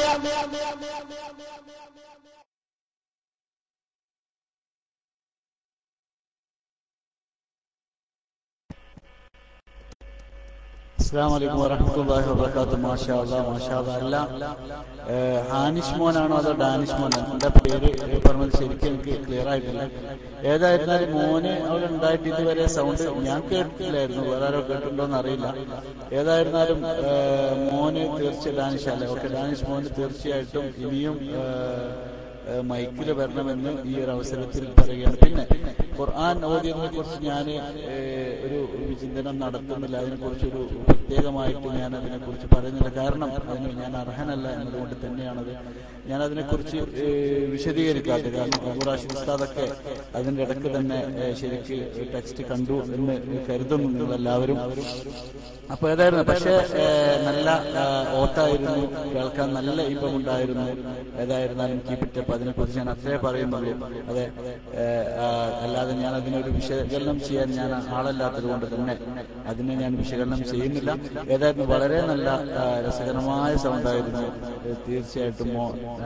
അസ്സാം വലൈക്കും വറഹമത്തല്ലാഹി വബർക്കാത്തു മാഷാ അല്ലാ മാഷാ അല്ലാ അല്ല ഏഹ്, ഹാനിഷ് മോനാണോ അതോ ഡാനിഷ് മോനോ എന്റെ പേര് പറഞ്ഞത് ശരിക്കും എനിക്ക് ക്ലിയർ ആയിട്ടില്ല ഏതായിരുന്നാലും മോന് അവിടെ ഉണ്ടായിട്ട് ഇതുവരെ സൗണ്ട് ഞാൻ കേട്ടിട്ടില്ലായിരുന്നു വേറെ ആരോ കേട്ടിട്ടുണ്ടോന്ന് അറിയില്ല ഏതായിരുന്നാലും ഏഹ്, മോന് തീർച്ച ഡാനിഷ് അല്ലേ ഓക്കെ ഡാനിഷ് മോന് തീർച്ചയായിട്ടും ഇനിയും മൈക്കിൽ വരണമെന്ന് ഈ ഒരു അവസരത്തിൽ പറയുകയാണ് പിന്നെ ഖുർആൻ ഓതിയതിനെ കുറിച്ച് ഞാൻ ഒരു വിചിന്തനം നടത്തുന്നില്ല അതിനെക്കുറിച്ചൊരു പ്രത്യേകമായിട്ട് ഞാൻ അതിനെക്കുറിച്ച് പറയുന്നില്ല കാരണം അതിന് ഞാൻ അർഹനല്ല എന്നതുകൊണ്ട് തന്നെയാണത് ഞാൻ അതിനെക്കുറിച്ച് ഏഹ്, വിശദീകരിക്കാത്തത് കാരണം അബുറാഷിദ് ഉസ്താദൊക്കെ അതിന്റെ ഇടയ്ക്ക് തന്നെ ഏഹ്, ശരിക്ക് ടെക്സ്റ്റ് കണ്ടു എന്ന് കരുതുന്നു നിങ്ങളെല്ലാവരും അപ്പൊ ഏതായിരുന്നു പക്ഷേ ഏഹ്, നല്ല ഏഹ്, ഓത്തായിരുന്നു കേൾക്കാൻ നല്ല ഇമ്പമുണ്ടായിരുന്നു ഏതായിരുന്നാലും കീപ്പിറ്റപ്പ് അതിനെക്കുറിച്ച് ഞാൻ അത്രേ പറയുന്നുള്ളൂ അതെ ഏഹ്, ആ, അല്ലാതെ ഞാൻ അതിനൊരു വിശകലനം ചെയ്യാൻ ഞാൻ ആളല്ലാത്തത് കൊണ്ട് തന്നെ അതിനെ ഞാൻ വിശകലനം ചെയ്യുന്നില്ല ഏതായിരുന്നു വളരെ നല്ല ആ, രസകരമായ സൗണ്ടായിരുന്നു ഏഹ്, തീർച്ചയായിട്ടും മോ